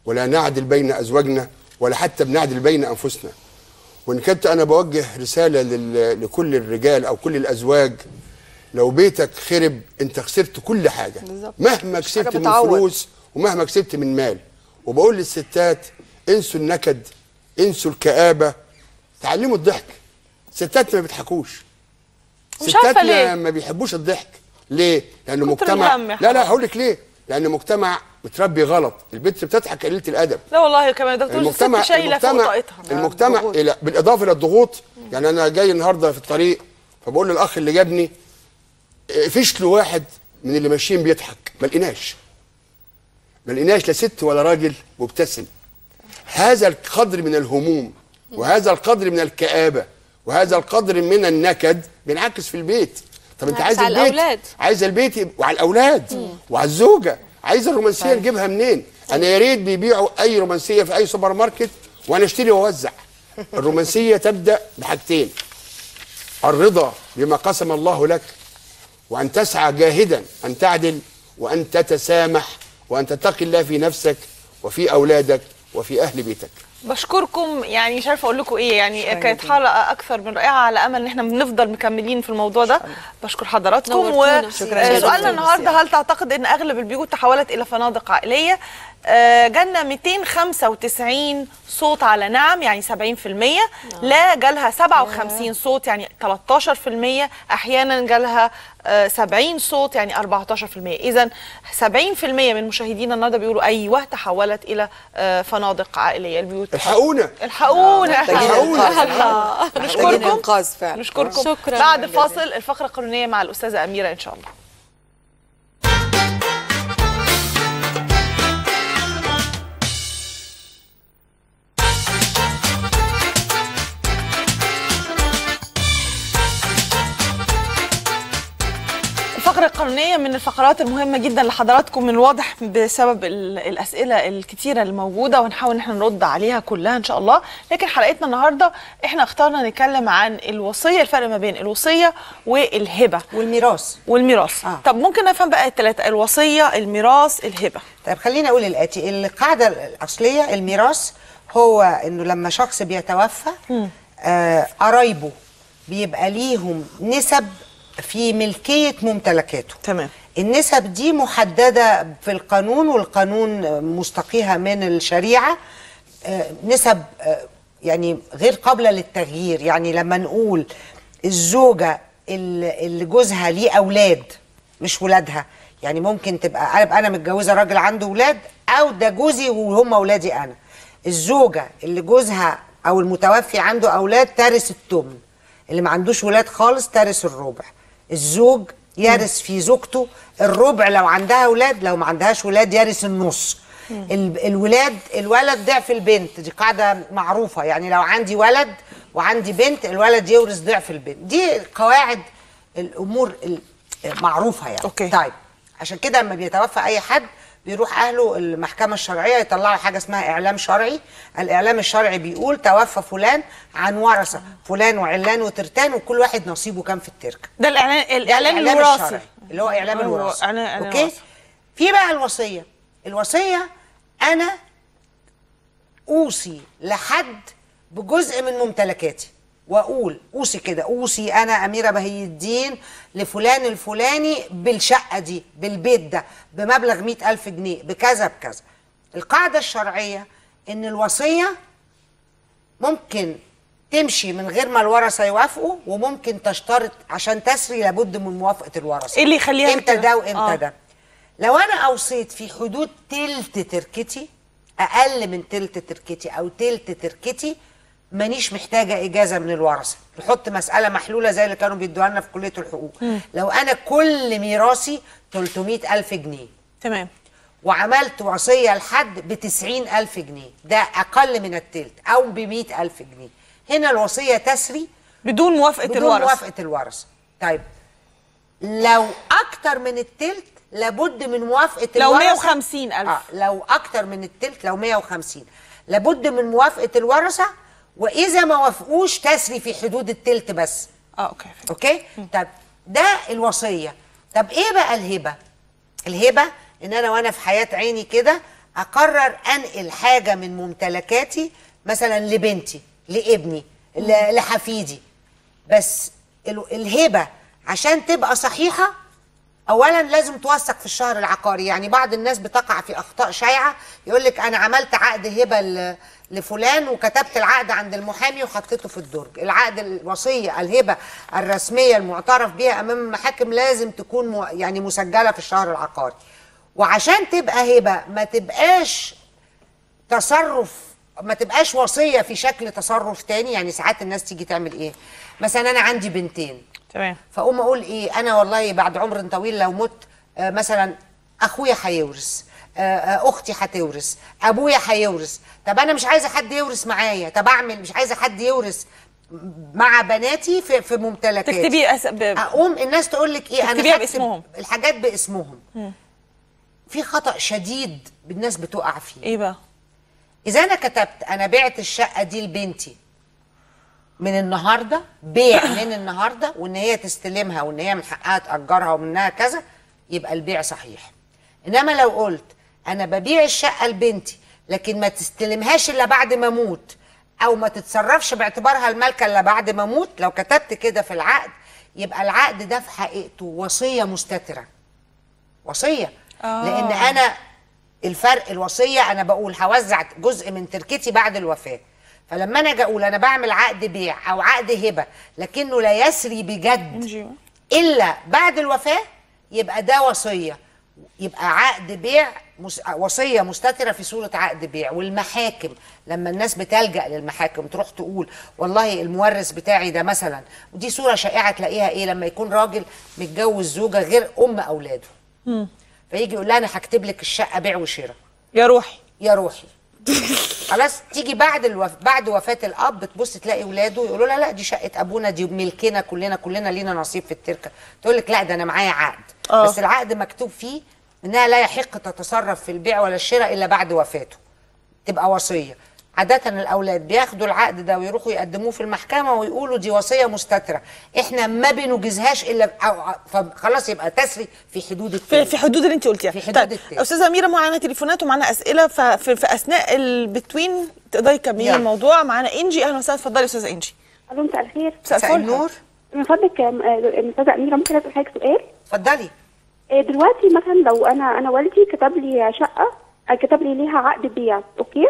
ولا نعدل بين ازواجنا ولا حتى بنعدل بين انفسنا وان كنت انا بوجه رساله لل- لكل الرجال او كل الازواج لو بيتك خرب انت خسرت كل حاجه بالظبط. مهما مش حاجة كسبت من بتعوض. فلوس ومهما كسبت من مال وبقول للستات انسوا النكد انسوا الكآبه تعلموا الضحك ستات ما بيضحكوش مش عارفة ليه. ستاتنا ما بيحبوش الضحك ليه؟ لانه كتر مجتمع الهم يا لا لا حرام. هقول لك ليه؟ لان مجتمع متربي غلط البنت بتضحك قليله الادب لا والله كمان ده بتقول المجتمع الست شايله فوق المجتمع طاقتها المجتمع ضغوط. إلى بالاضافه الى الضغوط يعني انا جاي النهارده في الطريق فبقول للاخ اللي جابني إيه، فيش له واحد من اللي ماشيين بيضحك ما لقيناش ما لقيناش لا ست ولا راجل مبتسم هذا القدر من الهموم وهذا القدر من الكآبة وهذا القدر من النكد بينعكس في البيت طب انت بينعكس عايز على البيت الأولاد. عايز البيت يبقى- وعلى الاولاد وعلى الزوجه عايز الرومانسيه نجيبها منين انا يا ريت بيبيعوا اي رومانسيه في اي سوبر ماركت وانا اشتري واوزع الرومانسيه تبدا بحاجتين الرضا بما قسم الله لك وان تسعى جاهدا ان تعدل وان تتسامح وان تتقي الله في نفسك وفي اولادك وفي اهل بيتك بشكركم يعني مش عارفه اقول لكم ايه يعني كانت حلقه اكثر من رائعه على امل ان احنا بنفضل مكملين في الموضوع ده بشكر حضراتكم نورتونا. شكراً وسؤالنا جزيلاً. النهارده هل تعتقد ان اغلب البيوت تحولت الى فنادق عائليه آه، جالنا 295 صوت على نعم يعني 70% لا جالها 57 صوت يعني 13% احيانا جالها آه، 70 صوت يعني 14% اذا 70% من مشاهدينا النهارده بيقولوا ايوه تحولت الى آه، فنادق عائليه البيوت الحقونا الحقونا محتاجين الحقونا. إنقاذ. الله. محتاجين نشكركم انقاذ فعلا نشكركم شكراً. بعد الفاصل الفقره القانونيه مع الاستاذه اميره ان شاء الله الفقرة القانونية من الفقرات المهمة جدا لحضراتكم من الواضح بسبب ال- الأسئلة الكتيرة الموجودة ونحاول ان احنا نرد عليها كلها إن شاء الله لكن حلقتنا النهاردة احنا اخترنا نتكلم عن الوصية الفرق ما بين الوصية والهبة والميراث والميراث آه. طب ممكن نفهم بقى الثلاثة الوصية الميراث الهبة طيب خليني اقول الاتي القاعده الاصليه الميراث هو انه لما شخص بيتوفى آه، قرايبه بيبقى ليهم نسب في ملكيه ممتلكاته تمام النسب دي محدده في القانون والقانون مستقيها من الشريعه آه، نسب آه، يعني غير قابله للتغيير يعني لما نقول الزوجه اللي اللي جوزها ليه اولاد مش ولادها يعني ممكن تبقى أبقى انا متجوزه راجل عنده ولاد او ده جوزي وهم اولادي انا الزوجه اللي جوزها او المتوفي عنده اولاد ترث التمن اللي ما عندوش ولاد خالص ترث الربع الزوج يرث في زوجته الربع لو عندها ولاد لو ما عندهاش ولاد يرث النص ال- الولاد الولد ضعف البنت دي قاعده معروفه يعني لو عندي ولد وعندي بنت الولد يورث ضعف البنت دي قواعد الامور المعروفه يعني أوكي. طيب عشان كده لما بيتوفى اي حد بيروح اهله المحكمه الشرعيه يطلعوا حاجه اسمها اعلام شرعي الاعلام الشرعي بيقول توفى فلان عن ورثه فلان وعلان وترتان وكل واحد نصيبه كام في التركه ده الإعلان ده الإعلان الإعلام الوراثي الشرعي، اللي هو اعلام أيوة، الوراثه إعلان- إعلان اوكي الوراثي. في بقى الوصيه الوصيه انا اوصي لحد بجزء من ممتلكاتي واقول اوصي كده اوصي انا اميره بهي الدين لفلان الفلاني بالشقه دي بالبيت ده بمبلغ مئة ألف جنيه بكذا بكذا القاعده الشرعيه ان الوصيه ممكن تمشي من غير ما الورثه يوافقوا وممكن تشترط عشان تسري لابد من موافقه الورثه إيه اللي يخليها امتى كده؟ ده وامتى آه. ده لو انا اوصيت في حدود تلت تركتي اقل من تلت تركتي او تلت تركتي مانيش محتاجه اجازه من الورثه نحط مساله محلوله زي اللي كانوا بيدوها لنا في كليه الحقوق لو انا كل ميراثي 300 الف جنيه تمام وعملت وصية لحد بتسعين ألف جنيه ده أقل من التلت أو بمئة ألف جنيه هنا الوصية تسري بدون موافقة بدون الورثة موافقة الورثة طيب لو أكتر من التلت لابد من موافقة لو الورثة 150 ألف. آه لو أكتر من التلت لو 150 لابد من موافقة الورثة وإذا ما وافقوش تسري في حدود التلت بس اه اوكي فهمت. اوكي طب ده الوصيه طب ايه بقى الهبه الهبه ان انا وانا في حياه عيني كده اقرر انقل حاجه من ممتلكاتي مثلا لبنتي لابني ل- لحفيدي بس ال- الهبه عشان تبقى صحيحه اولا لازم توثق في الشهر العقاري يعني بعض الناس بتقع في اخطاء شائعه يقول لك انا عملت عقد هبه ل- لفلان وكتبت العقد عند المحامي وحطيته في الدرج العقد الوصيه الهبه الرسميه المعترف بها امام المحاكم لازم تكون م- يعني مسجله في الشهر العقاري وعشان تبقى هبه ما تبقاش تصرف ما تبقاش وصيه في شكل تصرف تاني يعني ساعات الناس تيجي تعمل ايه مثلا انا عندي بنتين تمام فاقوم اقول ايه انا والله بعد عمر طويل لو مت آه، مثلا اخويا هيورث آه، آه، اختي هتورث ابويا هيورث طب انا مش عايزه حد يورث معايا طب اعمل مش عايزه حد يورث مع بناتي في في ممتلكاتي تكتبي أس... ب... اقوم الناس تقول لك ايه انا تكتبيها هكتب باسمهم. الحاجات باسمهم مم. في خطا شديد الناس بتقع فيه ايه بقى اذا انا كتبت انا بعت الشقه دي لبنتي من النهارده بيع من النهارده وان هي تستلمها وان هي من حقها تاجرها ومنها كذا يبقى البيع صحيح انما لو قلت انا ببيع الشقه لبنتي لكن ما تستلمهاش الا بعد ما اموت او ما تتصرفش باعتبارها المالكه الا بعد ما اموت لو كتبت كده في العقد يبقى العقد ده في حقيقته وصيه مستتره وصيه آه. لان انا الفرق الوصيه انا بقول هوزع جزء من تركتي بعد الوفاه فلما انا اجي اقول انا بعمل عقد بيع او عقد هبه لكنه لا يسري بجد الا بعد الوفاه يبقى ده وصيه يبقى عقد بيع مس... وصيه مستتره في صوره عقد بيع والمحاكم لما الناس بتلجا للمحاكم تروح تقول والله المورث بتاعي ده مثلا ودي صوره شائعه تلاقيها ايه لما يكون راجل متجوز زوجه غير ام اولاده مم. فيجي يقول لها انا هكتب لك الشقه بيع وشراء يا روحي يا روحي خلاص تيجي بعد الوف... بعد وفاه الاب تبص تلاقي ولاده يقولوا لها لا دي شقه ابونا دي ملكنا كلنا كلنا لينا نصيب في التركه تقول لك لا ده انا معايا عقد آه. بس العقد مكتوب فيه انها لا يحق تتصرف في البيع ولا الشراء الا بعد وفاته تبقى وصيه عادة الأولاد بياخدوا العقد ده ويروحوا يقدموه في المحكمة ويقولوا دي وصية مستترة، إحنا ما بنجزهاش إلا أو فخلاص يبقى تسري في حدود في, التاني. في حدود اللي انت قلتيها في حدود طيب التاني. استاذه اميره معانا تليفونات ومعانا اسئله ففي في اثناء البتوين تقدري تكملي يلا. الموضوع معانا انجي اهلا وسهلا اتفضلي يا استاذه انجي الو مساء الخير مساء الفل. النور. من فضلك آم، آه، استاذه اميره ممكن اسال حضرتك سؤال اتفضلي آه، دلوقتي مثلا لو انا انا والدي كتب لي شقه آه، كتب لي ليها عقد بيع اوكي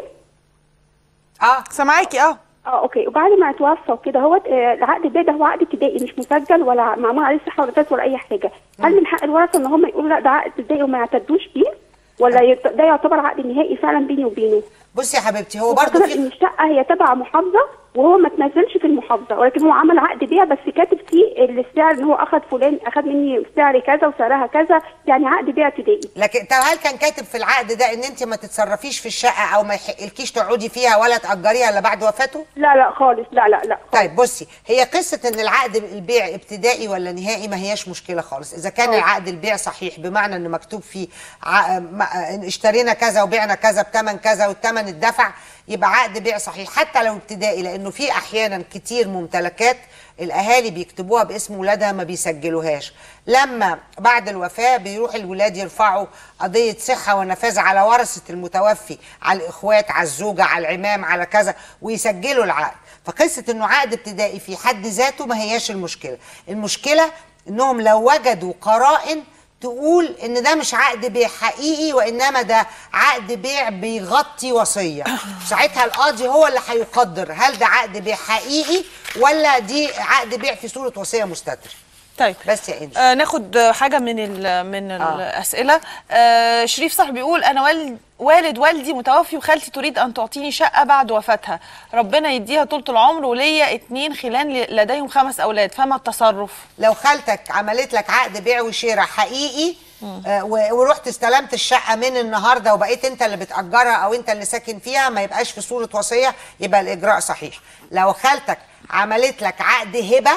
اه سامعاكي اه اه اوكي وبعد ما اتوفى وكده هو آه، العقد البيع ده هو عقد ابتدائي مش مسجل ولا معمول عليه صحه ولا فاس ولا اي حاجه هل من حق الورثه ان هم يقولوا لا ده عقد ابتدائي وما يعتدوش بيه ولا يت- ده يعتبر عقد نهائي فعلا بيني وبينه بصي يا حبيبتي هو برضه وخاصة ان الشقه هي تبع محافظه وهو ما تنزلش في المحافظه ولكن هو عمل عقد بيع بس كاتب فيه السعر ان هو اخذ فلان اخذ مني سعر كذا وسعرها كذا يعني عقد بيع ابتدائي لكن طب هل كان كاتب في العقد ده ان انت ما تتصرفيش في الشقه او ما يحقلكيش تقعدي فيها ولا تاجريها الا بعد وفاته؟ لا لا خالص لا لا لا طيب بصي هي قصه ان العقد البيع ابتدائي ولا نهائي ما هياش مشكله خالص اذا كان أه. العقد البيع صحيح بمعنى ان مكتوب فيه ع... ما- اشترينا كذا وبعنا كذا بثمن كذا والثمن اتدفع يبقى عقد بيع صحيح حتى لو ابتدائي لانه في احيانا كتير ممتلكات الاهالي بيكتبوها باسم ولادها ما بيسجلوهاش لما بعد الوفاه بيروح الولاد يرفعوا قضيه صحه ونفاذ على ورثه المتوفي على الاخوات على الزوجه على العمام على كذا ويسجلوا العقد فقصه انه عقد ابتدائي في حد ذاته ما هياش المشكله المشكله انهم لو وجدوا قرائن تقول ان ده مش عقد بيع حقيقي وانما ده عقد بيع بيغطي وصيه ساعتها القاضي هو اللي هيقدر هل ده عقد بيع حقيقي ولا دي عقد بيع في صوره وصيه مستتر طيب بس يا انجي آه ناخد آه، حاجه من ال من آه. الاسئله آه شريف صاحب بيقول انا والد والد والدي متوفي وخالتي تريد ان تعطيني شقه بعد وفاتها ربنا يديها طول العمر وليا اتنين خلان ل- لديهم خمس اولاد فما التصرف لو خالتك عملت لك عقد بيع وشراء حقيقي آه، و- ورحت استلمت الشقه من النهارده وبقيت انت اللي بتاجرها او انت اللي ساكن فيها ما يبقاش في صوره وصيه يبقى الاجراء صحيح لو خالتك عملت لك عقد هبه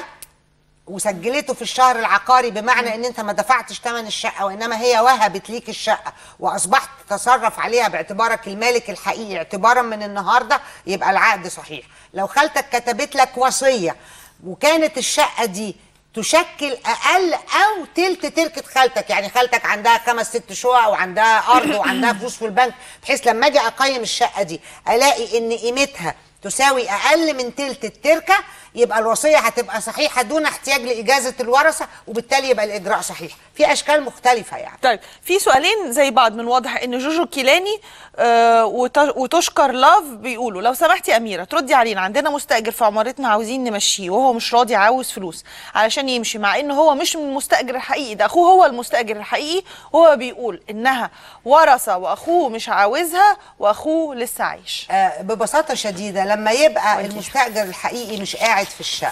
وسجلته في الشهر العقاري بمعنى ان انت ما دفعتش ثمن الشقه وانما هي وهبت ليك الشقه واصبحت تتصرف عليها باعتبارك المالك الحقيقي اعتبارا من النهارده يبقى العقد صحيح لو خالتك كتبت لك وصيه وكانت الشقه دي تشكل اقل او تلت تركه خالتك يعني خالتك عندها خمس ست شقق وعندها ارض وعندها فلوس في البنك بحيث لما اجي اقيم الشقه دي الاقي ان قيمتها تساوي اقل من تلت التركه يبقى الوصيه هتبقى صحيحه دون احتياج لاجازه الورثه وبالتالي يبقى الاجراء صحيح في اشكال مختلفه يعني طيب في سؤالين زي بعض من واضح ان جوجو كيلاني آه وت- وتشكر لاف بيقولوا لو سمحتي يا اميره تردي علينا عندنا مستاجر في عمارتنا عاوزين نمشيه وهو مش راضي عاوز فلوس علشان يمشي مع ان هو مش من المستاجر الحقيقي ده اخوه هو المستاجر الحقيقي وهو بيقول انها ورثه واخوه مش عاوزها واخوه لسه عايش آه، ببساطه شديده لما يبقى المستاجر الحقيقي مش قاعد في الشقه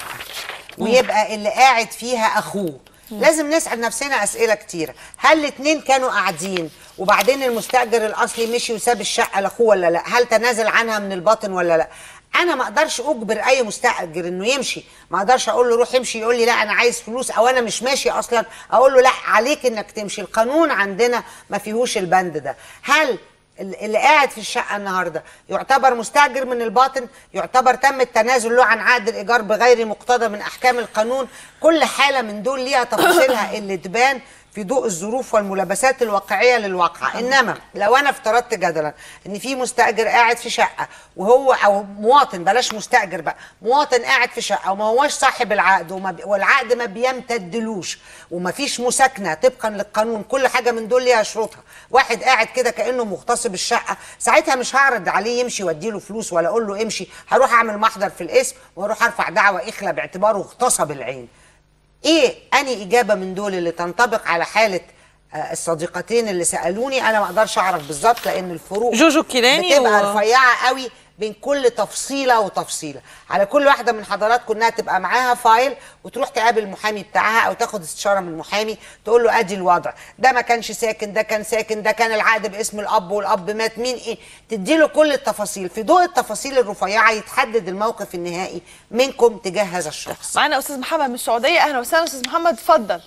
ويبقى اللي قاعد فيها اخوه لازم نسال نفسنا اسئله كتيره هل الاثنين كانوا قاعدين وبعدين المستاجر الاصلي مشي وساب الشقه لاخوه ولا لا هل تنازل عنها من الباطن ولا لا انا ما اقدرش اجبر اي مستاجر انه يمشي ما اقدرش اقول له روح امشي يقول لي لا انا عايز فلوس او انا مش ماشي اصلا اقول له لا عليك انك تمشي القانون عندنا ما فيهوش البند ده هل اللي قاعد في الشقه النهارده يعتبر مستاجر من الباطن يعتبر تم التنازل له عن عقد الايجار بغير مقتضى من احكام القانون كل حاله من دول ليها تفاصيلها اللي تبان في ضوء الظروف والملابسات الواقعيه للواقع انما لو انا افترضت جدلا ان في مستاجر قاعد في شقه وهو او مواطن بلاش مستاجر بقى مواطن قاعد في شقه وما هوش صاحب العقد وما بي والعقد ما بيمتدلوش وما فيش مساكنه طبقا للقانون كل حاجه من دول ليها شروطها واحد قاعد كده كانه مغتصب الشقه ساعتها مش هعرض عليه يمشي واديله فلوس ولا اقول له امشي هروح اعمل محضر في الاسم واروح ارفع دعوه اخلى باعتباره اغتصب العين ايه اني اجابه من دول اللي تنطبق على حاله آه، الصديقتين اللي سالوني انا ما اقدرش اعرف بالظبط لان الفروق جوجو كيلاني بتبقى و- رفيعه قوي بين كل تفصيله وتفصيله على كل واحده من حضراتكم انها تبقى معاها فايل وتروح تقابل المحامي بتاعها او تاخد استشاره من المحامي تقول له ادي الوضع ده ما كانش ساكن ده كان ساكن ده كان العقد باسم الاب والاب مات مين ايه تدي له كل التفاصيل في ضوء التفاصيل الرفيعه يتحدد الموقف النهائي منكم تجاه هذا الشخص معانا استاذ محمد من السعوديه اهلا وسهلا استاذ محمد اتفضل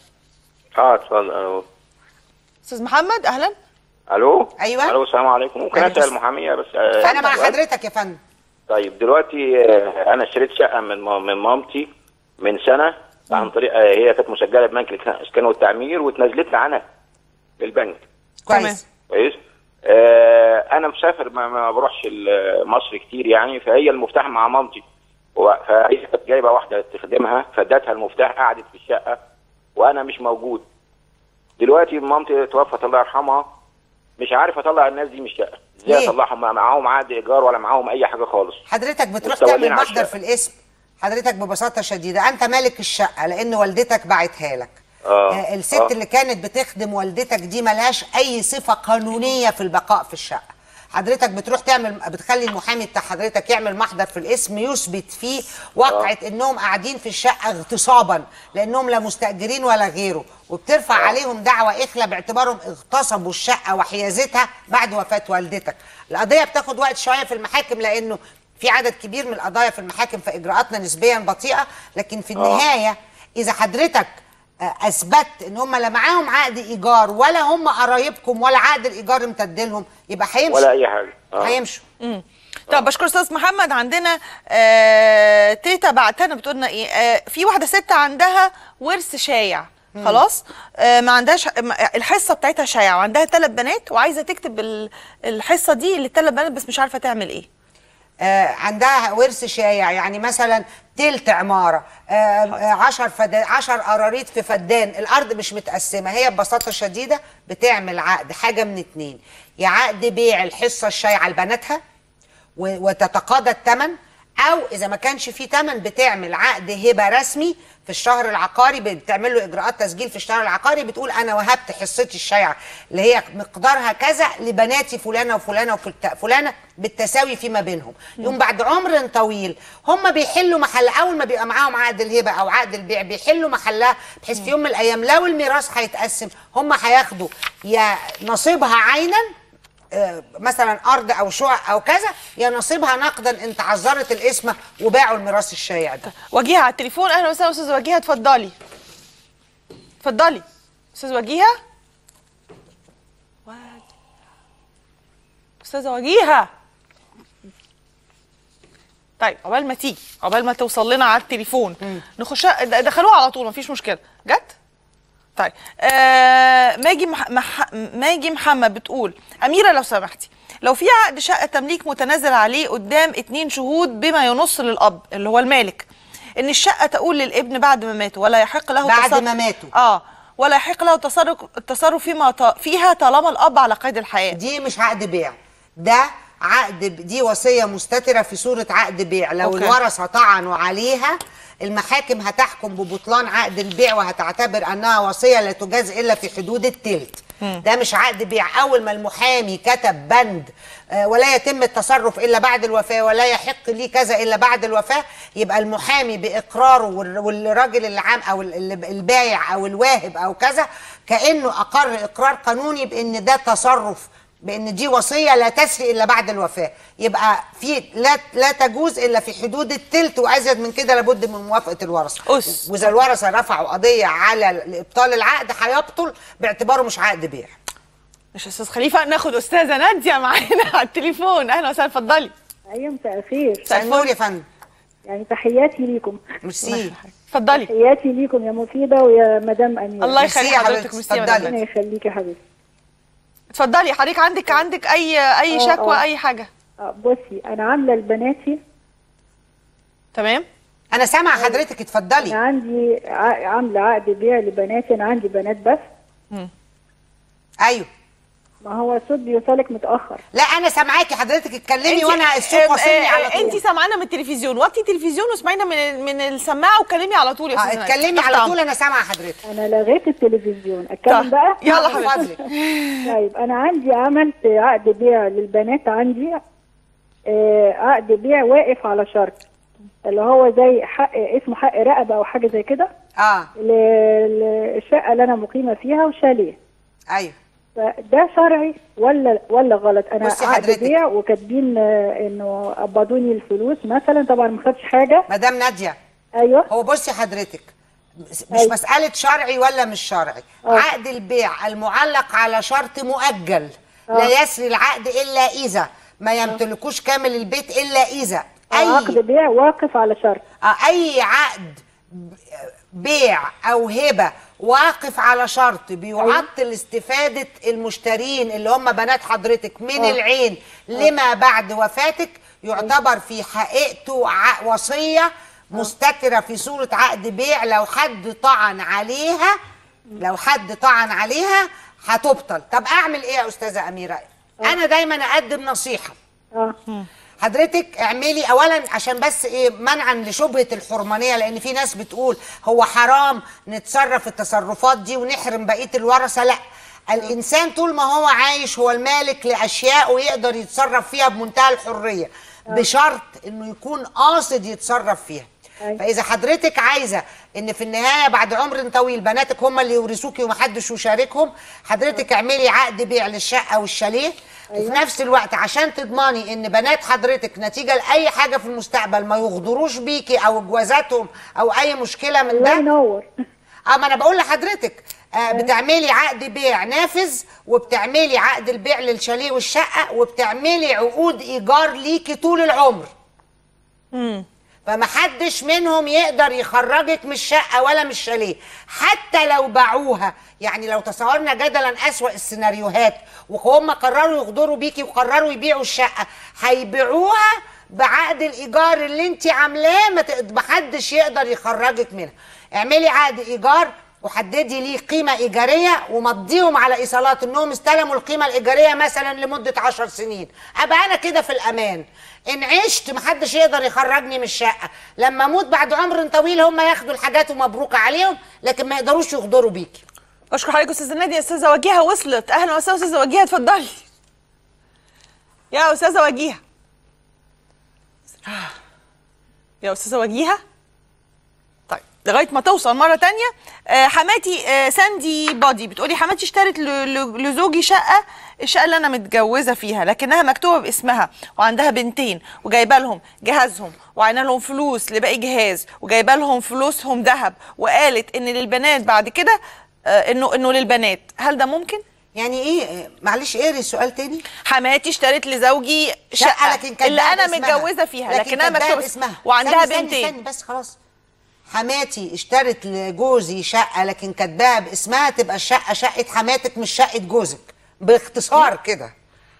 اه اتفضل الو استاذ محمد اهلا الو أيوة. الو السلام عليكم ممكن عليكم اسال المحاميه بس آه، فانا مع سؤال؟ حضرتك يا فندم طيب دلوقتي آه، انا اشتريت شقه من مام- من مامتي من سنه عن طريق آه، هي كانت مسجله ببنك الاسكان والتعمير واتنازلت لي عنها البنك كويس كويس آه انا مسافر ما, ما بروحش ال- مصر كتير يعني فهي المفتاح مع مامتي و- فهي كانت جايبه واحده تخدمها فادتها المفتاح قعدت في الشقه وانا مش موجود دلوقتي مامتي توفت الله يرحمها مش عارف اطلع الناس دي من الشقه ازاي ليه؟ اطلعهم ما معاهم عقد ايجار ولا معاهم اي حاجه خالص حضرتك بتروح مستولين تعمل على محضر الشقة. في الاسم حضرتك ببساطه شديده انت مالك الشقه لان والدتك باعتها لك آه. آه، الست آه. اللي كانت بتخدم والدتك دي ملهاش اي صفه قانونيه في البقاء في الشقه حضرتك بتروح تعمل بتخلي المحامي بتاع حضرتك يعمل محضر في الاسم يثبت فيه واقعه انهم قاعدين في الشقه اغتصابا لانهم لا مستاجرين ولا غيره وبترفع عليهم دعوى اخلى باعتبارهم اغتصبوا الشقه وحيازتها بعد وفاه والدتك القضيه بتاخد وقت شويه في المحاكم لانه في عدد كبير من القضايا في المحاكم فاجراءاتنا نسبيا بطيئه لكن في النهايه اذا حضرتك آه، اثبت ان هم لا معاهم عقد ايجار ولا هم قرايبكم ولا عقد الايجار امتد لهم يبقى هيمشوا ولا اي حاجه آه. هيمشوا مم. طب بشكر استاذ محمد عندنا آه تيتا بعتنا بتقول لنا ايه آه في واحده ست عندها ورث شايع خلاص آه ما عندهاش ما- الحصه بتاعتها شايعه وعندها ثلاث بنات وعايزه تكتب ال- الحصه دي للثلاث بنات بس مش عارفه تعمل ايه آه، عندها ورث شايع يعني مثلا تلت عماره آه، آه، عشر فدان عشر قراريط في فدان الارض مش متقسمه هي ببساطه شديده بتعمل عقد حاجه من اتنين يا عقد بيع الحصه الشايعه لبناتها و- وتتقاضى الثمن او اذا ما كانش في ثمن بتعمل عقد هبه رسمي في الشهر العقاري بتعمل له اجراءات تسجيل في الشهر العقاري بتقول انا وهبت حصتي الشايعه اللي هي مقدارها كذا لبناتي فلانه وفلانه وفلانه بالتساوي فيما بينهم يوم بعد عمر طويل هم بيحلوا محل اول ما بيبقى معاهم عقد الهبه او عقد البيع بيحلوا محلها بحيث في يوم من الايام لو الميراث هيتقسم هم هياخدوا يا نصيبها عينا آه، مثلا ارض او شقق او كذا يا نصيبها نقدا ان تعذرت الاسم وباعوا الميراث الشايع ده وجيهه على التليفون اهلا وسهلا استاذ وجيهه اتفضلي اتفضلي استاذ وجيهه استاذه وجيهه طيب عقبال ما تيجي عقبال ما توصل لنا على التليفون نخشها د- دخلوها على طول مفيش مشكله جت طيب آه ماجي مح... مح... ماجي محمد بتقول اميره لو سمحتي لو في عقد شقه تمليك متنازل عليه قدام اتنين شهود بما ينص للاب اللي هو المالك ان الشقه تقول للابن بعد ما ماتوا ولا يحق له بعد تصرف- ما ماتوا. اه ولا يحق له التصرف التصرف فيما ط... فيها طالما الاب على قيد الحياه دي مش عقد بيع ده عقد ب- دي وصيه مستتره في صوره عقد بيع لو أوكي. الورثه طعنوا عليها المحاكم هتحكم ببطلان عقد البيع وهتعتبر انها وصيه لا تجاز الا في حدود التلت ده مش عقد بيع اول ما المحامي كتب بند آه، ولا يتم التصرف الا بعد الوفاه ولا يحق لي كذا الا بعد الوفاه يبقى المحامي باقراره وال- والراجل العام او ال- ال- البايع او الواهب او كذا كانه اقر اقرار قانوني بان ده تصرف بان دي وصيه لا تسري الا بعد الوفاه يبقى في لا لا تجوز الا في حدود التلت وازيد من كده لابد من موافقه الورثه أس. واذا الورثه رفعوا قضيه على ابطال العقد هيبطل باعتباره مش عقد بيع مش استاذ خليفه ناخد استاذه ناديه معانا على التليفون اهلا وسهلا اتفضلي ايوه مساء الخير مساء النور يا فندم يعني تحياتي ليكم ميرسي اتفضلي تحياتي ليكم يا مفيده ويا مدام اميره الله يخلي حضرتك ميرسي يا مدام ربنا نادية. يخليكي يا حبيبتي اتفضلي حضرتك عندك عندك اي اي آه، شكوى آه. اي حاجه آه، بصي انا عامله لبناتي تمام انا سامعه حضرتك اتفضلي انا عندي ع- عامله عقد بيع لبناتي انا عندي بنات بس ايوه ما هو الصوت بيوصلك متاخر لا انا سامعاكي حضرتك اتكلمي انت- وانا الصوت ام- واصلني اه، على طول انت سامعانا من التلفزيون وطي التلفزيون واسمعينا من من السماعه وكلمي على طول يا اه استاذه نادية. اتكلمي تحت على امرك. طول انا سامعه حضرتك انا لغيت التلفزيون اتكلم طيب. بقى يلا من حبيبتي. فضلك طيب انا عندي عملت عقد بيع للبنات عندي آه، عقد بيع واقف على شرط اللي هو زي حق اسمه حق رقبه او حاجه زي كده اه ل- للشقه اللي انا مقيمه فيها وشاليه ايوه فده شرعي ولا ولا غلط انا بصي عقد حضرتك. بيع وكاتبين آه، انه قبضوني الفلوس مثلا طبعا ما خدش حاجه مدام ناديه ايوه هو بصي حضرتك مش أيوة. مسألة شرعي ولا مش شرعي آه. عقد البيع المعلق على شرط مؤجل آه. لا يسري العقد إلا إذا ما يمتلكوش كامل البيت إلا إذا عقد أي بيع واقف على شرط آه، أي عقد بيع أو هبة واقف على شرط بيعطل استفادة المشترين اللي هم بنات حضرتك من آه. العين لما بعد وفاتك يعتبر في حقيقته ع- وصية مستترة في صورة عقد بيع لو حد طعن عليها لو حد طعن عليها هتبطل طب أعمل إيه يا أستاذة أميرة أنا دايما أقدم نصيحة اه حضرتك اعملي اولا عشان بس ايه منعا لشبهه الحرمانيه لان في ناس بتقول هو حرام نتصرف التصرفات دي ونحرم بقيه الورثه لا الانسان طول ما هو عايش هو المالك لاشياء ويقدر يتصرف فيها بمنتهى الحريه بشرط انه يكون قاصد يتصرف فيها أيوة. فاذا حضرتك عايزه ان في النهايه بعد عمر طويل بناتك هم اللي يورثوكي ومحدش يشاركهم حضرتك اعملي عقد بيع للشقه والشاليه وفي نفس الوقت عشان تضمني ان بنات حضرتك نتيجه لاي حاجه في المستقبل ما يغدروش بيكي او جوازاتهم او اي مشكله من الله ده ينور اه ما انا بقول لحضرتك آه بتعملي عقد بيع نافذ وبتعملي عقد البيع للشاليه والشقه وبتعملي عقود ايجار ليكي طول العمر فمحدش منهم يقدر يخرجك من الشقه ولا من الشاليه حتى لو باعوها يعني لو تصورنا جدلا اسوا السيناريوهات وهم قرروا يغدروا بيكي وقرروا يبيعوا الشقه هيبيعوها بعقد الايجار اللي انت عاملاه ما تق- محدش يقدر يخرجك منها اعملي عقد ايجار وحددي ليه قيمه ايجاريه ومضيهم على ايصالات انهم استلموا القيمه الايجاريه مثلا لمده عشر سنين ابقى انا كده في الامان ان عشت محدش يقدر يخرجني من الشقه لما اموت بعد عمر طويل هم ياخدوا الحاجات ومبروك عليهم لكن ما يقدروش يغدروا بيكي اشكر حضرتك استاذه ناديه استاذه وجيهه وصلت اهلا وسهلا استاذه وجيهه اتفضلي يا استاذه وجيهه يا استاذه وجيهه طيب لغايه ما توصل مره تانية آه، حماتي آه، ساندي بادي بتقولي حماتي اشترت ل- ل- لزوجي شقه الشقه اللي انا متجوزه فيها لكنها مكتوبه باسمها وعندها بنتين وجايبه لهم جهازهم وعينا لهم فلوس لباقي جهاز وجايبه لهم فلوسهم ذهب وقالت ان للبنات بعد كده آه، انه انه للبنات هل ده ممكن؟ يعني ايه معلش اقري السؤال تاني حماتي اشترت لزوجي شقه لكن كاتباها اللي انا باسمها. متجوزه فيها لكن لكنها كاتباها مكتوبه باسمها وعندها استني- استني- بنتين استني بس خلاص حماتي اشترت لجوزي شقه لكن كاتباها باسمها تبقى الشقه شقه حماتك مش شقه جوزك باختصار كده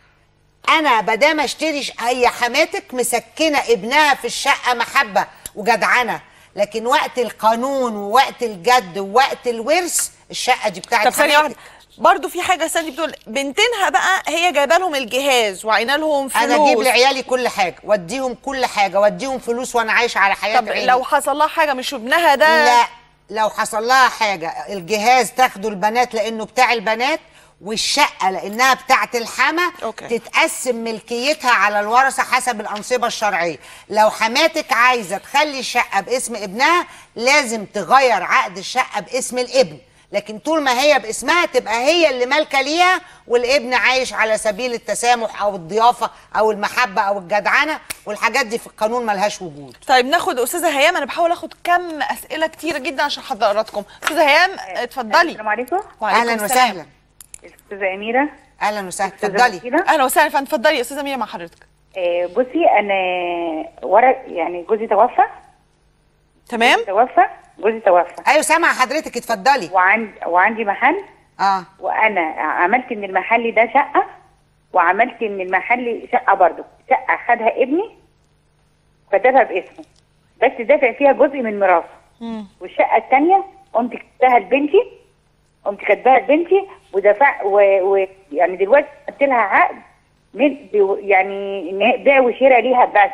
انا بدام اشتري ش- هي حماتك مسكنه ابنها في الشقه محبه وجدعنه لكن وقت القانون ووقت الجد ووقت الورث الشقه دي بتاعت طب ثانيه حماتك. واحده برضه في حاجه ساندي بتقول بنتينها بقى هي جايبه لهم الجهاز وعينا لهم فلوس انا اجيب لعيالي كل حاجه واديهم كل حاجه واديهم فلوس وانا عايش على حياه طب عيني. لو حصل لها حاجه مش ابنها ده لا لو حصل لها حاجه الجهاز تاخده البنات لانه بتاع البنات والشقه لانها بتاعت الحما أوكي. تتقسم ملكيتها على الورثه حسب الانصبه الشرعيه لو حماتك عايزه تخلي الشقه باسم ابنها لازم تغير عقد الشقه باسم الابن لكن طول ما هي باسمها تبقى هي اللي مالكه ليها والابن عايش على سبيل التسامح او الضيافه او المحبه او الجدعنه والحاجات دي في القانون ملهاش وجود طيب ناخد استاذه هيام انا بحاول اخد كم اسئله كتيره جدا عشان حضراتكم استاذه هيام اتفضلي السلام عليكم اهلا وسهلا استاذه اميره اهلا وسهلا أستاذة اتفضلي وسيلة. اهلا وسهلا يا فندم اتفضلي يا استاذه ميا مع حضرتك آه، بصي انا ورق يعني جوزي توفى تمام جوزي توفى جوزي توفى ايوه سامعه حضرتك اتفضلي وعندي وعندي محل اه وانا عملت من المحل ده شقه وعملت من المحل شقه برضو شقه خدها ابني فدفع باسمه بس دافع فيها جزء من ميراثه والشقه الثانيه قمت كتبتها لبنتي قمت كاتباها لبنتي ودفع و... و... يعني دلوقتي كتبت لها عقد من بو- يعني إن هي بيع وشراء ليها بس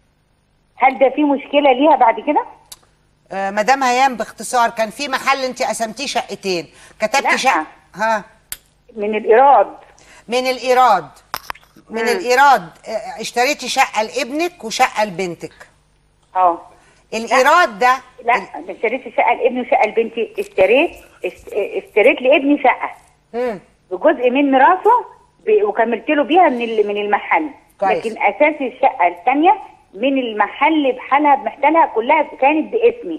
هل ده في مشكله ليها بعد كده؟ آه مدام هيام باختصار كان في محل انت قسمتيه شقتين كتبتي لا. شقه ها من الايراد من الايراد من الايراد آه، اشتريتي شقه لابنك وشقه لبنتك اه الايراد ده لا ما اشتريتش شقه لابني وشقه لبنتي اشتريت اشت- اشتريت لابني شقه مم. بجزء من ميراثه ب- وكملت له بيها من ال- من المحل كويس. لكن اساس الشقه الثانيه من المحل بحالها بمحتلها كلها كانت باسمي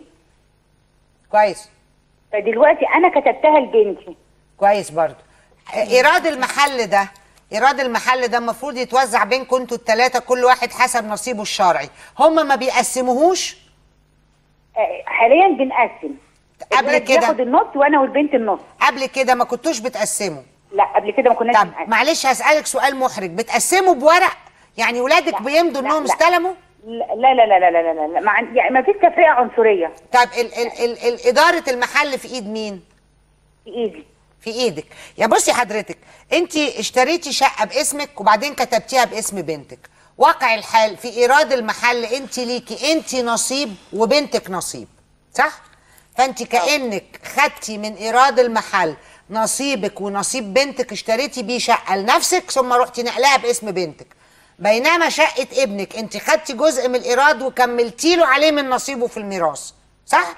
كويس فدلوقتي انا كتبتها لبنتي كويس برضو آه، ايراد المحل ده ايراد المحل ده المفروض يتوزع بينكم انتوا الثلاثه كل واحد حسب نصيبه الشرعي هم ما بيقسموهوش آه، حاليا بنقسم قبل الولد كده بياخد النص وانا والبنت النص قبل كده ما كنتوش بتقسموا لا قبل كده ما كناش طب معلش هسألك سؤال محرج بتقسموا بورق يعني ولادك بيمضوا انهم لا. استلموا لا لا لا لا لا لا لا, لا. مع يعني ما فيش تفرقه عنصريه طب ال ال ال ال اداره المحل في ايد مين في ايدي في ايدك يا بصي حضرتك انت اشتريتي شقه باسمك وبعدين كتبتيها باسم بنتك واقع الحال في ايراد المحل انت ليكي انت نصيب وبنتك نصيب صح فانت كانك خدتي من ايراد المحل نصيبك ونصيب بنتك اشتريتي بيه شقه لنفسك ثم رحتي نقلها باسم بنتك بينما شقه ابنك انت خدتي جزء من الايراد وكملتي له عليه من نصيبه في الميراث صح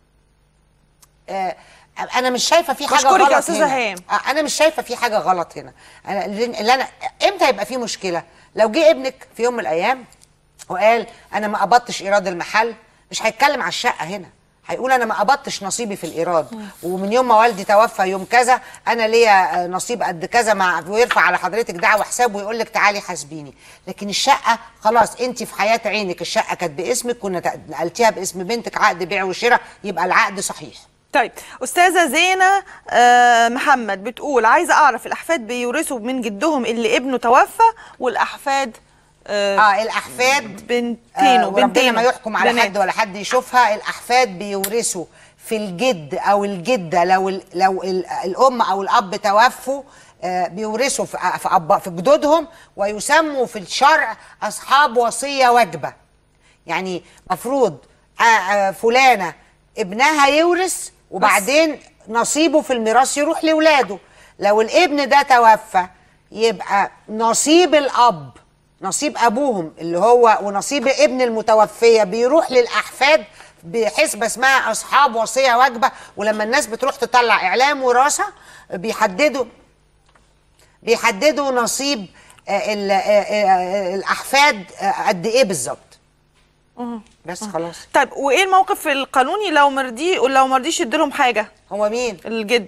آه انا مش شايفه في حاجه بشكرك غلط يا أستاذة هنا. هيام. آه، انا مش شايفه في حاجه غلط هنا انا اللي انا امتى يبقى في مشكله لو جه ابنك في يوم من الايام وقال انا ما قبضتش ايراد المحل مش هيتكلم على الشقه هنا هيقول انا ما قبضتش نصيبي في الايراد ومن يوم ما والدي توفى يوم كذا انا ليا آه، نصيب قد كذا مع ويرفع على حضرتك دعوى حساب ويقول لك تعالي حاسبيني لكن الشقه خلاص انت في حياه عينك الشقه كانت باسمك كنا نقلتيها باسم بنتك عقد بيع وشراء يبقى العقد صحيح طيب استاذه زينه آه، محمد بتقول عايزه اعرف الاحفاد بيورثوا من جدهم اللي ابنه توفى والاحفاد اه, اه الاحفاد بنتينه آه وربنا بنتينه ما يحكم على بنات. حد ولا حد يشوفها الاحفاد بيورثوا في الجد او الجده لو ال لو ال الام او الاب توفوا آه بيورثوا في في, أب في جدودهم ويسموا في الشرع اصحاب وصيه واجبه يعني مفروض آه آه فلانه ابنها يورث وبعدين نصيبه في الميراث يروح لاولاده لو الابن ده توفى يبقى نصيب الاب نصيب ابوهم اللي هو ونصيب ابن المتوفيه بيروح للاحفاد بحسبه اسمها اصحاب وصيه واجبه ولما الناس بتروح تطلع اعلام وراثه بيحددوا بيحددوا نصيب آه، ال- آه، آه، الاحفاد آه، قد ايه بالظبط مهم. بس خلاص طيب وايه الموقف القانوني لو مرضي لو مرضيش يديلهم حاجه هو مين الجد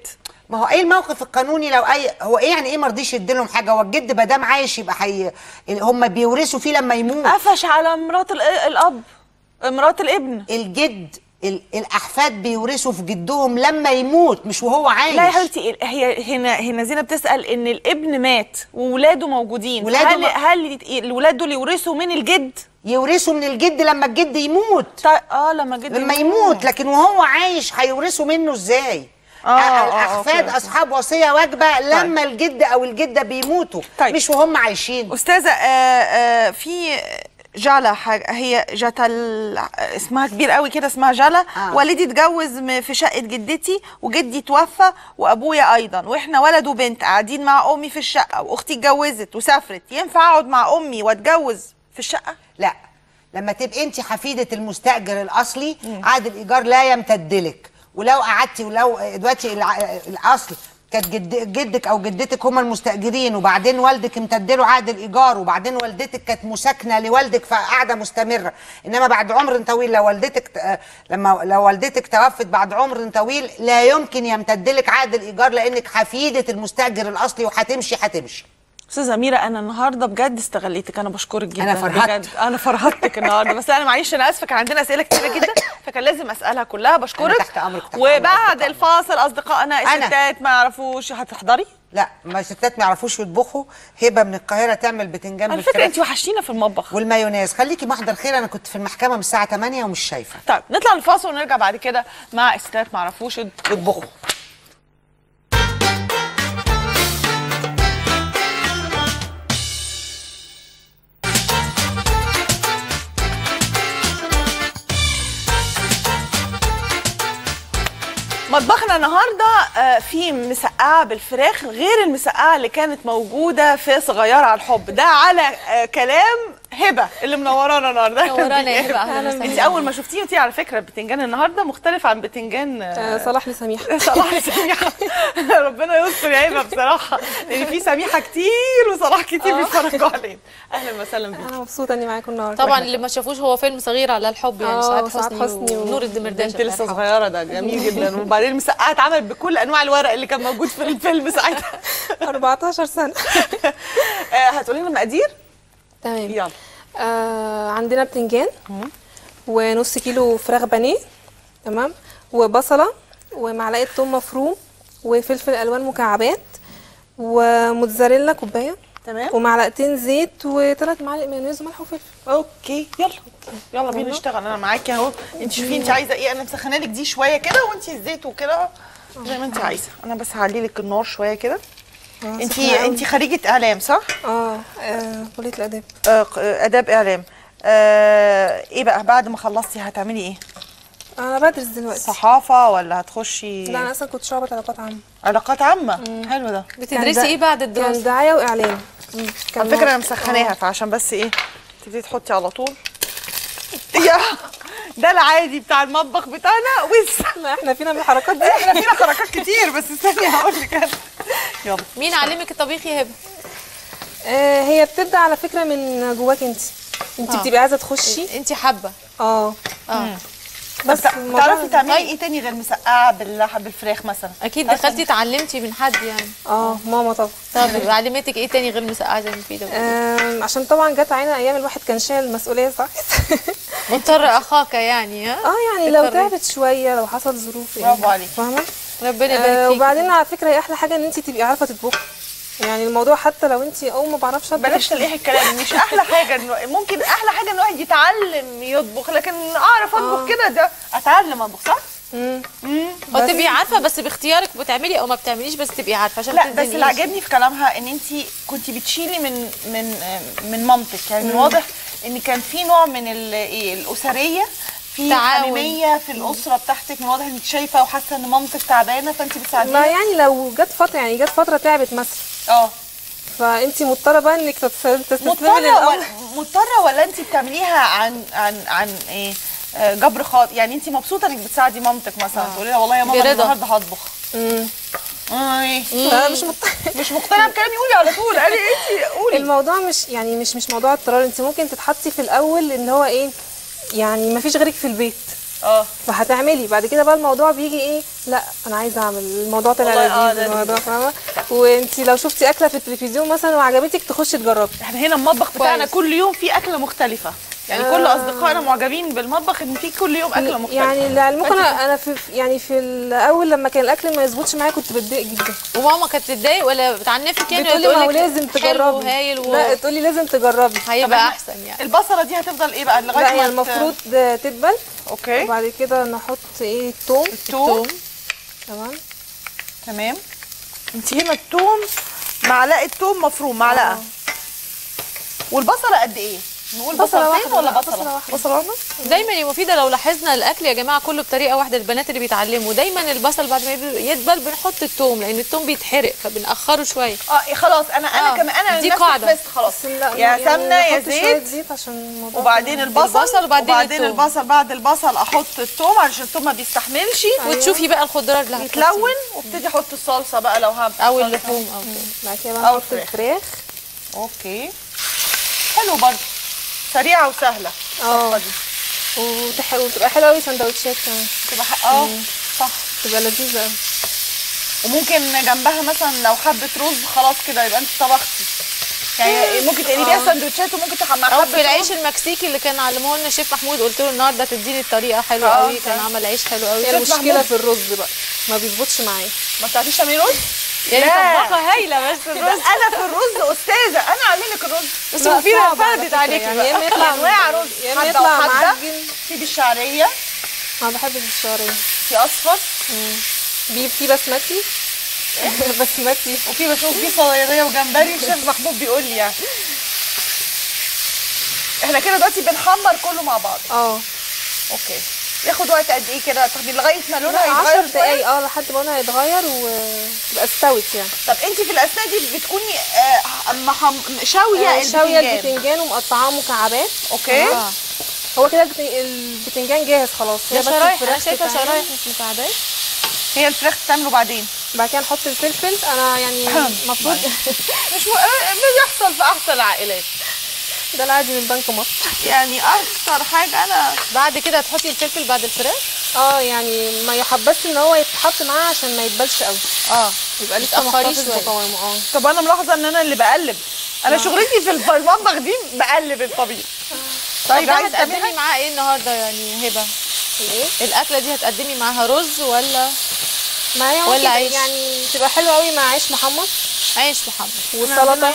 ما هو ايه الموقف القانوني لو اي هو ايه يعني ايه ما رضيش يديلهم حاجه هو الجد ما دام عايش يبقى حي... هم بيورثوا فيه لما يموت قفش على مرات ال- الاب مرات الابن الجد ال... الاحفاد بيورثوا في جدهم لما يموت مش وهو عايش لا يا حبيبتي هي هنا هنا زينب بتسال ان الابن مات وولاده موجودين ولاده هل ما- هل الولاد دول يورثوا من الجد يورثوا من الجد لما الجد يموت طيب اه لما الجد لما يموت لكن وهو عايش هيورثوا منه ازاي آه، آه، الاحفاد أوكي. اصحاب وصيه واجبه لما الجد او الجده بيموتوا طيب. مش وهم عايشين استاذه آه آه في جالا حاجة هي جتل اسمها كبير قوي كده اسمها جالا آه. آه. والدي اتجوز م- في شقة جدتي وجدي توفى وابويا ايضا واحنا ولد وبنت قاعدين مع امي في الشقة واختي اتجوزت وسافرت ينفع اقعد مع امي واتجوز في الشقة لا لما تبقي انت حفيده المستاجر الاصلي عقد الايجار لا يمتد لك ولو قعدتي ولو دلوقتي الع- الاصل كانت جد جدك او جدتك هم المستاجرين وبعدين والدك امتد له عقد الايجار وبعدين والدتك كانت مساكنه لوالدك فقاعده مستمره انما بعد عمر طويل لو والدتك ت- لما لو والدتك توفت بعد عمر طويل لا يمكن يمتد لك عقد الايجار لانك حفيده المستاجر الاصلي وهتمشي هتمشي استاذه اميره انا النهارده بجد استغليتك انا بشكرك جدا أنا فرحت. بجد انا فرحتك النهارده بس انا معلش انا اسفه كان عندنا اسئله كتيره جدا فكان لازم اسالها كلها بشكرك تحت أمرك، تحت وبعد الفاصل اصدقائنا أنا. الستات ما يعرفوش هتحضري لا ما الستات ما يعرفوش يطبخوا هبه من القاهره تعمل بتنجان على فكره بالفراخ انت وحشتينا في المطبخ والمايونيز خليكي محضر خير انا كنت في المحكمه من الساعه 8 ومش شايفه طيب نطلع الفاصل ونرجع بعد كده مع الستات ما يعرفوش يطبخوا مطبخنا النهارده آه، في مسقعه بالفراخ غير المسقعه اللي كانت موجوده في صغيره على الحب ده على آه، كلام هبه اللي منورانا النهارده أهلاً منورانا بيكي يا هبة، أهلاً انت وسهلاً. اول ما شفتيه قلتي على فكره البتنجان النهارده مختلف عن بتنجان آه، صلاح لسميحه صلاح لسميحه ربنا يستر يا هبه بصراحه لان في سميحه كتير وصلاح كتير آه. بيتفرجوا علينا اهلا وسهلا بيكي انا مبسوطه اني معاكم النهارده طبعا اللي ما شافوش هو فيلم صغير على الحب يعني آه، سعاد سعاد حسني, حسني و- ونور الدمرداش انت لسه صغيره ده جميل جدا وبعدين المسقعه اتعملت بكل انواع الورق اللي كان موجود في الفيلم ساعتها 14 سنه هتقولي لنا المقادير تمام يلا آه عندنا بتنجان ونص كيلو فراخ بانيه تمام وبصله ومعلقه ثوم مفروم وفلفل الوان مكعبات وموتزاريلا كوبايه تمام ومعلقتين زيت وثلاث معالق مايونيز وملح وفلفل اوكي يلا يلا بينا نشتغل انا معاكي اهو انت شوفي انت عايزه ايه انا مسخنه لك دي شويه كده وانت الزيت وكده زي ما انت عايزه انا بس هعلي لك النار شويه كده انت سخنة أوي. انت خريجه اعلام صح اه آه، كليه الاداب آه ق- اداب اعلام آه ايه بقى بعد ما خلصتي هتعملي ايه انا بدرس دلوقتي صحافه ولا هتخشي لا انا اصلا كنت شعبة علاقات عامه علاقات عامه حلو ده بتدرسي ايه بعد الدراسه كان دعايه واعلام على فكره انا مسخناها فعشان بس ايه تبتدي تحطي على طول يا ده العادي بتاع المطبخ بتاعنا وز لا احنا فينا من الحركات دي احنا فينا حركات كتير بس استني هقول لك انا يلا مين علمك الطبيخ يا هبه آه هي بتبدا على فكره من جواك انت انت آه. بتبقي عايزه تخشي انت حابه اه اه بس بس الموضوع- تعرفي تعملي ايه تاني غير مسقعه باللحم بالفراخ مثلا اكيد دخلتي اتعلمتي من حد يعني اه ماما طبعا طب علمتك ايه تاني غير مسقعه زي المفيده آم، عشان طبعا جت علينا ايام الواحد كان شايل المسؤوليه صح مضطر اخاك يعني ها اه يعني لو اضطريت. تعبت شويه لو حصل ظروف برافو يعني عليك. فاهمه ربنا يبارك آه فيك وبعدين على فكره هي احلى حاجه ان انت تبقي عارفه تطبخي يعني الموضوع حتى لو انت اول ما بعرفش اطبخ بلاش تلقيح الكلام مش احلى حاجه انه ممكن احلى حاجه ان الواحد يتعلم يطبخ لكن اعرف اطبخ كده ده اتعلم اطبخ صح؟ امم او تبقي عارفه بس باختيارك بتعملي او ما بتعمليش بس تبقي عارفه عشان لا ما بس اللي تتزنقيش. عجبني في كلامها ان انت كنت بتشيلي من من من مامتك يعني من مم. واضح ان كان في نوع من ال- ايه الاسريه في تعاون. حميميه في الاسره بتاعتك من واضح انك شايفه وحاسه ان مامتك تعبانه فانت بتساعديها ما يعني لو جت فتره يعني جت فتره تعبت مثلا اه فانت مضطره بقى انك تتس- تستسلمي مضطره للامر ولا مضطره ولا انت بتعمليها عن عن عن ايه آه، جبر خاطر يعني انت مبسوطه انك بتساعدي مامتك مثلا آه. تقولي لها والله يا ماما أنا برضا. النهارده هطبخ امم اه ايه انا مش مضطره مش مقتنعه بكلامي قولي على طول قالي انت قولي الموضوع مش يعني مش مش موضوع اضطرار انت ممكن تتحطي في الاول اللي هو ايه يعني ما فيش غيرك في البيت اه فهتعملي بعد كده بقى الموضوع بيجي ايه لا انا عايزه اعمل الموضوع طلع والله آه، لذيذ ده الموضوع فاهمه وانت لو شفتي اكله في التلفزيون مثلا وعجبتك تخشي تجربي احنا هنا المطبخ بتاعنا كويس. كل يوم فيه اكله مختلفه يعني كل آه. اصدقائنا معجبين بالمطبخ ان في كل يوم اكله مختلفه يعني لعلمكم فأنت انا انا في يعني في الاول لما كان الاكل ما يظبطش معايا كنت بتضايق جدا وماما كانت تتضايق ولا بتعنفك يعني بتقولي ولا ما هو تقولك لازم حلو تجربي وهايل و... لا تقولي لازم تجربي هيبقى احسن يعني البصله دي هتفضل ايه بقى لغايه لا ما يعني ت- المفروض تدبل اوكي وبعد كده نحط ايه الثوم الثوم تمام تمام انت هنا الثوم معلقه ثوم مفروم معلقه والبصله قد ايه نقول بصلة بصلتين واحدة، ولا لا، بصله بصلة واحدة. بصله واحده دايما يا مفيده لو لاحظنا الاكل يا جماعه كله بطريقه واحده البنات اللي بيتعلموا دايما البصل بعد ما يدبل بنحط الثوم لان الثوم بيتحرق فبنأخره شويه اه خلاص انا انا آه، كمان انا دي نفس قاعدة. الفيست خلاص بس لا، يا يعني سمنه يا نحط شوية زيت زيت عشان الموضوع وبعدين كمان- البصل, البصل وبعدين وبعدين الثوم. البصل بعد البصل احط الثوم علشان الثوم ما بيستحملش وتشوفي بقى الخضار اللي هتحطيها. يتلون وابتدي احط الصلصه بقى لو هعمل او صلصة. اللحوم او كده بعد كده أو بقى نحط الفراخ. الفراخ اوكي حلو برضه سريعه وسهله اه وتح... وتبقى حلوه قوي سندوتشات كمان تبقى ح- اه صح تبقى لذيذه قوي وممكن جنبها مثلا لو حبه رز خلاص كده يبقى انت طبختي يعني ممكن تقلي بيها سندوتشات وممكن تحمر او حبه في العيش رز. المكسيكي اللي كان علمه لنا شيف محمود قلت له النهارده تديني الطريقه حلوه آه، قوي كان صح. عمل عيش حلو قوي هي شيف المشكله محمود. في الرز بقى ما بيظبطش معايا ما بتعرفيش تعملي رز يعني لا. طباخه هايله بس ده الرز انا في الرز استاذه انا اعلمك الرز بس لا، مفيده صعب على فردت فكرة. عليكي يعني بقى. يا اما يطلع انواع رز يا اما حبة يطلع وحبة. معجن في بالشعريه ما بحبش الشعريه في اصفر بيب في بسمتي بسمتي وفي بشوف في صياديه وجمبري الشيف محمود بيقول لي يعني احنا كده دلوقتي بنحمر كله مع بعض اه اوكي ياخد وقت قد ايه كده طب لغايه ما لونها 10 يتغير شوية؟ دقايق اه لحد ما لونها يتغير وتبقى استوت يعني طب انت في الاثناء دي بتكوني آه محم... شاويه آه، شاويه البتنجان البتنجان ومقطعاه مكعبات اوكي آه. هو كده البت- البتنجان جاهز خلاص هي يا بس شرايح الفراخ انا شايفه تتعمل. شرايح مش مكعبات هي الفراخ تعمله بعدين بعد كده نحط الفلفل انا يعني المفروض مش م... آه، بيحصل في احسن العائلات ده العادي من بنك مصر يعني اكتر حاجه انا بعد كده تحطي الفلفل بعد الفراخ اه يعني ما يحبسش ان هو يتحط معاه عشان ما يتبلش قوي اه يبقى لسه متأخريش محتفظ شوية. بقوامه اه طب انا ملاحظه ان انا اللي بقلب انا شغلتي في الف- المطبخ دي بقلب الطبيخ طب طيب ده عايز تعملي هتقدمي معاه ايه النهارده يعني هبه الايه الاكله دي هتقدمي معاها رز ولا ما هي ولا ولا عيش؟ يعني تبقى حلوه قوي مع عيش محمص عيش محمد والسلطه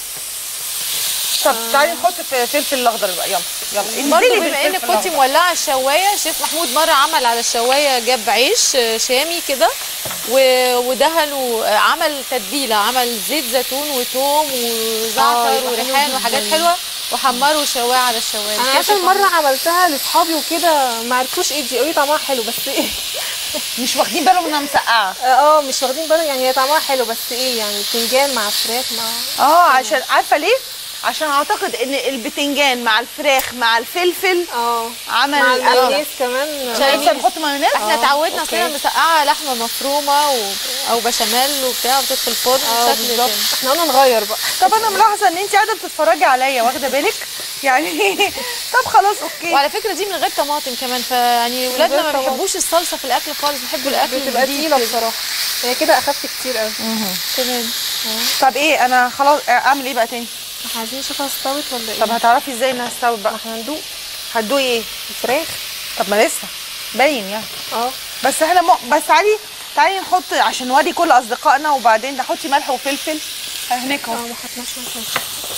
طب تعالي نحط في فلفل الاخضر بقى يلا يلا برضه انزلي بما انك بالفلفل كنت الأخضر. مولعه الشوايه شيف محمود مره عمل على الشوايه جاب عيش آه، شامي كده و- ودهنه آه، عمل تتبيله عمل زيت زيتون وتوم آه، وزعتر يبقى حلو وريحان وحاجات جداً. حلوه وحمروا شواه على الشوايه انا اخر مره عملتها لاصحابي وكده ما عرفوش ايه دي قوي طعمها حلو بس ايه مش واخدين بالهم انها مسقعه اه مش واخدين بالهم يعني هي طعمها حلو بس ايه يعني بتنجان مع فراخ مع اه عشان عارفه ليه عشان اعتقد ان البتنجان مع الفراخ مع الفلفل اه عمل مع القلبة. المايونيز كمان عشان لسه بنحط مايونيز احنا آه، اتعودنا أوكي. اصلا مسقعه لحمه مفرومه و... او بشاميل وبتاع وتدخل الفرن اه بشكل بالظبط تاني احنا قلنا نغير بقى طب انا ملاحظه ان انت قاعده بتتفرجي عليا واخده بالك يعني طب خلاص اوكي وعلى فكره دي من غير طماطم كمان فيعني ولادنا غير ما طماطم. بيحبوش الصلصه في الاكل خالص بيحبوا الاكل بتبقى الجديد تقيله كده. بصراحه هي كده اخدت كتير قوي تمام طب ايه انا خلاص اعمل ايه بقى تاني احنا عايزين نشوفها استوت ولا ايه طب هتعرفي ازاي انها استوت بقى احنا هندوق هتدوقي ايه الفراخ طب ما لسه باين يعني اه بس احنا م... بس تعالي تعالي نحط عشان نوري كل اصدقائنا وبعدين نحطي ملح وفلفل هناك اه اهو ما حطناش ملح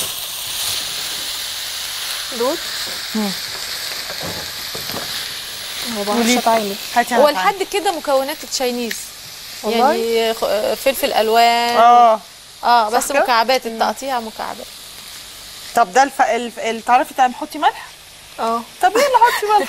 دول ما بعرفش قولي. اتعامل هاتي هو أنا لحد كده مكونات التشاينيز والله؟ يعني خ- فلفل الوان اه اه صح بس كده؟ مكعبات التقطيع مكعبات طب ده الف... الف... ال... تعرفي تعملي حطي ملح اه طب يلا حطي ملح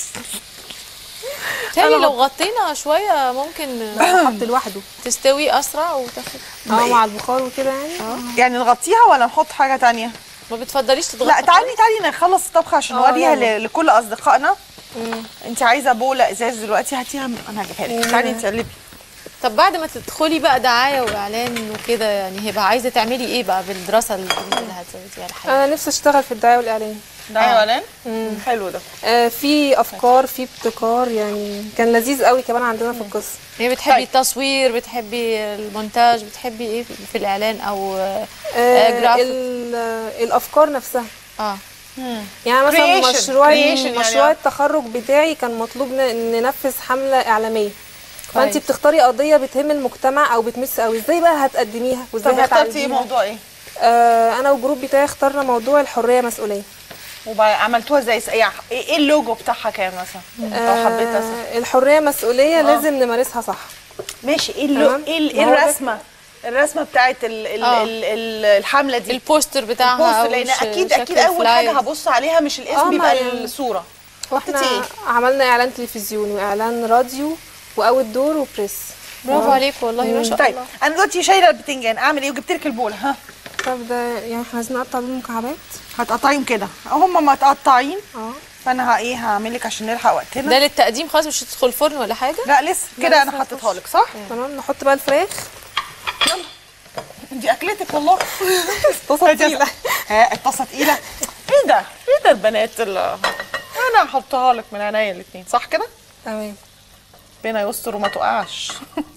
تاني لو غطينا شويه ممكن حط لوحده تستوي اسرع وتاخد اه مع البخار وكده يعني يعني نغطيها ولا نحط حاجه تانية ما بتفضليش تضغطي لا تعالي تعالي نخلص الطبخه عشان اه، نوريها يلا. ل... لكل اصدقائنا انت عايزه بوله ازاز دلوقتي هاتيها من- انا هجيبها لك تعالي تقلبي طب بعد ما تدخلي بقى دعايه واعلان وكده يعني هيبقى عايزه تعملي ايه بقى بالدراسه الجديده اللي تزوديها الحقيقه انا نفسي اشتغل في الدعايه والاعلان دعايه واعلان مم. حلو ده آه في افكار في ابتكار يعني كان لذيذ قوي كمان عندنا في القصه هي بتحبي طيب. التصوير بتحبي المونتاج بتحبي ايه في الاعلان او آه آه جرافيك ال- آه، الافكار نفسها اه يعني مثلا Creation. مشروع Creation يعني. مشروع التخرج بتاعي كان مطلوب ن- ننفذ حمله اعلاميه فانت كويس. بتختاري قضيه بتهم المجتمع او بتمس قوي ازاي بقى هتقدميها وازاي طب اخترتي هتعالجيها موضوع ايه؟ آه انا والجروب بتاعي اخترنا موضوع الحريه مسؤوليه وعملتوها ازاي؟ ايه إيه اللوجو بتاعها كان مثلا؟ لو حبيت اسال آه الحريه مسؤوليه آه. لازم نمارسها صح ماشي ايه اللو... تمام. ايه ال- ما إيه هو ده- الرسمه؟ الرسمه بتاعت ال... ال... آه. ال... ال... الحمله دي البوستر بتاعها البوستر أو لان ش- اكيد شكل اكيد اول فلاير. حاجه هبص عليها مش الاسم آه، بيبقى ما يعني- الصوره واحنا حطيتي ايه؟ عملنا اعلان تلفزيوني واعلان راديو واوت دور وبريس برافو تمام. عليك والله ما شاء طيب الله انا دلوقتي شايله البتنجان اعمل ايه وجبت لك البوله ها طب ده يعني احنا عايزين نقطع دول مكعبات هتقطعيهم كده هم متقطعين اه فانا ه- ايه هعمل لك عشان نلحق وقتنا ده للتقديم خلاص مش هتدخل الفرن ولا حاجه لا لسه لا، كده لسه انا حطيتها لك صح تمام نحط بقى الفراخ دي اكلتك والله طاسه تقيله ها الطاسه تقيله ايه ده ايه ده البنات اللي انا هحطها لك من عينيا الاثنين صح كده تمام ربنا يستر وما تقعش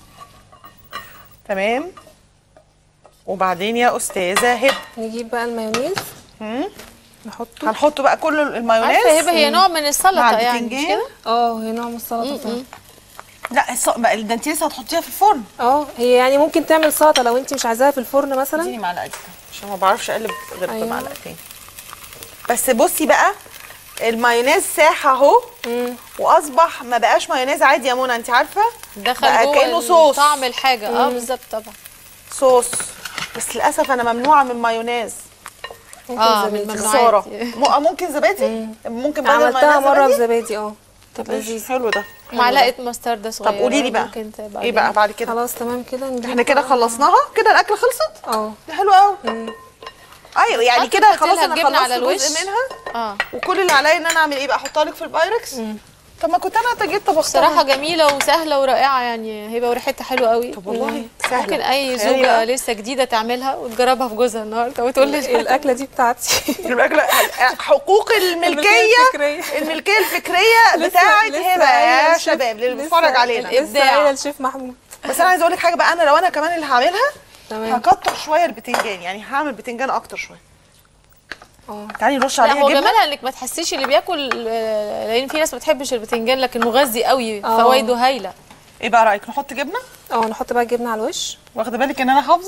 تمام وبعدين يا استاذه هبه نجيب بقى المايونيز هم؟ نحطه هنحط بقى كل المايونيز عارفه هبه هي نوع من مع السلطه يعني مش البتنجان. كده اه هي نوع من السلطه فعلا. لا الص... بقى ده انت لسه هتحطيها في الفرن اه هي يعني ممكن تعمل سلطه لو انت مش عايزاها في الفرن مثلا اديني معلقه كده عشان ما بعرفش اقلب غير أيوة. بمعلقتين بس بصي بقى المايونيز ساح اهو واصبح ما بقاش مايونيز عادي يا منى انت عارفه دخل بقى جوه كانه صوص طعم الحاجه اه بالظبط طبعا صوص بس للاسف انا ممنوعه من المايونيز اه من زبادي. خساره الممنوعات م- ممكن زبادي ممكن بدل عملتها المايونيز مره زبادي؟ بزبادي اه طب تبقى ماشي، لذيذه حلو ده حلو معلقه مستردة صغيره طب قولي لي بقى ممكن تبقى ايه بقى بعد كده خلاص تمام كده نجيب احنا كده بقى- خلصناها كده الاكل خلصت اه ده حلو قوي ايوه يعني حطي كده تحتي خلاص لها انا الجبنة على خلصت الوش. جزء منها اه وكل اللي عليا ان انا اعمل ايه بقى احطها لك في البايركس طب ما كنت انا جيت طبختها بصراحه جميله وسهله ورائعه يعني هيبقى وريحتها حلوه قوي طب والله مم. سهلة. ممكن اي تخيلي زوجه بقى. لسه جديده تعملها وتجربها في جوزها النهارده وتقول لي الاكله دي بتاعتي الأكلة حقوق الملكيه الفكرية. الملكيه الفكريه لسه- بتاعت لسه هبه قايلة يا الشيف- شباب اللي لسه- بيتفرج علينا لسه الإبداع. قايله الشيف محمود بس انا عايزه اقول لك حاجه بقى انا لو انا كمان اللي هعملها تمام هكتر شويه البتنجان يعني هعمل بتنجان اكتر شويه اه تعالي نرش لا عليها هو جبنه جمالها انك ما تحسيش اللي بياكل آه، لان في ناس ما بتحبش البتنجان لكن مغذي قوي آه. فوائده هايله ايه بقى رايك نحط جبنه اه نحط بقى الجبنه على الوش واخده بالك ان انا حافظه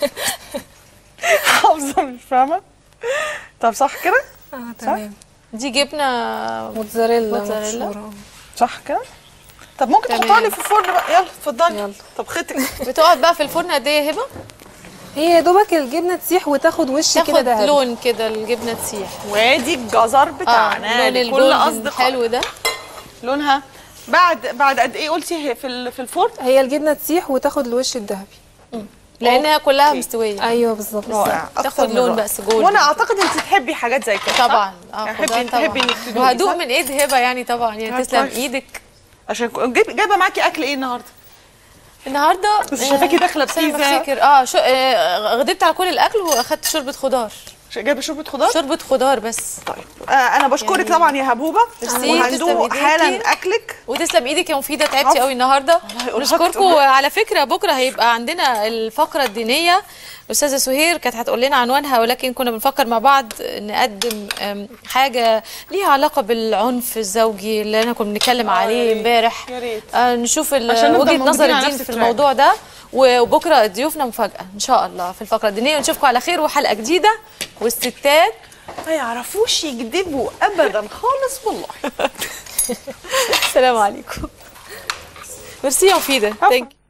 حافظه مش فاهمه طب صح كده اه تمام دي جبنه موتزاريلا موتزاريلا. مبشورة. صح كده طب ممكن تمام. تحطها لي في الفرن بقى يلا اتفضلي يلا. طب خيطك بتقعد بقى في الفرن قد ايه يا هبه هي يا دوبك الجبنه تسيح وتاخد وش كده تاخد دهبي لون كده الجبنه تسيح وادي الجزر بتاعنا لون لكل الجولدن اصدقاء الحلو ده لونها بعد بعد قد ايه قلتي هي في ال- في الفرن هي الجبنه تسيح وتاخد الوش الذهبي لانها كلها مستويه ايوه بالظبط رائع أكتر تاخد من لون رائع. بس جولد وانا اعتقد انت تحبي حاجات زي كده صح؟ طبعا اه يعني خضار تحبي تحبي طبعا انك تدوقي وهدوق صح؟ من ايد هبه يعني طبعا يعني آه، تسلم كويس. ايدك عشان كو- جايب- جايبه معاكي اكل ايه النهارده النهارده بس شايفاكي داخلة استنى بسيزة. بفتكر اه شو آه غديت على كل الاكل واخدت شوربه خضار جايبه شوربه خضار شوربه خضار بس طيب آه انا بشكرك يعني- طبعا يا هبوبه ميرسي، تسلم وهندوق إيديكي. حالا اكلك وتسلم ايدك يا مفيده تعبتي عفو. قوي النهارده والله أرهقت. نشكركم على فكره بكره هيبقى عندنا الفقره الدينيه الاستاذه سهير كانت هتقول لنا عنوانها ولكن كنا بنفكر مع بعض نقدم أم، حاجه ليها علاقه بالعنف الزوجي اللي انا كنا بنتكلم عليه امبارح يا ريت. آه، نشوف ال- عشان نفضل وجهه موجودين نظر على الدين نفس في التراك. الموضوع ده وبكره ضيوفنا مفاجاه ان شاء الله في الفقره الدينيه ونشوفكم على خير وحلقه جديده والستات ما يعرفوش يكذبوا ابدا خالص والله السلام عليكم ميرسي يا مفيده ثانك